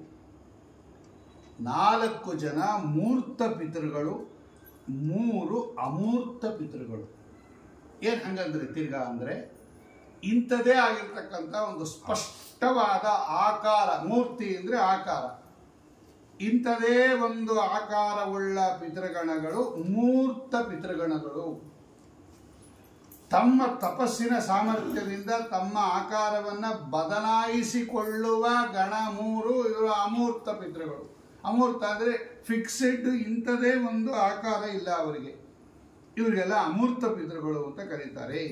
ನಾಲ್ಕು ಜನ ಮೂರ್ತ ಪಿತೃಗಳು ಮೂರು ಅಮೂರ್ತ ಪಿತೃಗಳು ಏನು ಹಂಗಂದ್ರೆ ತಿರ್ಗಾ ಅಂದರೆ ಇಂಥದೇ ಆಗಿರ್ತಕ್ಕಂಥ ಒಂದು ಸ್ಪಷ್ಟವಾದ ಆಕಾರ ಮೂರ್ತಿ ಅಂದರೆ ಆಕಾರ ಇಂಥದೇ ಒಂದು ಆಕಾರವುಳ್ಳ ಪಿತೃಗಣಗಳು ಮೂರ್ತ ಪಿತೃಗಣಗಳು ತಮ್ಮ ತಪಸ್ಸಿನ ಸಾಮರ್ಥ್ಯದಿಂದ ತಮ್ಮ ಆಕಾರವನ್ನ ಬದಲಾಯಿಸಿಕೊಳ್ಳುವ ಗಣ ಮೂರು ಇವರು ಅಮೂರ್ತ ಪಿತೃಗಳು ಅಮೂರ್ತ ಅಂದರೆ ಫಿಕ್ಸೆಡ್ ಇಂಥದೇ ಒಂದು ಆಕಾರ ಇಲ್ಲ ಅವರಿಗೆ ಇವರಿಗೆಲ್ಲ ಅಮೂರ್ತ ಪಿತೃಗಳು ಅಂತ ಕರೀತಾರೆ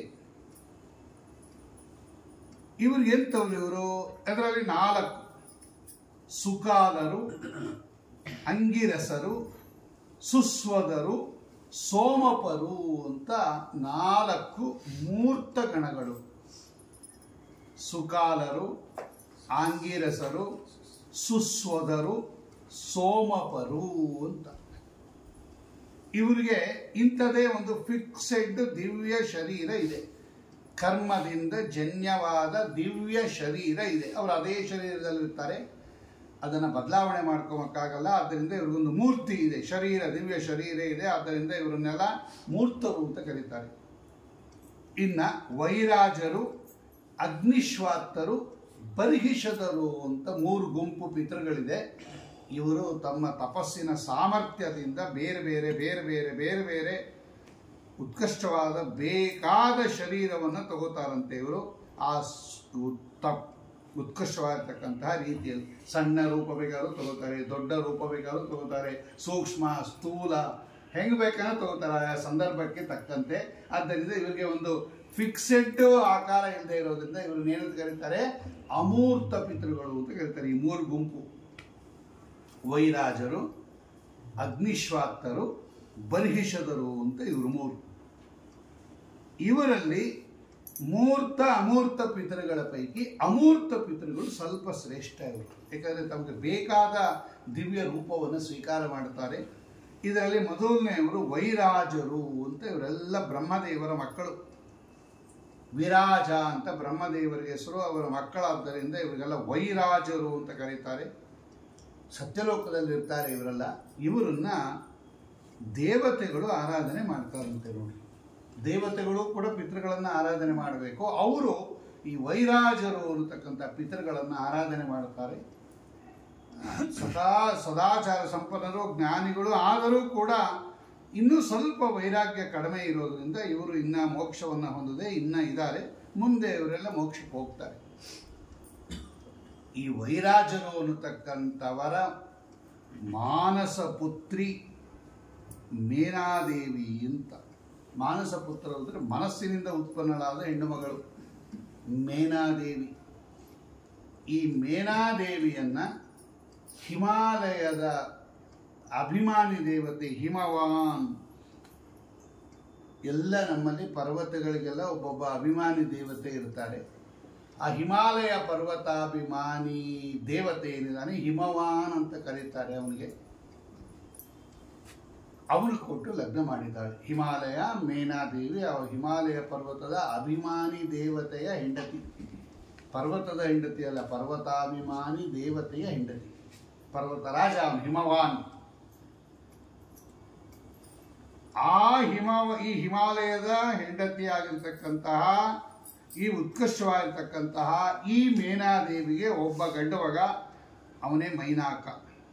ಇವ್ರಿಗೆ ಎಂಥವ್ರು ಇವರು ಅದರಲ್ಲಿ ನಾಲ್ಕು ಸುಕಾಲರು ಅಂಗಿರಸರು ಸುಸ್ವದರು ಸೋಮಪರು ಅಂತ ನಾಲ್ಕು ಮೂರ್ತ ಗಣಗಳು ಸುಕಾಲರು ಆಂಗಿರಸರು ಸುಸ್ವದರು ಸೋಮಪರು ಅಂತ ಇವರಿಗೆ ಇಂಥದೇ ಒಂದು ಫಿಕ್ಸೆಡ್ ದಿವ್ಯ ಶರೀರ ಇದೆ ಕರ್ಮದಿಂದ ಜನ್ಯವಾದ ದಿವ್ಯ ಶರೀರ ಇದೆ ಅವರು ಅದೇ ಶರೀರದಲ್ಲಿರ್ತಾರೆ ಅದನ್ನು ಬದಲಾವಣೆ ಮಾಡ್ಕೋಮಕ್ಕಾಗಲ್ಲ ಆದ್ದರಿಂದ ಇವ್ರಿಗೊಂದು ಮೂರ್ತಿ ಇದೆ ಶರೀರ ದಿವ್ಯ ಶರೀರ ಇದೆ ಆದ್ದರಿಂದ ಇವರನ್ನೆಲ್ಲ ಮೂರ್ತರು ಅಂತ ಕರೀತಾರೆ ಇನ್ನ ವೈರಾಜರು ಅಗ್ನಿಶ್ವಾತ್ತರು ಬರ್ಹಿಷದರು ಅಂತ ಮೂರು ಗುಂಪು ಪಿತೃಗಳಿದೆ ಇವರು ತಮ್ಮ ತಪಸ್ಸಿನ ಸಾಮರ್ಥ್ಯದಿಂದ ಬೇರೆ ಬೇರೆ ಬೇರೆ ಬೇರೆ ಬೇರೆ ಬೇರೆ ಉತ್ಕೃಷ್ಟವಾದ ಬೇಕಾದ ಶರೀರವನ್ನು ತಗೋತಾರಂತೆ ಇವರು ಆ ಸ್- ಉತ್ತ ಉತ್ಕೃಷ್ಟವಾಗಿರ್ತಕ್ಕಂತಹ ರೀತಿಯಲ್ಲಿ ಸಣ್ಣ ರೂಪ ಬೇಕಾದ್ರೂ ತಗೋತಾರೆ ದೊಡ್ಡ ರೂಪ ಬೇಕಾದ್ರೂ ತಗೋತಾರೆ ಸೂಕ್ಷ್ಮ ಸ್ಥೂಲ ಹೆಂಗ್ ಬೇಕಾದ್ರೂ ತಗೋತಾರೆ ಆ ಸಂದರ್ಭಕ್ಕೆ ತಕ್ಕಂತೆ ಆದ್ದರಿಂದ ಇವರಿಗೆ ಒಂದು ಫಿಕ್ಸೆಡ್ ಆಕಾರ ಇಲ್ಲದೆ ಇರೋದ್ರಿಂದ ಇವ್ರನ್ನ ಏನಂತ ಕರೀತಾರೆ ಅಮೂರ್ತ ಪಿತೃಗಳು ಅಂತ ಕರೀತಾರೆ ಈ ಮೂರು ಗುಂಪು ವೈರಾಜರು ಅಗ್ನಿಶ್ವಾತ್ತರು ಬರ್ಹಿಷದರು ಅಂತ ಇವರು ಮೂರು ಇವರಲ್ಲಿ ಮೂರ್ತ ಅಮೂರ್ತ ಪಿತೃಗಳ ಪೈಕಿ ಅಮೂರ್ತ ಪಿತೃಗಳು ಸ್ವಲ್ಪ ಶ್ರೇಷ್ಠ ಇವರು ಯಾಕಂದರೆ ತಮಗೆ ಬೇಕಾದ ದಿವ್ಯ ರೂಪವನ್ನು ಸ್ವೀಕಾರ ಮಾಡುತ್ತಾರೆ ಇದರಲ್ಲಿ ಮೊದಲನೆಯವರು ವೈರಾಜರು ಅಂತ ಇವರೆಲ್ಲ ಬ್ರಹ್ಮದೇವರ ಮಕ್ಕಳು ವಿರಾಜ ಅಂತ ಬ್ರಹ್ಮದೇವರಿಗೆ ಹೆಸರು ಅವರ ಮಕ್ಕಳಾದ್ದರಿಂದ ಇವರಿಗೆಲ್ಲ ವೈರಾಜರು ಅಂತ ಕರೀತಾರೆ ಸತ್ಯಲೋಕದಲ್ಲಿ ಇರ್ತಾರೆ ಇವರೆಲ್ಲ ಇವರನ್ನ ದೇವತೆಗಳು ಆರಾಧನೆ ಮಾಡ್ತಾರಂತೆ ನೋಡಿ ದೇವತೆಗಳು ಕೂಡ ಪಿತೃಗಳನ್ನು ಆರಾಧನೆ ಮಾಡಬೇಕು ಅವರು ಈ ವೈರಾಜರು ಅನ್ನತಕ್ಕಂಥ ಪಿತೃಗಳನ್ನು ಆರಾಧನೆ ಮಾಡುತ್ತಾರೆ ಸದಾ ಸದಾಚಾರ ಸಂಪನ್ನರು ಜ್ಞಾನಿಗಳು ಆದರೂ ಕೂಡ ಇನ್ನೂ ಸ್ವಲ್ಪ ವೈರಾಗ್ಯ ಕಡಿಮೆ ಇರೋದ್ರಿಂದ ಇವರು ಇನ್ನ ಮೋಕ್ಷವನ್ನು ಹೊಂದದೆ ಇನ್ನ ಇದ್ದಾರೆ ಮುಂದೆ ಇವರೆಲ್ಲ ಮೋಕ್ಷಕ್ಕೆ ಹೋಗ್ತಾರೆ ಈ ವೈರಾಜರು ಅನ್ನತಕ್ಕಂಥವರ ಮಾನಸ ಪುತ್ರಿ ಮೇನಾದೇವಿ ಅಂತ ಮಾನಸ ಪುತ್ರ ಅಂದರೆ ಮನಸ್ಸಿನಿಂದ ಉತ್ಪನ್ನಳಾದ ಹೆಣ್ಣು ಮಗಳು ಮೇನಾದೇವಿ ಈ ಮೇನಾದೇವಿಯನ್ನ ಹಿಮಾಲಯದ ಅಭಿಮಾನಿ ದೇವತೆ ಹಿಮವಾನ್ ಎಲ್ಲ ನಮ್ಮಲ್ಲಿ ಪರ್ವತಗಳಿಗೆಲ್ಲ ಒಬ್ಬೊಬ್ಬ ಅಭಿಮಾನಿ ದೇವತೆ ಇರ್ತಾರೆ ಆ ಹಿಮಾಲಯ ಪರ್ವತಾಭಿಮಾನಿ ದೇವತೆ ಏನಿದ್ದಾನೆ ಹಿಮವಾನ್ ಅಂತ ಕರೀತಾರೆ ಅವನಿಗೆ ಅವನು ಕೊಟ್ಟು ಲಗ್ನ ಮಾಡಿದ್ದಾಳೆ ಹಿಮಾಲಯ ಮೇನಾದೇವಿ ಆ ಹಿಮಾಲಯ ಪರ್ವತದ ಅಭಿಮಾನಿ ದೇವತೆಯ ಹೆಂಡತಿ ಪರ್ವತದ ಹೆಂಡತಿ ಅಲ್ಲ ಪರ್ವತಾಭಿಮಾನಿ ದೇವತೆಯ ಹೆಂಡತಿ ಪರ್ವತ ರಾಜ ಅವನು ಹಿಮವಾನ್ ಆ ಹಿಮ ಈ ಹಿಮಾಲಯದ ಹೆಂಡತಿಯಾಗಿರ್ತಕ್ಕಂತಹ ಈ ಉತ್ಕೃಷ್ಟವಾಗಿರ್ತಕ್ಕಂತಹ ಈ ಮೇನಾದೇವಿಗೆ ಒಬ್ಬ ಗಂಡವಗ ಅವನೇ ಮೈನಾಕ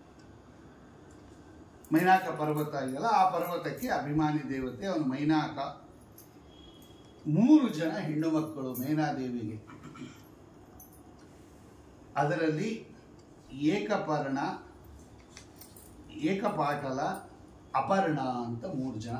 ಮೈನಾಕ ಪರ್ವತ ಇದೆಯಲ್ಲ ಆ ಪರ್ವತಕ್ಕೆ ಅಭಿಮಾನಿ ದೇವತೆ ಅವನು ಮೈನಾಕ ಮೂರು ಜನ ಹೆಣ್ಣು ಮಕ್ಕಳು ಮೇನಾದೇವಿಗೆ ಅದರಲ್ಲಿ ಏಕಪರ್ಣ ಏಕಪಾಟಲ ಅಪರ್ಣ ಅಂತ ಮೂರು ಜನ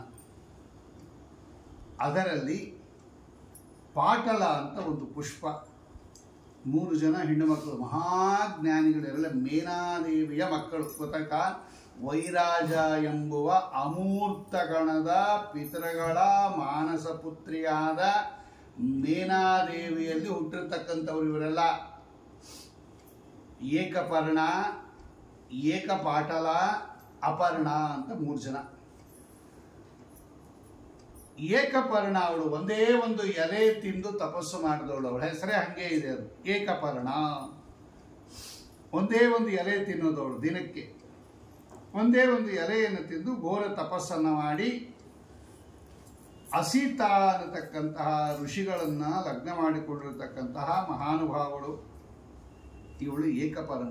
ಅದರಲ್ಲಿ ಪಾಟಲ ಅಂತ ಒಂದು ಪುಷ್ಪ ಮೂರು ಜನ ಹೆಣ್ಣು ಮಕ್ಕಳು ಮಹಾಜ್ಞಾನಿಗಳೆಲ್ಲ ಮೇನಾದೇವಿಯ ಮಕ್ಕಳು ಗೊತ್ತಾಕ ವೈರಾಜ ಎಂಬುವ ಅಮೂರ್ತ ಗಣದ ಪಿತೃಗಳ ಮಾನಸ ಪುತ್ರಿಯಾದ ಮೇನಾದೇವಿಯಲ್ಲಿ ಹುಟ್ಟಿರ್ತಕ್ಕಂಥವ್ರು ಇವರೆಲ್ಲ ಏಕಪರ್ಣ ಏಕಪಾಟಲ ಅಪರ್ಣ ಅಂತ ಮೂರು ಜನ ಏಕಪರ್ಣ ಅವಳು ಒಂದೇ ಒಂದು ಎಲೆ ತಿಂದು ತಪಸ್ಸು ಮಾಡಿದವಳು ಅವಳ ಹೆಸರೇ ಹಂಗೆ ಇದೆ ಅದು ಏಕಪರ್ಣ ಒಂದೇ ಒಂದು ಎಲೆ ತಿನ್ನೋದವಳು ದಿನಕ್ಕೆ ಒಂದೇ ಒಂದು ಎಲೆಯನ್ನು ತಿಂದು ಘೋರ ತಪಸ್ಸನ್ನು ಮಾಡಿ ಅಸೀತ ಅನ್ನತಕ್ಕಂತಹ ಋಷಿಗಳನ್ನ ಲಗ್ನ ಮಾಡಿಕೊಂಡಿರತಕ್ಕಂತಹ ಮಹಾನುಭಾವಳು ಇವಳು ಏಕಪರ್ಣ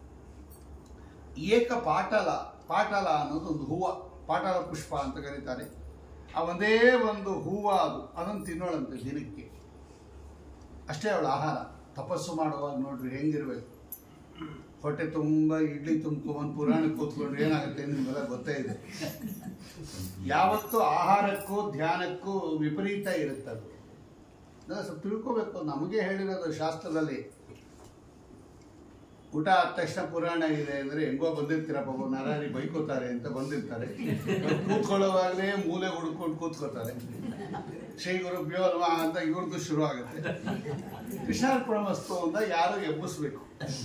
ಏಕ ಪಾಟಲ ಪಾಟಲ ಅನ್ನೋದು ಒಂದು ಹೂವ ಪಾಟಲ ಪುಷ್ಪ ಅಂತ ಕರೀತಾರೆ ಆ ಒಂದೇ ಒಂದು ಹೂವ ಅದು ಅದನ್ನು ತಿನ್ನೋಳಂತೆ ದಿನಕ್ಕೆ ಅಷ್ಟೇ ಅವಳ ಆಹಾರ ತಪಸ್ಸು ಮಾಡುವಾಗ ನೋಡ್ರಿ ಹೆಂಗಿರ್ಬೇಕು ಹೊಟ್ಟೆ ತುಂಬ ಇಡ್ಲಿ ತುಂಬ್ಕೊಂಬಂದು ಪುರಾಣಕ್ಕೆ ಕೂತ್ಕೊಂಡ್ರೆ ಏನಾಗುತ್ತೆ ನಿಮಗೆಲ್ಲ ಗೊತ್ತೇ ಇದೆ ಯಾವತ್ತೂ ಆಹಾರಕ್ಕೂ ಧ್ಯಾನಕ್ಕೂ ವಿಪರೀತ ಇರುತ್ತೆ ಅದು ಅದನ್ನ ಸ್ವಲ್ಪ ತಿಳ್ಕೋಬೇಕು ನಮಗೆ ಹೇಳಿರೋದು ಶಾಸ್ತ್ರದಲ್ಲಿ ಊಟ ಆದ ತಕ್ಷಣ ಪುರಾಣ ಇದೆ ಅಂದ್ರೆ ಹೆಂಗೋ ಬಂದಿರ್ತೀರಪ್ಪ ಒಬ್ಬ ನರಾರಿ ಬೈಕೋತಾರೆ ಅಂತ ಬಂದಿರ್ತಾರೆ ಕೂತ್ಕೊಳ್ಳೋವಾಗಲೇ ಮೂಲೆ ಹುಡ್ಕೊಂಡು ಕೂತ್ಕೋತಾರೆ ಶ್ರೀ ಗುರುಭ್ಯೋ ನಮಃ ಅಂತ ಇವ್ರದ್ದು ಶುರು ಆಗುತ್ತೆ ಕೃಷ್ಣಾರ್ಪಣ ವಸ್ತು ಅಂತ ಯಾರು ಎಬ್ಬಿಸ್ಬೇಕು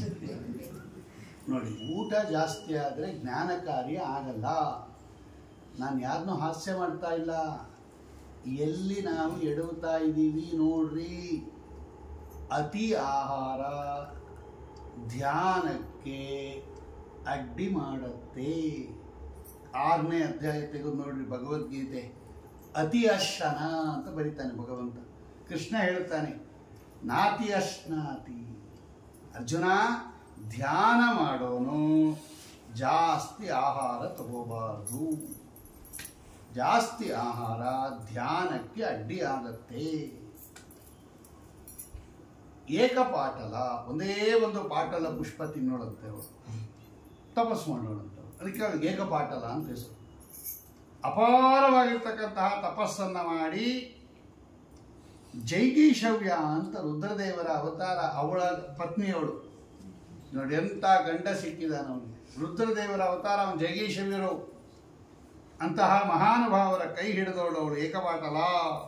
ನೋಡಿ ಊಟ ಜಾಸ್ತಿ ಆದರೆ ಜ್ಞಾನ ಕಾರ್ಯ ಆಗಲ್ಲ ನಾನು ಯಾರನ್ನೂ ಹಾಸ್ಯ ಮಾಡ್ತಾ ಇಲ್ಲ ಎಲ್ಲಿ ನಾವು ಎಡವುತ್ತಾ ಇದ್ದೀವಿ ನೋಡ್ರಿ ಅತಿ ಆಹಾರ ಧ್ಯಾನಕ್ಕೆ ಅಡ್ಡಿ ಮಾಡುತ್ತೆ ಆರನೇ ಅಧ್ಯಾಯ ತೆಗೆದು ನೋಡ್ರಿ ಭಗವದ್ಗೀತೆ ಅತಿ ಅಶನ ಅಂತ ಬರೀತಾನೆ ಭಗವಂತ ಕೃಷ್ಣ ಹೇಳ್ತಾನೆ ನಾತಿ ಅಶ್ನಾತಿ ಅರ್ಜುನ ಧ್ಯಾನ ಮಾಡೋನು ಜಾಸ್ತಿ ಆಹಾರ ತಗೋಬಾರ್ದು ಜಾಸ್ತಿ ಆಹಾರ ಧ್ಯಾನಕ್ಕೆ ಅಡ್ಡಿ ಆಗತ್ತೆ ಏಕಪಾಟಲ ಒಂದೇ ಒಂದು ಪಾಟಲ ಪುಷ್ಪ ತಿನ್ನೋಳಂತೆ ಅವಳು ತಪಸ್ಸು ಮಾಡೋಣಂತೆ ಅವಳು. ಅದಕ್ಕೆ ಅವಳಿಗೆ ಏಕಪಾಟಲ ಅಂತ ಹೆಸರು ಅಪಾರವಾಗಿರ್ತಕ್ಕಂತಹ ತಪಸ್ಸನ್ನ ಮಾಡಿ ಜೈಗೀಶವ್ಯ ಅಂತ ರುದ್ರದೇವರ ಅವತಾರ ಅವಳ ಪತ್ನಿಯವಳು ನೋಡಿ ಎಂಥ ಗಂಡ ಸಿಕ್ಕಿದಾನ ಅವನಿಗೆ ರುದ್ರದೇವರ ಅವತಾರ ಅವನು ಜೈಗೀಶವ್ಯರು ಅಂತಹ ಮಹಾನುಭಾವರ ಕೈ ಹಿಡಿದವಳು ಅವಳು ಏಕಪಾಟಲ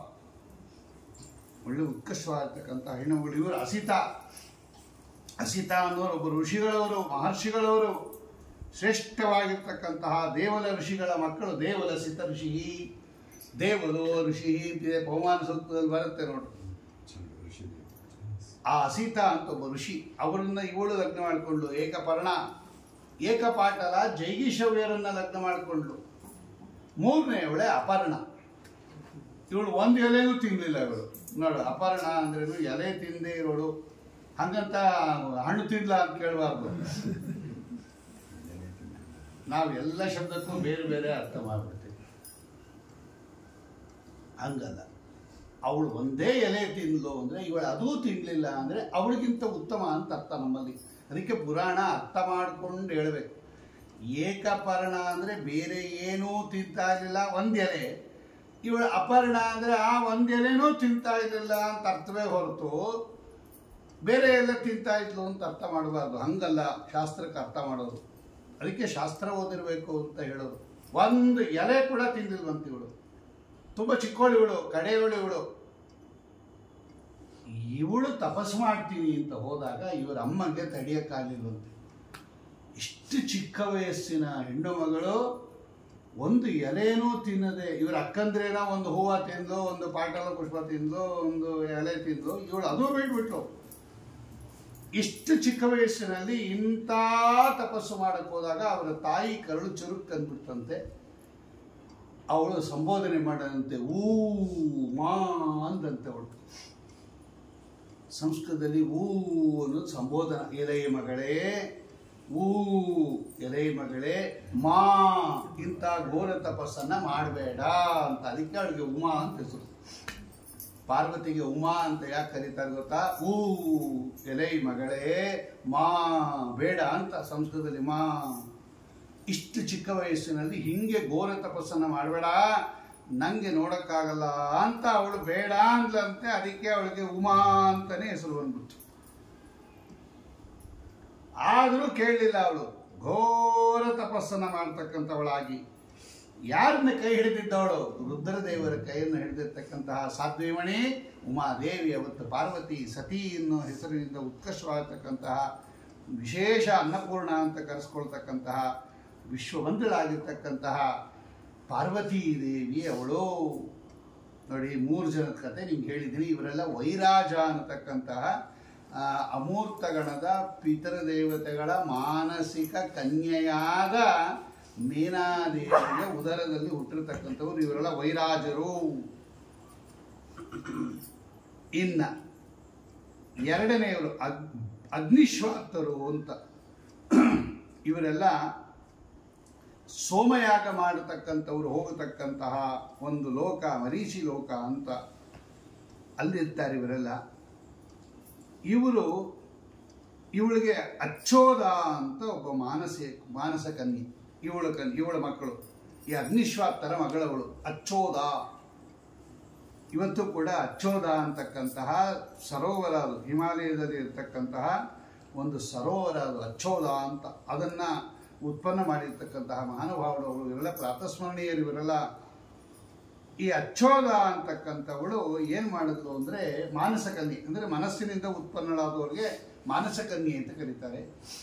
ಒಳ್ಳೆ ಉತ್ಕೃಷ್ಟವಾಗಿರ್ತಕ್ಕಂಥ ಹೆಣ್ಣುಗಳು ಇವರು ಅಸಿತ ಅಸಿತ ಅನ್ನೋರು ಒಬ್ಬ ಋಷಿಗಳವರು ಮಹರ್ಷಿಗಳವರು ಶ್ರೇಷ್ಠವಾಗಿರ್ತಕ್ಕಂತಹ ದೇವಲ ಋಷಿಗಳ ಮಕ್ಕಳು ದೇವಲ ಸಿತ ಋಷಿ ದೇವಲು ಋಷಿ ಅಂತಿದೆ ಪವಮಾನ ಸೂಕ್ತದಲ್ಲಿ ಬರುತ್ತೆ ನೋಡು ಆ ಅಸಿತ ಅಂತ ಒಬ್ಬ ಋಷಿ ಅವರನ್ನ ಇವಳು ಲಗ್ನ ಮಾಡಿಕೊಂಡ್ಲು ಏಕಪರ್ಣ ಏಕಪಾಟಲ ಜೈಗೀಶವ್ಯರನ್ನ ಲಗ್ನ ಮಾಡಿಕೊಂಡ್ಲು ಮೂರನೇ ಅವಳೆ ಅಪರ್ಣ ಇವಳು ಒಂದು ಎಲೆನೂ ತಿನ್ನಲಿಲ್ಲ ಇವಳು ನೋಡು ಅಪರ್ಣ ಅಂದ್ರೇನು ಎಲೆ ತಿಂದೇ ಇರೋಳು ಹಂಗಂತ ಹಣ್ಣು ತಿನ್ಲ ಅಂತ ಕೇಳಬಾರ್ದು ನಾವು ಎಲ್ಲ ಶಬ್ದಕ್ಕೂ ಬೇರೆ ಬೇರೆ ಅರ್ಥ ಮಾಡ್ಬಿಡ್ತೀವಿ ಹಂಗಲ್ಲ ಅವಳು ಒಂದೇ ಎಲೆ ತಿನ್ಲು ಅಂದ್ರೆ ಇವಳು ಅದೂ ತಿನ್ಲಿಲ್ಲ ಅಂದ್ರೆ ಅವಳಿಗಿಂತ ಉತ್ತಮ ಅಂತ ಅರ್ಥ ನಮ್ಮಲ್ಲಿ ಅದಕ್ಕೆ ಪುರಾಣ ಅರ್ಥ ಮಾಡ್ಕೊಂಡು ಹೇಳ್ಬೇಕು ಏಕಪರ್ಣ ಅಂದ್ರೆ ಬೇರೆ ಏನೂ ತಿಂತಾ ಇರಲಿಲ್ಲ ಒಂದ್ ಎಲೆ ಇವಳು ಅಪರ್ಣ ಅಂದ್ರೆ ಆ ಒಂದ್ ಎಲೆನೂ ತಿಂತಾ ಇರಲಿಲ್ಲ ಅಂತ ಅರ್ಥವೇ ಹೊರತು ಬೇರೆ ಎಲ್ಲ ತಿಂತಾ ಇದ್ಲು ಅಂತ ಅರ್ಥ ಮಾಡಬಾರ್ದು ಹಂಗಲ್ಲ ಶಾಸ್ತ್ರಕ್ಕೆ ಅರ್ಥ ಮಾಡೋದು ಅದಕ್ಕೆ ಶಾಸ್ತ್ರ ಓದಿರ್ಬೇಕು ಅಂತ ಹೇಳೋದು ಒಂದು ಎಲೆ ಕೂಡ ತಿಂದಿಲ್ವಂತ ಇವಳು ತುಂಬ ಚಿಕ್ಕವಳು ಇವಳು ಕಡೆಯವಳು ಇವಳು ಇವಳು ತಪಸ್ಸು ಮಾಡ್ತೀನಿ ಅಂತ ಹೋದಾಗ ಇವರ ಅಮ್ಮಂಗೆ ತಡೆಯಕ್ಕಾಗಲಿಲ್ವಂತೆ ಇಷ್ಟು ಚಿಕ್ಕ ವಯಸ್ಸಿನ ಹೆಣ್ಣು ಮಗಳು ಒಂದು ಎಲೆನೂ ತಿನ್ನದೆ ಇವ್ರ ಅಕ್ಕಂದ್ರೇನ ಒಂದು ಹೂವು ತಿಂದು ಒಂದು ಪಾಟಲ ಪುಷ್ಪ ತಿಂದು ಒಂದು ಎಲೆ ತಿಂದು ಇವಳು ಅದು ಬಿಟ್ಬಿಟ್ಲು ಇಷ್ಟು ಚಿಕ್ಕ ವಯಸ್ಸಿನಲ್ಲಿ ಇಂಥ ತಪಸ್ಸು ಮಾಡಕ್ಕೆ ಹೋದಾಗ ಅವರ ತಾಯಿ ಕರಳು ಚುರುಕ್ ಅಂದ್ಬಿಡ್ತಂತೆ ಅವಳು ಸಂಬೋಧನೆ ಮಾಡದಂತೆ ಊ ಮಾ ಅಂದಂತೆ ಅವಳು ಸಂಸ್ಕೃತದಲ್ಲಿ ಊ ಅನ್ನೋದು ಸಂಬೋಧನ ಎಲೆಯ ಮಗಳೇ ಊ ಎಲೆಯ ಮಗಳೇ ಮಾ ಇಂಥ ಘೋರ ತಪಸ್ಸನ್ನ ಮಾಡಬೇಡ ಅಂತ ಅದಕ್ಕೆ ಅವಳಿಗೆ ಉಮಾ ಅಂತ ಹೆಸರು ಪಾರ್ವತಿಗೆ ಉಮಾ ಅಂತ ಯಾಕೆ ಕರೀತಾರೆ ಗೊತ್ತಾ ಊ ಎಲೈ ಮಗಳೇ ಮಾ ಬೇಡ ಅಂತ ಸಂಸ್ಕೃತದಲ್ಲಿ ಮಾ ಇಷ್ಟು ಚಿಕ್ಕ ವಯಸ್ಸಿನಲ್ಲಿ ಹಿಂಗೆ ಘೋರ ತಪಸ್ಸನ್ನ ಮಾಡಬೇಡ ನಂಗೆ ನೋಡಕ್ಕಾಗಲ್ಲ ಅಂತ ಅವಳು ಬೇಡ ಅಂದ್ಲಂತೆ ಅದಕ್ಕೆ ಅವಳಿಗೆ ಉಮಾ ಅಂತಾನೆ ಹೆಸರು ಬಂದ್ಬಿಟ್ಟು ಆದರೂ ಕೇಳಲಿಲ್ಲ ಅವಳು ಘೋರ ತಪಸ್ಸನ್ನ ಮಾಡ್ತಕ್ಕಂಥವಳಾಗಿ ಯಾರನ್ನ ಕೈ ಹಿಡಿದಿದ್ದವಳು ರುದ್ರದೇವರ ಕೈಯನ್ನು ಹಿಡಿದಿರ್ತಕ್ಕಂತಹ ಸಾಧ್ವಿಮಣಿ ಉಮಾದೇವಿ ಅವತ್ತು ಪಾರ್ವತಿ ಸತಿ ಎನ್ನುವ ಹೆಸರಿನಿಂದ ಉತ್ಕರ್ಷವಾಗಿರ್ತಕ್ಕಂತಹ ವಿಶೇಷ ಅನ್ನಪೂರ್ಣ ಅಂತ ಕರೆಸ್ಕೊಳ್ತಕ್ಕಂತಹ ವಿಶ್ವವಂತಳಾಗಿರ್ತಕ್ಕಂತಹ ಪಾರ್ವತೀ ದೇವಿ ಅವಳು ನೋಡಿ ಮೂರು ಜನದ ಕತೆ ನಿಮ್ಗೆ ಹೇಳಿದ್ದೀನಿ ಇವರೆಲ್ಲ ವೈರಾಜ ಅನ್ನತಕ್ಕಂತಹ ಆ, ಅಮೂರ್ತಗಣದ ಪಿತೃದೇವತೆಗಳ ಮಾನಸಿಕ ಕನ್ಯೆಯಾದ ಮೀನಾದೇವಿಯ ಉದರದಲ್ಲಿ ಹುಟ್ಟಿರ್ತಕ್ಕಂಥವ್ರು ಇವರೆಲ್ಲ ವೈರಾಜರು ಇನ್ನ ಎರಡನೆಯವರು ಅಗ್ ಅಗ್ನಿಶ್ವಾತರು ಅಂತ ಇವರೆಲ್ಲ ಸೋಮಯಾಗ ಮಾಡತಕ್ಕಂಥವ್ರು ಹೋಗತಕ್ಕಂತಹ ಒಂದು ಲೋಕ ಮರೀಚಿ ಲೋಕ ಅಂತ ಅಲ್ಲಿರ್ತಾರೆ ಇವರೆಲ್ಲ ಇವರು ಇವಳಿಗೆ ಅಚ್ಚೋದ ಅಂತ ಒಬ್ಬ ಮಾನಸಿ ಮಾನಸ ಕನ್ಯೆ ಇವಳ ಕನ್ ಇವಳ ಮಕ್ಕಳು ಈ ಅಗ್ನಿಶ್ವಾತ್ತರ ಮಗಳವಳು ಅಚ್ಚೋದ ಇವತ್ತು ಕೂಡ ಅಚ್ಚೋದ ಅಂತಕ್ಕಂತಹ ಸರೋವರ ಅದು ಹಿಮಾಲಯದಲ್ಲಿ ಇರತಕ್ಕಂತಹ ಒಂದು ಸರೋವರ ಅದು ಅಚ್ಚೋದ ಅಂತ ಅದನ್ನ ಉತ್ಪನ್ನ ಮಾಡಿರ್ತಕ್ಕಂತಹ ಮಹಾನುಭಾವರು ಅವರು ಇವರೆಲ್ಲ ಪ್ರಾತಸ್ಮರಣೀಯರು ಇವರೆಲ್ಲ ಈ ಅಚ್ಚೋದ ಅಂತಕ್ಕಂಥವಳು ಏನು ಮಾಡಿದ್ಲು ಅಂದರೆ ಮಾನಸಕನ್ಯೆ ಅಂದರೆ ಮನಸ್ಸಿನಿಂದ ಉತ್ಪನ್ನಳಾದವರಿಗೆ ಮಾನಸಕನ್ಯೆ ಅಂತ ಕರೀತಾರೆ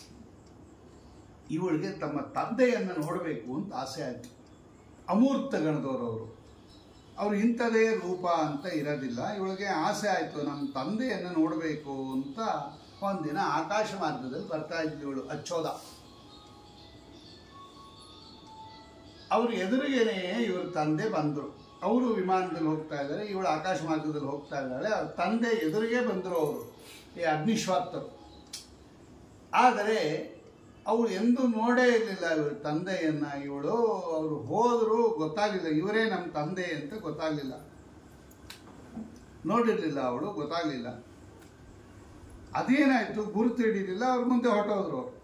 ಇವಳಿಗೆ ತಮ್ಮ ತಂದೆಯನ್ನು ನೋಡಬೇಕು ಅಂತ ಆಸೆ ಆಯಿತು ಅಮೂರ್ತ ಗಣದವರವರು ಅವರು ಇಂಥದೇ ರೂಪ ಅಂತ ಇರೋದಿಲ್ಲ ಇವಳಿಗೆ ಆಸೆ ಆಯಿತು ನಮ್ಮ ತಂದೆಯನ್ನು ನೋಡಬೇಕು ಅಂತ ಒಂದಿನ ಆಕಾಶ ಮಾರ್ಗದಲ್ಲಿ ಬರ್ತಾ ಇದ್ಲು ಇವಳು ಅಚ್ಚೋದ ಅವ್ರ ಎದುರಿಗೇನೆ ಇವ್ರ ತಂದೆ ಬಂದರು ಅವರು ವಿಮಾನದಲ್ಲಿ ಹೋಗ್ತಾ ಇದ್ದಾರೆ ಇವಳು ಆಕಾಶ ಮಾರ್ಗದಲ್ಲಿ ಹೋಗ್ತಾ ಇದ್ದಾಳೆ ಅವ್ರ ತಂದೆ ಎದುರಿಗೆ ಬಂದರು ಅವರು ಈ ಅಗ್ನಿಶ್ವಾರ್ತರು ಆದರೆ ಅವಳು ಎಂದೂ ನೋಡೇ ಇರಲಿಲ್ಲ ಇವ್ರ ತಂದೆಯನ್ನ ಇವಳು ಅವರು ಹೋದರೂ ಗೊತ್ತಾಗಲಿಲ್ಲ ಇವರೇ ನಮ್ಮ ತಂದೆ ಅಂತ ಗೊತ್ತಾಗಲಿಲ್ಲ ನೋಡಿರಲಿಲ್ಲ ಅವಳು ಗೊತ್ತಾಗಲಿಲ್ಲ ಅದೇನಾಯಿತು ಗುರುತು ಹಿಡಿಲಿಲ್ಲ ಅವ್ರ ಮುಂದೆ ಹೊರಟೋದ್ರು ಅವರು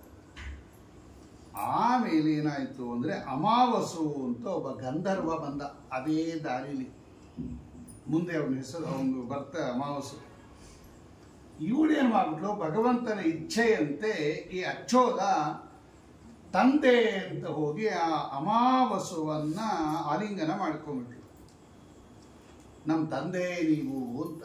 ಆಮೇಲೆ ಏನಾಯಿತು ಅಂದರೆ ಅಮಾವಸು ಅಂತ ಒಬ್ಬ ಗಂಧರ್ವ ಬಂದ ಅದೇ ದಾರಿಲಿ ಮುಂದೆ ಅವನ ಹೆಸರು ಅವನು ಬರ್ತ ಅಮಾವಸು ಇವಳೇನು ಮಾಡ್ಬಿಟ್ಲು ಭಗವಂತನ ಇಚ್ಛೆಯಂತೆ ಈ ಅಚ್ಚೋದ ತಂದೆ ಅಂತ ಹೋಗಿ ಆ ಅಮಾವಸುವನ್ನ ಆಲಿಂಗನ ಮಾಡ್ಕೊಂಡ್ಬಿಟ್ಲು ನಮ್ಮ ತಂದೆ ನೀವು ಅಂತ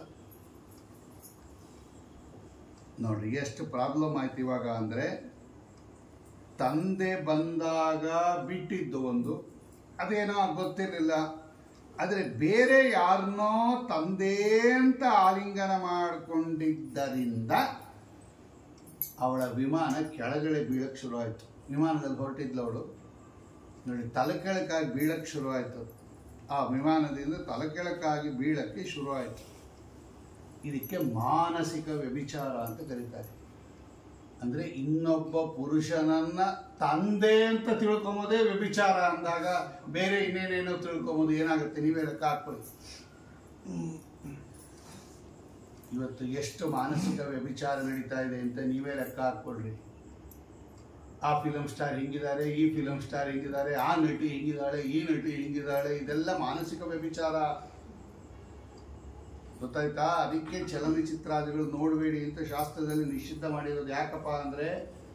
ನೋಡ್ರಿ ಎಷ್ಟು ಪ್ರಾಬ್ಲಮ್ ಆಯ್ತು ಇವಾಗ ಅಂದರೆ ತಂದೆ ಬಂದಾಗ ಬಿಟ್ಟಿದ್ದು ಒಂದು ಅದೇನೋ ಗೊತ್ತಿರಲಿಲ್ಲ ಆದರೆ ಬೇರೆ ಯಾರನ್ನೋ ತಂದೆ ಅಂತ ಆಲಿಂಗನ ಮಾಡಿಕೊಂಡಿದ್ದರಿಂದ ಅವಳ ವಿಮಾನ ಕೆಳಗಡೆ ಬೀಳಕ್ಕೆ ಶುರುವಾಯಿತು ವಿಮಾನದಲ್ಲಿ ಹೊರಟಿದ್ಲು ಅವಳು ನೋಡಿ ತಲೆಕೆಳಕಾಗಿ ಬೀಳಕ್ಕೆ ಶುರುವಾಯಿತು ಆ ವಿಮಾನದಿಂದ ತಲೆಕೆಳಕಾಗಿ ಬೀಳಕ್ಕೆ ಶುರುವಾಯಿತು ಇದಕ್ಕೆ ಮಾನಸಿಕ ವ್ಯಭಿಚಾರ ಅಂತ ಕರೀತಾರೆ ಅಂದರೆ ಇನ್ನೊಬ್ಬ ಪುರುಷನನ್ನ ತಂದೆ ಅಂತ ತಿಳ್ಕೊಂಬೋದೇ ವ್ಯಭಿಚಾರ ಅಂದಾಗ ಬೇರೆ ಇನ್ನೇನೇನೋ ತಿಳ್ಕೊಂಬೋದು ಏನಾಗುತ್ತೆ ನೀವೇ ಲೆಕ್ಕ ಹಾಕೊಳ್ಳಿ ಇವತ್ತು ಎಷ್ಟು ಮಾನಸಿಕ ವ್ಯಭಿಚಾರ ನಡೀತಾ ಇದೆ ಅಂತ ನೀವೇ ಲೆಕ್ಕ ಹಾಕ್ಕೊಳ್ರಿ ಆ ಫಿಲಮ್ ಸ್ಟಾರ್ ಹಿಂಗಿದ್ದಾರೆ ಈ ಫಿಲಮ್ ಸ್ಟಾರ್ ಹಿಂಗಿದ್ದಾರೆ ಆ ನಟಿ ಹಿಂಗಿದ್ದಾಳೆ ಈ ನಟಿ ಹಿಂಗಿದ್ದಾಳೆ ಇದೆಲ್ಲ ಮಾನಸಿಕ ವ್ಯಭಿಚಾರ ಗೊತ್ತಾಯ್ತಾ ಅದಕ್ಕೆ ಚಲನಚಿತ್ರಾದಿಗಳು ನೋಡಬೇಡಿ ಅಂತ ಶಾಸ್ತ್ರದಲ್ಲಿ ನಿಷಿದ್ಧ ಮಾಡಿರೋದು ಯಾಕಪ್ಪ ಅಂದ್ರೆ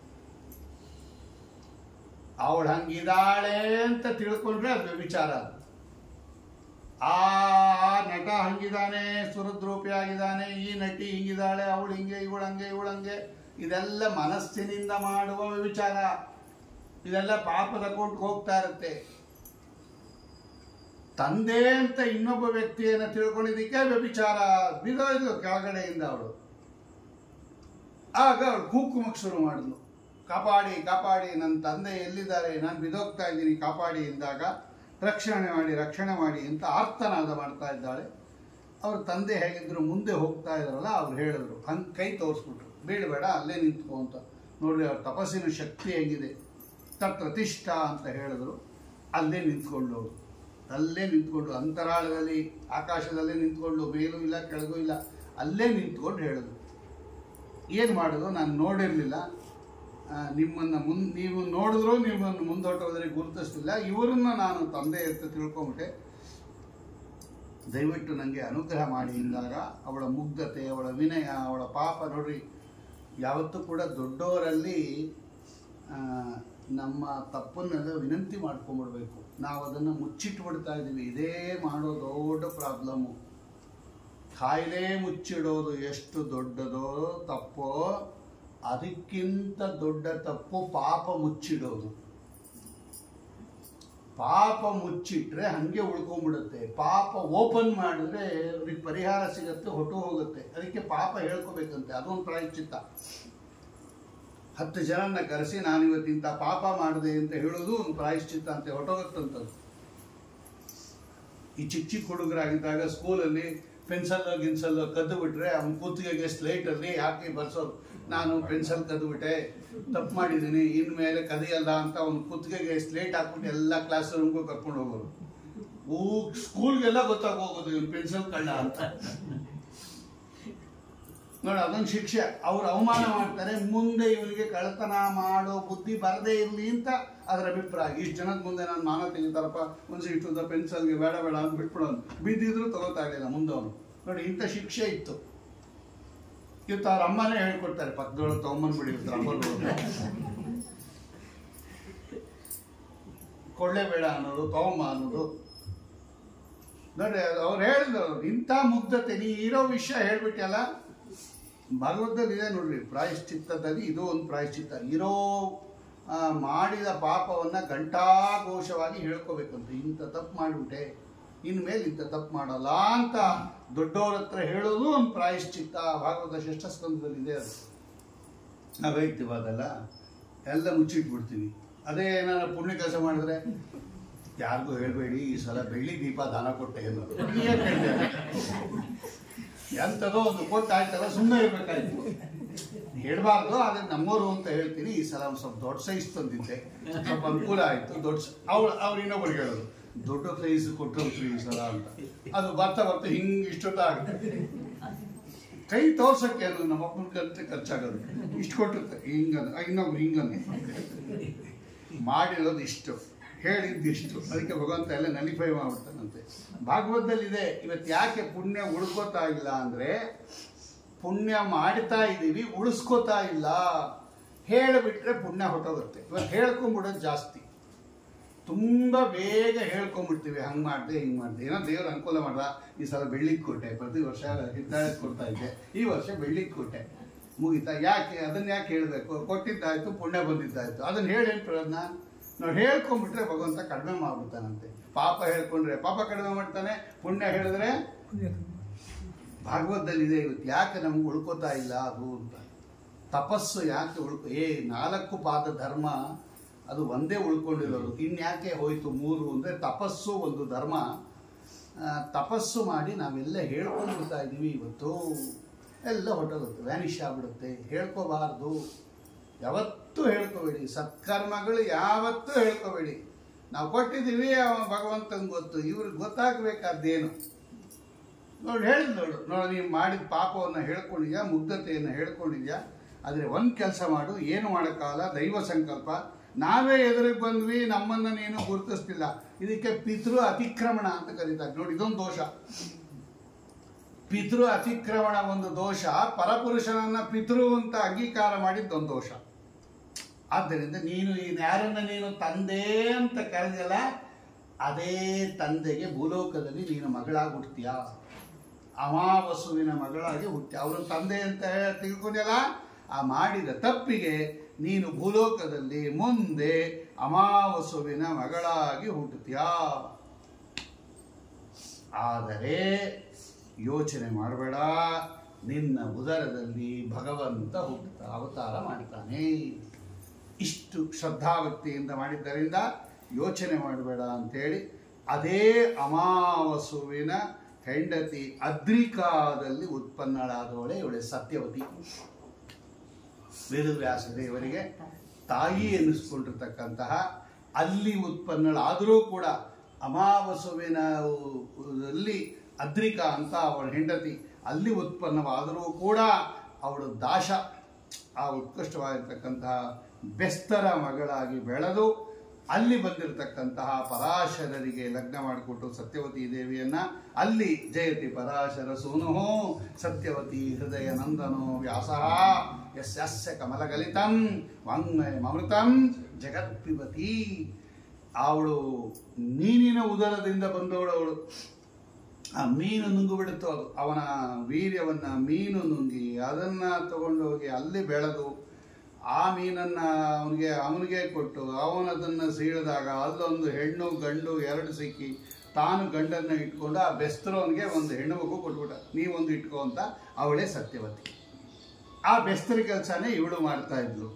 ಅವಳು ಹಂಗಿದ್ದಾಳೆ ಅಂತ ತಿಳ್ಕೊಂಡ್ರೆ ಅದು ವ್ಯಭಿಚಾರ ಅದು. ಆ ನಟ ಹಂಗಿದ್ದಾನೆ ಸುರದ್ರೂಪಿ ಆಗಿದ್ದಾನೆ ಈ ನಟಿ ಹಿಂಗಿದ್ದಾಳೆ ಅವಳು ಹಿಂಗೆ ಇವಳು ಹಂಗೆ ಇವಳು ಹಂಗೆ ಇದೆಲ್ಲ ಮನಸ್ಸಿನಿಂದ ಮಾಡುವ ವ್ಯಭಿಚಾರ ಇದೆಲ್ಲ ಪಾಪದ ಕೋಟ್ಗೆ ಹೋಗ್ತಾ ಇರುತ್ತೆ ತಂದೆ ಅಂತ ಇನ್ನೊಬ್ಬ ವ್ಯಕ್ತಿಯನ್ನು ತಿಳ್ಕೊಂಡಿದ್ದಕ್ಕೆ ವ್ಯಭಿಚಾರ ಬಿದ್ದೋಯ್ತು ಕೆಳಗಡೆಯಿಂದ ಅವಳು ಆಗ ಅವಳು ಕೂಕುಮಕ್ಕೆ ಶುರು ಮಾಡಿದ್ಲು ಕಾಪಾಡಿ ಕಾಪಾಡಿ ನನ್ನ ತಂದೆ ಎಲ್ಲಿದ್ದಾರೆ ನಾನು ಬಿದೋಗ್ತಾ ಇದ್ದೀನಿ ಕಾಪಾಡಿ ಎಂದಾಗ ರಕ್ಷಣೆ ಮಾಡಿ ರಕ್ಷಣೆ ಮಾಡಿ ಅಂತ ಆರ್ತನಾದ ಮಾಡ್ತಾ ಇದ್ದಾಳೆ ಅವ್ರ ತಂದೆ ಹೇಗಿದ್ರು ಮುಂದೆ ಹೋಗ್ತಾ ಇದ್ರಲ್ಲ ಅವ್ರು ಹೇಳಿದ್ರು ಹಂಗೆ ಕೈ ತೋರಿಸ್ಬಿಟ್ರು ಬೀಳಬೇಡ ಅಲ್ಲೇ ನಿಂತ್ಕೋ ಅಂತ ನೋಡ್ರಿ ಅವ್ರ ತಪಸ್ಸಿನ ಶಕ್ತಿ ಹೆಂಗಿದೆ ತತ್ಪ್ರತಿಷ್ಠ ಅಂತ ಹೇಳಿದ್ರು ಅಲ್ಲೇ ನಿಂತ್ಕೊಂಡು ಅವ್ರು ಅಲ್ಲೇ ನಿಂತ್ಕೊಂಡು ಅಂತರಾಳದಲ್ಲಿ ಆಕಾಶದಲ್ಲೇ ನಿಂತ್ಕೊಂಡು ಮೇಲೂ ಇಲ್ಲ ಕೆಳಗೂ ಇಲ್ಲ ಅಲ್ಲೇ ನಿಂತ್ಕೊಂಡು ಹೇಳಿದ್ರು ಏನು ಮಾಡೋದು ನಾನು ನೋಡಿರಲಿಲ್ಲ ನಿಮ್ಮನ್ನು ಮುನ್ ನೀವು ನೋಡಿದ್ರು ನಿಮ್ಮನ್ನು ಮುಂದೊಟ್ಟೋದ್ರೆ ಗುರುತಿಸ್ಲಿಲ್ಲ ಇವರನ್ನ ನಾನು ತಂದೆ ಅಂತ ತಿಳ್ಕೊಂಬಿಟ್ಟೆ ದಯವಿಟ್ಟು ನನಗೆ ಅನುಗ್ರಹ ಮಾಡಿ ಎಂದಾಗ ಅವಳ ಮುಗ್ಧತೆ ಅವಳ ವಿನಯ ಅವಳ ಪಾಪ ನೋಡ್ರಿ ಯಾವತ್ತೂ ಕೂಡ ದೊಡ್ಡವರಲ್ಲಿ ಆ, ನಮ್ಮ ತಪ್ಪನ್ನೆಲ್ಲ ವಿನಂತಿ ಮಾಡ್ಕೊಂಬಿಡ್ಬೇಕು ನಾವು ಅದನ್ನು ಮುಚ್ಚಿಟ್ಬಿಡ್ತಾ ಇದ್ದೀವಿ ಇದೇ ಮಾಡೋ ದೊಡ್ಡ ಪ್ರಾಬ್ಲಮ್ಮು ಕಾಯಿಲೆ ಮುಚ್ಚಿಡೋದು ಎಷ್ಟು ದೊಡ್ಡದೋ ತಪ್ಪೋ ಅದಕ್ಕಿಂತ ದೊಡ್ಡ ತಪ್ಪು ಪಾಪ ಮುಚ್ಚಿಡೋದು ಪಾಪ ಮುಚ್ಚಿಟ್ರೆ ಹಂಗೆ ಉಳ್ಕೊಂಡ್ಬಿಡುತ್ತೆ ಪಾಪ ಓಪನ್ ಮಾಡಿದ್ರೆ ಅವ್ರಿಗೆ ಪರಿಹಾರ ಸಿಗತ್ತೆ ಹೊಟ್ಟು ಹೋಗುತ್ತೆ ಅದಕ್ಕೆ ಪಾಪ ಹೇಳ್ಕೋಬೇಕಂತೆ ಅದೊಂದು ಪ್ರಾಯಶ್ಚಿತ್ತ ಹತ್ತು ಜನನ್ನ ಕರೆಸಿ ನಾನು ಇವತ್ತಿಂತ ಪಾಪ ಮಾಡಿದೆ ಅಂತ ಹೇಳೋದು ಒಂದು ಪ್ರಾಯಶ್ಚಿತ್ತ ಅಂತ ಹೊಟ್ಟೋಗುತ್ತಂತದ್ದು ಈ ಚಿಕ್ಕ ಚಿಕ್ಕ ಹುಡುಗರಾಗಿದ್ದಾಗ ಸ್ಕೂಲಲ್ಲಿ ಪೆನ್ಸಲ್ ಗಿನ್ಸಲ್ ಕದ್ದು ಬಿಟ್ರೆ ಅವ್ನ ಕೂತಿಗೆ ಸ್ಲೇಟಲ್ಲಿ ಹಾಕಿ ಬರ್ಸೋದು ನಾನು ಪೆನ್ಸಲ್ ಕದ್ದು ಬಿಟ್ಟೆ ತಪ್ಪು ಮಾಡಿದ್ದೀನಿ ಇನ್ಮೇಲೆ ಕದಿಯಲ್ಲ ಅಂತ ಅವ್ನ ಕುತ್ತಿಗೆಗೆ ಸ್ಲೇಟ್ ಹಾಕ್ಬಿಟ್ಟು ಎಲ್ಲ ಕ್ಲಾಸ್ ರೂಮ್ಗೂ ಕರ್ಕೊಂಡು ಹೋಗೋರು ಊ ಸ್ಕೂಲ್ಗೆಲ್ಲ ಗೊತ್ತಾಗ ಹೋಗೋದು ಇವ್ನು ಪೆನ್ಸಿಲ್ ಕಳ್ಳ ಅಂತ ನೋಡಿ ಅದೊಂದು ಶಿಕ್ಷೆ ಅವ್ರು ಅವಮಾನ ಮಾಡ್ತಾರೆ ಮುಂದೆ ಇವನಿಗೆ ಕಳ್ಳತನ ಮಾಡೋ ಬುದ್ಧಿ ಬರದೇ ಇರಲಿ ಅಂತ ಅದರ ಅಭಿಪ್ರಾಯ ಇಷ್ಟು ಜನದ ಮುಂದೆ ನಾನು ಮಾನ ತೆಗಿತಾರಪ್ಪ ಒಂದು ಇಟ್ಟು ಪೆನ್ಸಲ್ಗೆ ಬೇಡ ಬೇಡ ಅಂತ ಬಿಟ್ಬಿಡೋನು ಬಿದ್ದಿದ್ರು ತಗೋತಾ ಇರಲಿಲ್ಲ ಮುಂದೆ ಅವನು ನೋಡಿ ಇಂಥ ಶಿಕ್ಷೆ ಇತ್ತು ಇವತ್ತು ಅವ್ರ ಅಮ್ಮನೇ ಹೇಳ್ಕೊಡ್ತಾರೆ ಪಕ್ಕದೊಳಗೆ ತಗೊಂಬಂದ್ಬಿಡಿ ಇವತ್ತು ಅಮ್ಮನವರು ಕೊಳ್ಳೇಬೇಡ ಅನ್ನೋದು ತಗೊಂಬ ಅನ್ನೋದು ನೋಡ್ರಿ ಅವ್ರು ಹೇಳಿದ್ರು ಇಂಥ ಮುಗ್ಧತೆ ನೀ ಇರೋ ವಿಷಯ ಹೇಳ್ಬಿಟ್ಟಲ್ಲ ಭಾಗವತದಲ್ಲಿ ಇದೆ ನೋಡ್ರಿ ಪ್ರಾಯಶ್ಚಿತ್ತದಲ್ಲಿ ಇದು ಒಂದು ಪ್ರಾಯಶ್ಚಿತ್ತ ಇರೋ ಆ, ಮಾಡಿದ ಪಾಪವನ್ನ ಘಂಟಾಘೋಷವಾಗಿ ಹೇಳ್ಕೋಬೇಕಂತ ಇಂಥ ತಪ್ಪು ಮಾಡಿಬಿಟ್ಟೆ ಇನ್ಮೇಲೆ ಇಂಥ ತಪ್ಪು ಮಾಡಲ್ಲ ಅಂತ ದೊಡ್ಡವ್ರ ಹತ್ರ ಹೇಳೋದು ಒಂದು ಪ್ರಾಯಶ್ಚಿತ್ತ ಭಾಗವತ ಷಷ್ಠ ಸ್ಕಂದದಲ್ಲಿ ಇದೆ ಅದು ನಾವೈತೀವಿ ಅದೆಲ್ಲ ಎಲ್ಲ ಮುಚ್ಚಿಟ್ಬಿಡ್ತೀವಿ ಅದೇ ಏನಾರ ಪುಣ್ಯ ಕೆಲಸ ಮಾಡಿದ್ರೆ ಯಾರಿಗೂ ಹೇಳ್ಬೇಡಿ ಈ ಸಲ ಬೆಳ್ಳಿ ದೀಪ ದಾನ ಕೊಟ್ಟೆ ಅನ್ನೋದು ಏನ್ ಹೇಳ್ತಾರೆ? ಎಂಥದೋ ಒಂದು ಕೊಟ್ಟಾಯ್ತಲ್ಲ ಸುಮ್ಮನೆ ಇರ್ಬೇಕಾಯ್ತು ಹೇಳ್ಬಾರ್ದು ಆದ್ರೆ ನಮ್ಮವರು ಅಂತ ಹೇಳ್ತೀನಿ ಈ ಸಲ ಒಂದು ಸ್ವಲ್ಪ ದೊಡ್ಡ ಸೈಜ್ ತಂದಿದ್ದೆ ಸ್ವಲ್ಪ ಅನುಕೂಲ ಆಯ್ತು ದೊಡ್ಡ ಅವ್ರು ಅವ್ರು ಇನ್ನೊಬ್ರಿಗೆ ಹೇಳೋದು ದೊಡ್ಡ ಸೈಜ್ ಕೊಟ್ಟರು ಈ ಸಲ ಅಂತ ಅದು ಬರ್ತಾ ಬರ್ತಾ ಹಿಂಗ್ ಇಷ್ಟೊತ್ತಾಗುತ್ತೆ ಕೈ ತೋರ್ಸಕ್ಕೆ ಅದು ನಮ್ಮ ಅಪ್ಪನ ಖರ್ಚು ಖರ್ಚಾಗೋದು ಇಷ್ಟು ಕೊಟ್ಟಿರುತ್ತೆ ಹಿಂಗಂದು ಇನ್ನೊಬ್ರು ಹಿಂಗಂದು ಮಾಡಿರೋದು ಇಷ್ಟು ಹೇಳಿದ್ದಿಷ್ಟು ಅದಕ್ಕೆ ಭಗವಂತ ಎಲ್ಲ ನಲಿಫೈ ಮಾಡ್ಬಿಡ್ತಾನಂತೆ ಭಾಗವತದಲ್ಲಿದೆ ಇವತ್ತು ಯಾಕೆ ಪುಣ್ಯ ಉಳ್ಕೋತಾ ಇಲ್ಲ ಅಂದ್ರೆ ಪುಣ್ಯ ಮಾಡ್ತಾ ಇದ್ದೀವಿ ಉಳಿಸ್ಕೋತಾ ಇಲ್ಲ ಹೇಳಿಬಿಟ್ರೆ ಪುಣ್ಯ ಹೊಟ್ಟೋಗುತ್ತೆ ಇವತ್ತು ಹೇಳ್ಕೊಂಬಿಡೋದು ಜಾಸ್ತಿ ತುಂಬ ಬೇಗ ಹೇಳ್ಕೊಂಬಿಡ್ತೀವಿ ಹಂಗೆ ಮಾಡಿದೆ ಹಿಂಗೆ ಮಾಡಿದೆ ಏನೋ ದೇವ್ರ ಅನುಕೂಲ ಮಾಡ್ದ ಈ ಸಲ ಬೆಳ್ಳಿಗೆ ಕೊಟ್ಟೆ ಪ್ರತಿ ವರ್ಷ ಹಿತ್ತಾಳೆ ಕೊಡ್ತಾ ಇದ್ದೆ ಈ ವರ್ಷ ಬೆಳ್ಳಿಗೆ ಕೊಟ್ಟೆ ಮುಗೀತಾ ಯಾಕೆ ಅದನ್ನ ಯಾಕೆ ಹೇಳಬೇಕು ಕೊಟ್ಟಿದ್ದಾಯ್ತು ಪುಣ್ಯ ಬಂದಿದ್ದಾಯ್ತು ಅದನ್ನ ಹೇಳೇನು ಪ್ರಯೋಜನ ನಾವು ಹೇಳ್ಕೊಂಡ್ಬಿಟ್ರೆ ಭಗವಂತ ಕಡಿಮೆ ಮಾಡ್ಬಿಡ್ತಾನಂತೆ ಪಾಪ ಹೇಳ್ಕೊಂಡ್ರೆ ಪಾಪ ಕಡಿಮೆ ಮಾಡ್ತಾನೆ ಪುಣ್ಯ ಹೇಳಿದ್ರೆ ಭಾಗವತದಲ್ಲಿದೆ ಇವತ್ತು ಯಾಕೆ ನಮ್ಗೆ ಉಳ್ಕೋತಾ ಇಲ್ಲ ಅದು ಅಂತ ತಪಸ್ಸು ಯಾಕೆ ಉಳ್ಕೊ ಏ ನಾಲ್ಕು ಪಾದ ಧರ್ಮ ಅದು ಒಂದೇ ಉಳ್ಕೊಂಡಿರೋದು ಇನ್ಯಾಕೆ ಹೋಯ್ತು ಮೂರು ಅಂದರೆ ತಪಸ್ಸು ಒಂದು ಧರ್ಮ ಆ, ತಪಸ್ಸು ಮಾಡಿ ನಾವೆಲ್ಲ ಹೇಳ್ಕೊಂಡು ಬಿಡ್ತಾ ಇದ್ದೀವಿ ಇವತ್ತು ಎಲ್ಲ ಹೊಟ್ಟೋಗುತ್ತೆ ವ್ಯಾನಿಷ್ ಆಗ್ಬಿಡುತ್ತೆ ಹೇಳ್ಕೋಬಾರ್ದು ಯಾವತ್ತೂ ಹೇಳ್ಕೋಬೇಡಿ ಸತ್ಕರ್ಮಗಳು ಯಾವತ್ತೂ ಹೇಳ್ಕೋಬೇಡಿ ನಾವು ಕೊಟ್ಟಿದ್ದೀವಿ ಅವ ಭಗವಂತಂಗೆ ಗೊತ್ತು ಇವ್ರಿಗೆ ಗೊತ್ತಾಗಬೇಕಾದ್ದೇನು ನೋಡಿ ಹೇಳಿದ್ ನೋಡು ನೋಡಿ ನೀವು ಮಾಡಿದ ಪಾಪವನ್ನು ಹೇಳ್ಕೊಂಡಿದ್ಯಾ ಮುಗ್ಧತೆಯನ್ನು ಹೇಳ್ಕೊಂಡಿದ್ಯಾ ಆದರೆ ಒಂದು ಕೆಲಸ ಮಾಡು ಏನು ಮಾಡೋಕ್ಕಾಗಲ್ಲ ದೈವ ಸಂಕಲ್ಪ ನಾವೇ ಎದುರಿಗೆ ಬಂದ್ವಿ ನಮ್ಮನ್ನ ನೀನು ಗುರುತಿಸ್ತಿಲ್ಲ ಇದಕ್ಕೆ ಪಿತೃ ಅತಿಕ್ರಮಣ ಅಂತ ಕರೀತಾರೆ ನೋಡಿ ಇದೊಂದು ದೋಷ ಪಿತೃ ಅತಿಕ್ರಮಣ ಒಂದು ದೋಷ ಪರಪುರುಷನನ್ನ ಪಿತೃ ಅಂತ ಅಂಗೀಕಾರ ಮಾಡಿದ್ದೊಂದು ದೋಷ ಆದ್ದರಿಂದ ನೀನು ಈ ಯಾರನ್ನ ನೀನು ತಂದೆ ಅಂತ ಕರೆದಿಲ್ಲ ಅದೇ ತಂದೆಗೆ ಭೂಲೋಕದಲ್ಲಿ ನೀನು ಮಗಳಾಗಿ ಹುಡ್ತೀಯ ಅಮಾವಸುವಿನ ಮಗಳಾಗಿ ಹುಟ್ಟಿ ಅವರು ತಂದೆ ಅಂತ ಹೇಳಿ ತಿಳ್ಕೊಂಡಿಲ್ಲ ಆ ಮಾಡಿದ ತಪ್ಪಿಗೆ ನೀನು ಭೂಲೋಕದಲ್ಲಿ ಮುಂದೆ ಅಮಾವಸುವಿನ ಮಗಳಾಗಿ ಹುಟ್ಟುತ್ತೀಯ ಆದರೆ ಯೋಚನೆ ಮಾಡಬೇಡ ನಿನ್ನ ಉದರದಲ್ಲಿ ಭಗವಂತ ಹುಟ್ಟುತ್ತಾ ಅವತಾರ ಮಾಡ್ತಾನೆ ಇಷ್ಟು ಶ್ರದ್ಧಾಭಕ್ತಿಯಿಂದ ಮಾಡಿದ್ದರಿಂದ ಯೋಚನೆ ಮಾಡಬೇಡ ಅಂತೇಳಿ ಅದೇ ಅಮಾವಸುವಿನ ಹೆಂಡತಿ ಅದ್ರಿಕಾದಲ್ಲಿ ಉತ್ಪನ್ನಳಾದವಳೆ ಇವಳೆ ಸತ್ಯವತಿ ವೇದವ್ಯಾಸ ದೇವರಿಗೆ ತಾಯಿ ಎನ್ನಿಸ್ಕೊಂಡಿರ್ತಕ್ಕಂತಹ ಅಲ್ಲಿ ಉತ್ಪನ್ನಳಾದರೂ ಕೂಡ ಅಮಾವಸುವಿನ ದಲ್ಲಿ ಅದ್ರಿಕಾ ಅಂತ ಅವಳ ಹೆಂಡತಿ ಅಲ್ಲಿ ಉತ್ಪನ್ನವಾದರೂ ಕೂಡ ಅವಳು ದಾಶ ಆ ಉತ್ಕೃಷ್ಟವಾಗಿರ್ತಕ್ಕಂತಹ ಬೆಸ್ತರ ಮಗಳಾಗಿ ಬೆಳೆದು ಅಲ್ಲಿ ಬಂದಿರತಕ್ಕಂತಹ ಪರಾಶರರಿಗೆ ಲಗ್ನ ಮಾಡಿಕೊಟ್ಟು ಸತ್ಯವತಿ ದೇವಿಯನ್ನ ಅಲ್ಲಿ ಜಯತಿ ಪರಾಶರ ಸೂನು ಸತ್ಯವತಿ ಹೃದಯ ನಂದನೋ ವ್ಯಾಸ ಯಸ್ಯಸ್ಯ ಕಮಲಗಲಿತಂ ವಾಂಗ್ಮಯಮೃತಂ ಜಗತ್ಪಿಬತಿ ಅವಳು ಮೀನಿನ ಉದರದಿಂದ ಬಂದವಳು ಅವಳು ಆ ಮೀನು ನುಂಗು ಬಿಡುತ್ತೋ ಅದು ಅವನ ವೀರ್ಯವನ್ನ ಮೀನು ನುಂಗಿ ಅದನ್ನ ತಗೊಂಡೋಗಿ ಅಲ್ಲಿ ಬೆಳೆದು ಆ ಮೀನನ್ನ ಅವನಿಗೆ ಅವನಿಗೆ ಕೊಟ್ಟು ಅವನದನ್ನು ಸೀಳಿದಾಗ ಅಲ್ಲೊಂದು ಹೆಣ್ಣು ಗಂಡು ಎರಡು ಸಿಕ್ಕಿ ತಾನು ಗಂಡನ್ನ ಇಟ್ಕೊಂಡು ಆ ಬೆಸ್ತರವನಿಗೆ ಒಂದು ಹೆಣ್ಣು ಮಗು ಕೊಟ್ಬಿಟ್ಟ ನೀವೊಂದು ಇಟ್ಕೋ ಅಂತ ಅವಳೇ ಸತ್ಯವತಿ ಆ ಬೆಸ್ತರಿ ಕೆಲಸನೇ ಇವಳು ಮಾಡ್ತಾ ಇದ್ಲು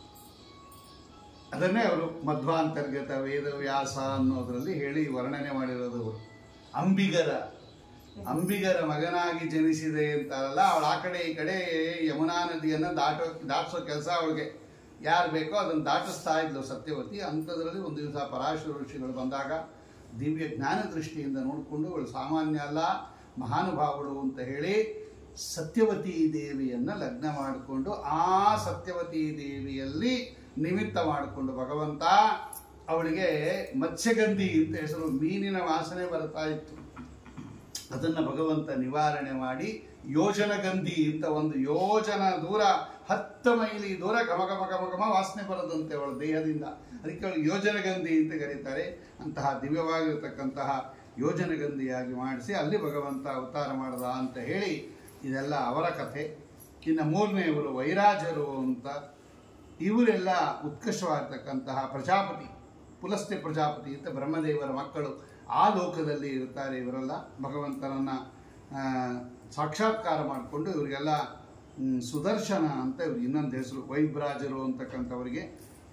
ಅದನ್ನೇ ಅವರು ಮಧ್ವಾಂತರ್ಗತ ವೇದವ್ಯಾಸ ಅನ್ನೋದರಲ್ಲಿ ಹೇಳಿ ವರ್ಣನೆ ಮಾಡಿರೋದು ಅವರು ಅಂಬಿಗರ ಅಂಬಿಗರ ಮಗನಾಗಿ ಜನಿಸಿದೆ ಅಂತಾರಲ್ಲ ಅವಳು ಆ ಕಡೆ ಈ ಕಡೆ ಯಮುನಾ ನದಿಯನ್ನ ದಾಟೋ ದಾಟಿಸೋ ಕೆಲಸ ಅವಳಿಗೆ ಯಾರು ಬೇಕೋ ಅದನ್ನು ದಾಟಿಸ್ತಾ ಇದ್ಲು ಸತ್ಯವತಿ ಅಂಥದ್ರಲ್ಲಿ ಒಂದು ದಿವಸ ಪರಾಶರ ಋಷಿಗಳು ಬಂದಾಗ ದಿವ್ಯ ಜ್ಞಾನ ದೃಷ್ಟಿಯಿಂದ ನೋಡಿಕೊಂಡು ಅವಳು ಸಾಮಾನ್ಯ ಅಲ್ಲ ಮಹಾನುಭಾವಳು ಅಂತ ಹೇಳಿ ಸತ್ಯವತಿ ದೇವಿಯನ್ನ ಲಗ್ನ ಮಾಡಿಕೊಂಡು ಆ ಸತ್ಯವತಿ ದೇವಿಯಲ್ಲಿ ನಿಮಿತ್ತ ಮಾಡಿಕೊಂಡು ಭಗವಂತ ಅವಳಿಗೆ ಮತ್ಸ್ಯಗಂಧಿ ಅಂತ ಹೆಸರು ಮೀನಿನ ವಾಸನೆ ಬರ್ತಾ ಇತ್ತು ಅದನ್ನು ಭಗವಂತ ನಿವಾರಣೆ ಮಾಡಿ ಯೋಜನಗಂಧಿ ಅಂತ ಒಂದು ಯೋಜನ ದೂರ ಹತ್ತು ಮೈಲಿ ದೂರ ಘಮ ಘಮ ಘಮ ಘಮ ವಾಸನೆ ಬರದಂತೆ ಅವಳ ದೇಹದಿಂದ ಅದಕ್ಕೆ ಅವಳು ಯೋಜನಗಂಧಿ ಅಂತ ಕರೀತಾರೆ ಅಂತಹ ದಿವ್ಯವಾಗಿರತಕ್ಕಂತಹ ಯೋಜನಗಂಧಿಯಾಗಿ ಮಾಡಿಸಿ ಅಲ್ಲಿ ಭಗವಂತ ಅವತಾರ ಮಾಡದ ಅಂತ ಹೇಳಿ ಇದೆಲ್ಲ ಅವರ ಕಥೆ ಇನ್ನು ಮೂರನೆಯವರು ವೈರಾಜರು ಅಂತ ಇವರೆಲ್ಲ ಉತ್ಕೃಷ್ಟವಾಗಿರ್ತಕ್ಕಂತಹ ಪ್ರಜಾಪತಿ ಪುಲಸ್ತ್ಯ ಪ್ರಜಾಪತಿ ಅಂತ ಬ್ರಹ್ಮದೇವರ ಮಕ್ಕಳು ಆ ಲೋಕದಲ್ಲಿ ಇರ್ತಾರೆ ಇವರೆಲ್ಲ ಭಗವಂತನನ್ನ ಆ, ಸಾಕ್ಷಾತ್ಕಾರ ಮಾಡಿಕೊಂಡು ಇವರಿಗೆಲ್ಲ ಮ್, ಸುದರ್ಶನ ಅಂತ ಇವ್ರಿಗೆ ಇನ್ನೊಂದು ಹೆಸರು ವೈಬ್ರಾಜರು ಅಂತಕ್ಕಂಥವರಿಗೆ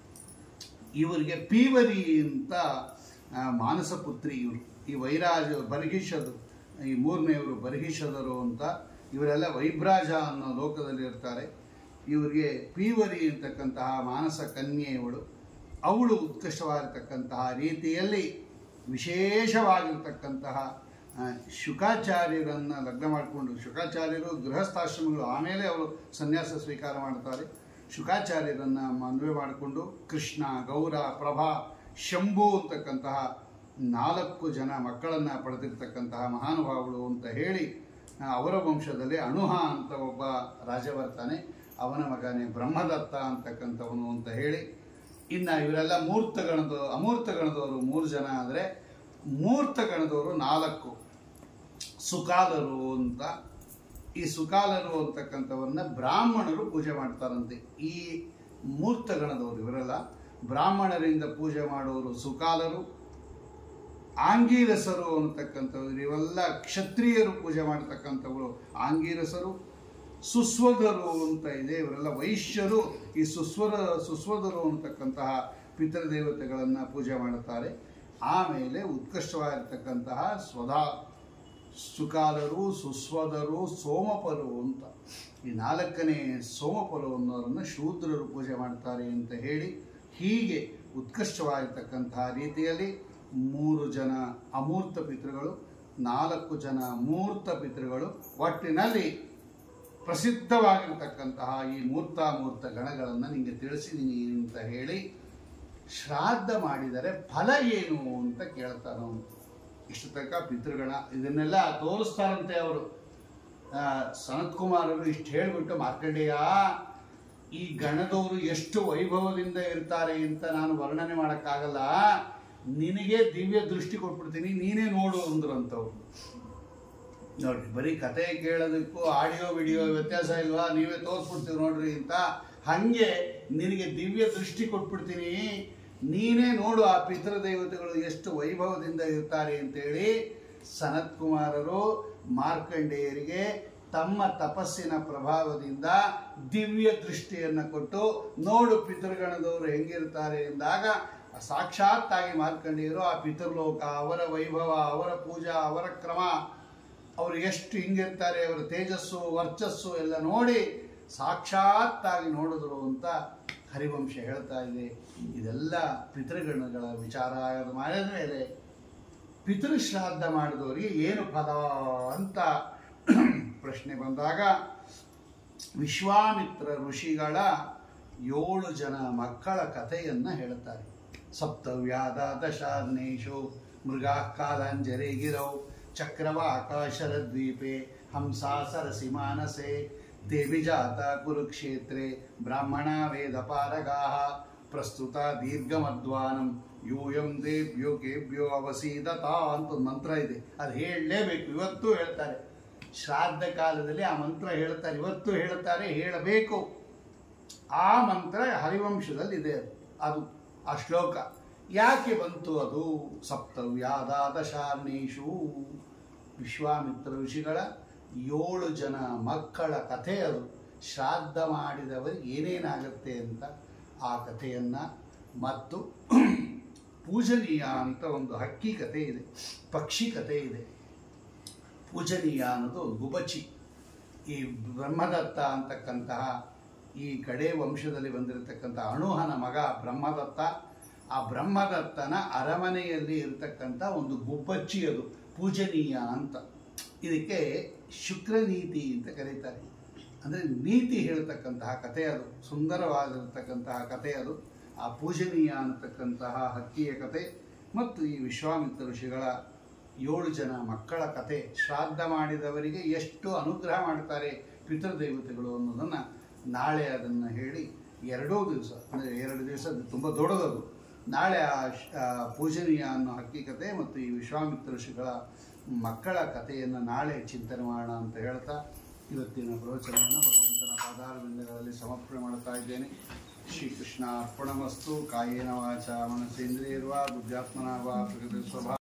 ಇವರಿಗೆ ಪೀವರಿ ಅಂತ ಆ, ಮಾನಸ ಪುತ್ರಿ ಇವರು ಈ ವೈರಾಜ ಬರ್ಹಿಷದು ಈ ಮೂರನೆಯವರು ಬರ್ಹಿಷದರು ಅಂತ ಇವರೆಲ್ಲ ವೈಬ್ರಾಜ ಅನ್ನೋ ಲೋಕದಲ್ಲಿ ಇರ್ತಾರೆ ಇವರಿಗೆ ಪೀವರಿ ಅಂತಕ್ಕಂತಹ ಮಾನಸ ಕನ್ಯೆ ಇವಳು ಅವಳು ಉತ್ಕೃಷ್ಟವಾಗಿರ್ತಕ್ಕಂತಹ ರೀತಿಯಲ್ಲಿ ವಿಶೇಷವಾಗಿರ್ತಕ್ಕಂತಹ ಆ, ಶುಕಾಚಾರ್ಯರನ್ನು ಲಗ್ನ ಮಾಡಿಕೊಂಡು ಶುಕಾಚಾರ್ಯರು ಗೃಹಸ್ಥಾಶ್ರಮಗಳು ಆಮೇಲೆ ಅವರು ಸನ್ಯಾಸ ಸ್ವೀಕಾರ ಮಾಡ್ತಾರೆ ಶುಕಾಚಾರ್ಯರನ್ನು ಮದುವೆ ಮಾಡಿಕೊಂಡು ಕೃಷ್ಣ ಗೌರ ಪ್ರಭಾ ಶಂಭು ಅಂತಕ್ಕಂತಹ ನಾಲ್ಕು ಜನ ಮಕ್ಕಳನ್ನು ಪಡೆದಿರ್ತಕ್ಕಂತಹ ಮಹಾನುಭಾವಗಳು ಅಂತ ಹೇಳಿ ಆ, ಅವರ ವಂಶದಲ್ಲಿ ಅಣುಹ ಅಂತ ಒಬ್ಬ ರಾಜ ಬರ್ತಾನೆ ಅವನ ಮಗನೇ ಬ್ರಹ್ಮದತ್ತ ಅಂತಕ್ಕಂಥವನು ಅಂತ ಹೇಳಿ ಇನ್ನು ಇವರೆಲ್ಲ ಮೂರ್ತ ಗಣದ ಅಮೂರ್ತ ಗಣದವರು ಮೂರು ಜನ ಅಂದರೆ ಮೂರ್ತ ಗಣದವರು ನಾಲ್ಕು ಸುಕಾಲರು ಅಂತ ಈ ಸುಕಾಲರು ಅಂತಕ್ಕಂಥವನ್ನ ಬ್ರಾಹ್ಮಣರು ಪೂಜೆ ಮಾಡ್ತಾರಂತೆ ಈ ಮೂರ್ತ ಗಣದವರು ಇವರೆಲ್ಲ ಬ್ರಾಹ್ಮಣರಿಂದ ಪೂಜೆ ಮಾಡುವವರು ಸುಕಾಲರು ಆಂಗೀರಸರು ಅಂತಕ್ಕಂಥವ್ರು ಇವೆಲ್ಲ ಕ್ಷತ್ರಿಯರು ಪೂಜೆ ಮಾಡ್ತಕ್ಕಂಥವರು ಆಂಗೀರಸರು ಸುಸ್ವದರು ಅಂತ ಇದೆ ಇವರೆಲ್ಲ ವೈಶ್ಯರು ಈ ಸುಸ್ವರ ಸುಸ್ವದರು ಅಂತಕ್ಕಂತಹ ಪಿತೃದೇವತೆಗಳನ್ನು ಪೂಜೆ ಮಾಡುತ್ತಾರೆ ಆಮೇಲೆ ಉತ್ಕೃಷ್ಟವಾಗಿರ್ತಕ್ಕಂತಹ ಸ್ವಧಾ ಸುಕಾಲರು ಸುಸ್ವದರು ಸೋಮಪರು ಅಂತ ಈ ನಾಲ್ಕನೇ ಸೋಮಪರು ಅನ್ನೋರನ್ನು ಶೂದ್ರರು ಪೂಜೆ ಮಾಡ್ತಾರೆ ಅಂತ ಹೇಳಿ ಹೀಗೆ ಉತ್ಕೃಷ್ಟವಾಗಿರ್ತಕ್ಕಂತಹ ರೀತಿಯಲ್ಲಿ ಮೂರು ಜನ ಅಮೂರ್ತ ಪಿತೃಗಳು ನಾಲ್ಕು ಜನ ಮೂರ್ತ ಪಿತೃಗಳು ಒಟ್ಟಿನಲ್ಲಿ ಪ್ರಸಿದ್ಧವಾಗಿರ್ತಕ್ಕಂತಹ ಈ ಮೂರ್ತಾಮೂರ್ತ ಗಣಗಳನ್ನು ನಿಮಗೆ ತಿಳಿಸಿದ್ದೀನಿ ಅಂತ ಹೇಳಿ ಶ್ರಾದ್ದ ಮಾಡಿದರೆ ಫಲ ಏನು ಅಂತ ಕೇಳ್ತಾನೆ ಅವನು ಇಷ್ಟು ತನಕ ಪಿತೃಗಣ ಇದನ್ನೆಲ್ಲ ತೋರಿಸ್ತಾರಂತೆ ಅವರು ಆ, ಸನತ್ ಕುಮಾರರು ಇಷ್ಟು ಹೇಳಿಬಿಟ್ಟು ಮಾರ್ಕಂಡೇಯ ಈ ಗಣದವರು ಎಷ್ಟು ವೈಭವದಿಂದ ಇರ್ತಾರೆ ಅಂತ ನಾನು ವರ್ಣನೆ ಮಾಡೋಕ್ಕಾಗಲ್ಲ ನಿನಗೆ ದಿವ್ಯ ದೃಷ್ಟಿ ಕೊಟ್ಬಿಡ್ತೀನಿ ನೀನೇ ನೋಡು ಅಂದ್ರು ಅಂತವ್ರು ನೋಡ್ರಿ ಬರೀ ಕತೆ ಕೇಳೋದಕ್ಕೂ ಆಡಿಯೋ ವಿಡಿಯೋ ವ್ಯತ್ಯಾಸ ಇಲ್ವಾ ನೀವೇ ತೋರಿಸ್ಬಿಡ್ತೀವಿ ನೋಡ್ರಿ ಅಂತ ಹಂಗೆ ನಿನಗೆ ದಿವ್ಯ ದೃಷ್ಟಿ ಕೊಟ್ಬಿಡ್ತೀನಿ ನೀನೇ ನೋಡು ಆ ಪಿತೃದೇವತೆಗಳು ಎಷ್ಟು ವೈಭವದಿಂದ ಇರ್ತಾರೆ ಅಂತೇಳಿ ಸನತ್ ಕುಮಾರರು ಮಾರ್ಕಂಡೇಯರಿಗೆ ತಮ್ಮ ತಪಸ್ಸಿನ ಪ್ರಭಾವದಿಂದ ದಿವ್ಯ ದೃಷ್ಟಿಯನ್ನು ಕೊಟ್ಟು ನೋಡು ಪಿತೃಗಣದವರು ಹೆಂಗಿರ್ತಾರೆ ಎಂದಾಗ ಸಾಕ್ಷಾತ್ತಾಗಿ ಮಾರ್ಕಂಡೇಯರು ಆ ಪಿತೃಲೋಕ ಅವರ ವೈಭವ ಅವರ ಪೂಜಾ ಅವರ ಕ್ರಮ ಅವರು ಎಷ್ಟು ಹಿಂಗಿರ್ತಾರೆ ಅವರ ತೇಜಸ್ಸು ವರ್ಚಸ್ಸು ಎಲ್ಲ ನೋಡಿ ಸಾಕ್ಷಾತ್ತಾಗಿ ನೋಡಿದ್ರು ಅಂತ ಹರಿವಂಶ ಹೇಳ್ತಾ ಇದೆ ಇದೆಲ್ಲ ಪಿತೃಗಣಗಳ ವಿಚಾರ ಅದು ಮಾಡಿದ ಮೇಲೆ ಪಿತೃಶ್ರಾದ್ದ ಮಾಡಿದವರಿಗೆ ಏನು ಫಲ ಅಂತ ಪ್ರಶ್ನೆ ಬಂದಾಗ ವಿಶ್ವಾಮಿತ್ರ ಋಷಿಗಳ ಏಳು ಜನ ಮಕ್ಕಳ ಕಥೆಯನ್ನು ಹೇಳ್ತಾರೆ ಸಪ್ತವ್ಯಾದ ದಶಾರ್ನೇಶು ಮೃಗಾ ಕಾಲಾಂಜರೆ ಗಿರೌ ಚಕ್ರವಾಕಾಶರ ದ್ವೀಪೆ ಹಂಸಾ ಸರಸಿ ಮಾನಸೆ ದೇವಿ ಜಾತ ಕುರುಕ್ಷೇತ್ರೆ ಬ್ರಾಹ್ಮಣ ವೇದ ಪಾರಗಾ ಪ್ರಸ್ತುತ ದೀರ್ಘಮಧ್ವಾನಂ ಯೂಯಂ ದೇವ್ಯೋ ಕೇಭ್ಯೋ ಅವಸೀದತ ಅಂತ ಒಂದು ಮಂತ್ರ ಇದೆ ಅದು ಹೇಳಲೇಬೇಕು ಇವತ್ತು ಹೇಳ್ತಾರೆ ಶ್ರಾದ್ದ ಕಾಲದಲ್ಲಿ ಆ ಮಂತ್ರ ಹೇಳ್ತಾರೆ ಇವತ್ತು ಹೇಳ್ತಾರೆ ಹೇಳಬೇಕು ಆ ಮಂತ್ರ ಹರಿವಂಶದಲ್ಲಿ ಇದೆ ಅದು ಆ ಶ್ಲೋಕ ಯಾಕೆ ಬಂತು ಅದು ಸಪ್ತವ್ಯಾದ ದಶಾರ್ಣೇಶು ವಿಶ್ವಾಮಿತ್ರ ಋಷಿಗಳ ಏಳು ಜನ ಮಕ್ಕಳ ಕಥೆ ಅದು ಶ್ರಾದ್ದ ಮಾಡಿದವರಿಗೆ ಏನೇನಾಗುತ್ತೆ ಅಂತ ಆ ಕಥೆಯನ್ನು ಮತ್ತು ಪೂಜನೀಯ ಅಂತ ಒಂದು ಹಕ್ಕಿ ಕಥೆ ಇದೆ ಪಕ್ಷಿ ಕಥೆ ಇದೆ ಪೂಜನೀಯ ಅನ್ನೋದು ಗುಬಚಿ ಈ ಬ್ರಹ್ಮದತ್ತ ಅಂತಕ್ಕಂತಹ ಈ ಕಡೆ ವಂಶದಲ್ಲಿ ಬಂದಿರತಕ್ಕಂಥ ಅಣುಹನ ಮಗ ಬ್ರಹ್ಮದತ್ತ ಆ ಬ್ರಹ್ಮದತ್ತನ ಅರಮನೆಯಲ್ಲಿ ಇರತಕ್ಕಂಥ ಒಂದು ಗುಬ್ಬಚ್ಚಿ ಅದು ಪೂಜನೀಯ ಅಂತ ಇದಕ್ಕೆ ಶುಕ್ರನೀತಿ ಅಂತ ಕರೀತಾರೆ ಅಂದರೆ ನೀತಿ ಹೇಳ್ತಕ್ಕಂತಹ ಕಥೆ ಅದು ಸುಂದರವಾಗಿರತಕ್ಕಂತಹ ಕಥೆ ಅದು ಆ ಪೂಜನೀಯ ಅನ್ನತಕ್ಕಂತಹ ಹಕ್ಕಿಯ ಕಥೆ ಮತ್ತು ಈ ವಿಶ್ವಾಮಿತ್ರ ಋಷಿಗಳ ಏಳು ಜನ ಮಕ್ಕಳ ಕತೆ ಶ್ರಾದ್ದ ಮಾಡಿದವರಿಗೆ ಎಷ್ಟು ಅನುಗ್ರಹ ಮಾಡ್ತಾರೆ ಪಿತೃದೇವತೆಗಳು ಅನ್ನೋದನ್ನು ನಾಳೆ ಅದನ್ನು ಹೇಳಿ ಎರಡೂ ದಿವಸ ಅಂದರೆ ಎರಡು ದಿವಸ ಅದು ತುಂಬ ದೊಡ್ಡದದು ನಾಳೆ ಆ ಶ್- ಆ ಪೂಜನೀಯ ಅನ್ನೋ ಹಕ್ಕಿಕತೆ ಮತ್ತು ಈ ವಿಶ್ವಾಮಿತ್ರ ಋಷಿಗಳ ಮಕ್ಕಳ ಕಥೆಯನ್ನು ನಾಳೆ ಚಿಂತನೆ ಮಾಡೋಣ ಅಂತ ಹೇಳ್ತಾ ಇವತ್ತಿನ ಪ್ರವಚನವನ್ನು ಭಗವಂತನ ಪಾದಾರವಿಂದಗಳಲ್ಲಿ ಸಮರ್ಪಣೆ ಮಾಡ್ತಾ ಇದ್ದೇನೆ ಶ್ರೀಕೃಷ್ಣ ಅರ್ಪಣಮಸ್ತು ಕಾಯೇನ ವಾಚ ಮನಸೇಂದ್ರಿಯರ್ವಾ ಬುದ್ಧಾತ್ಮನ ವಾ ಪ್ರಕೃತಿ ಸ್ವಭಾವ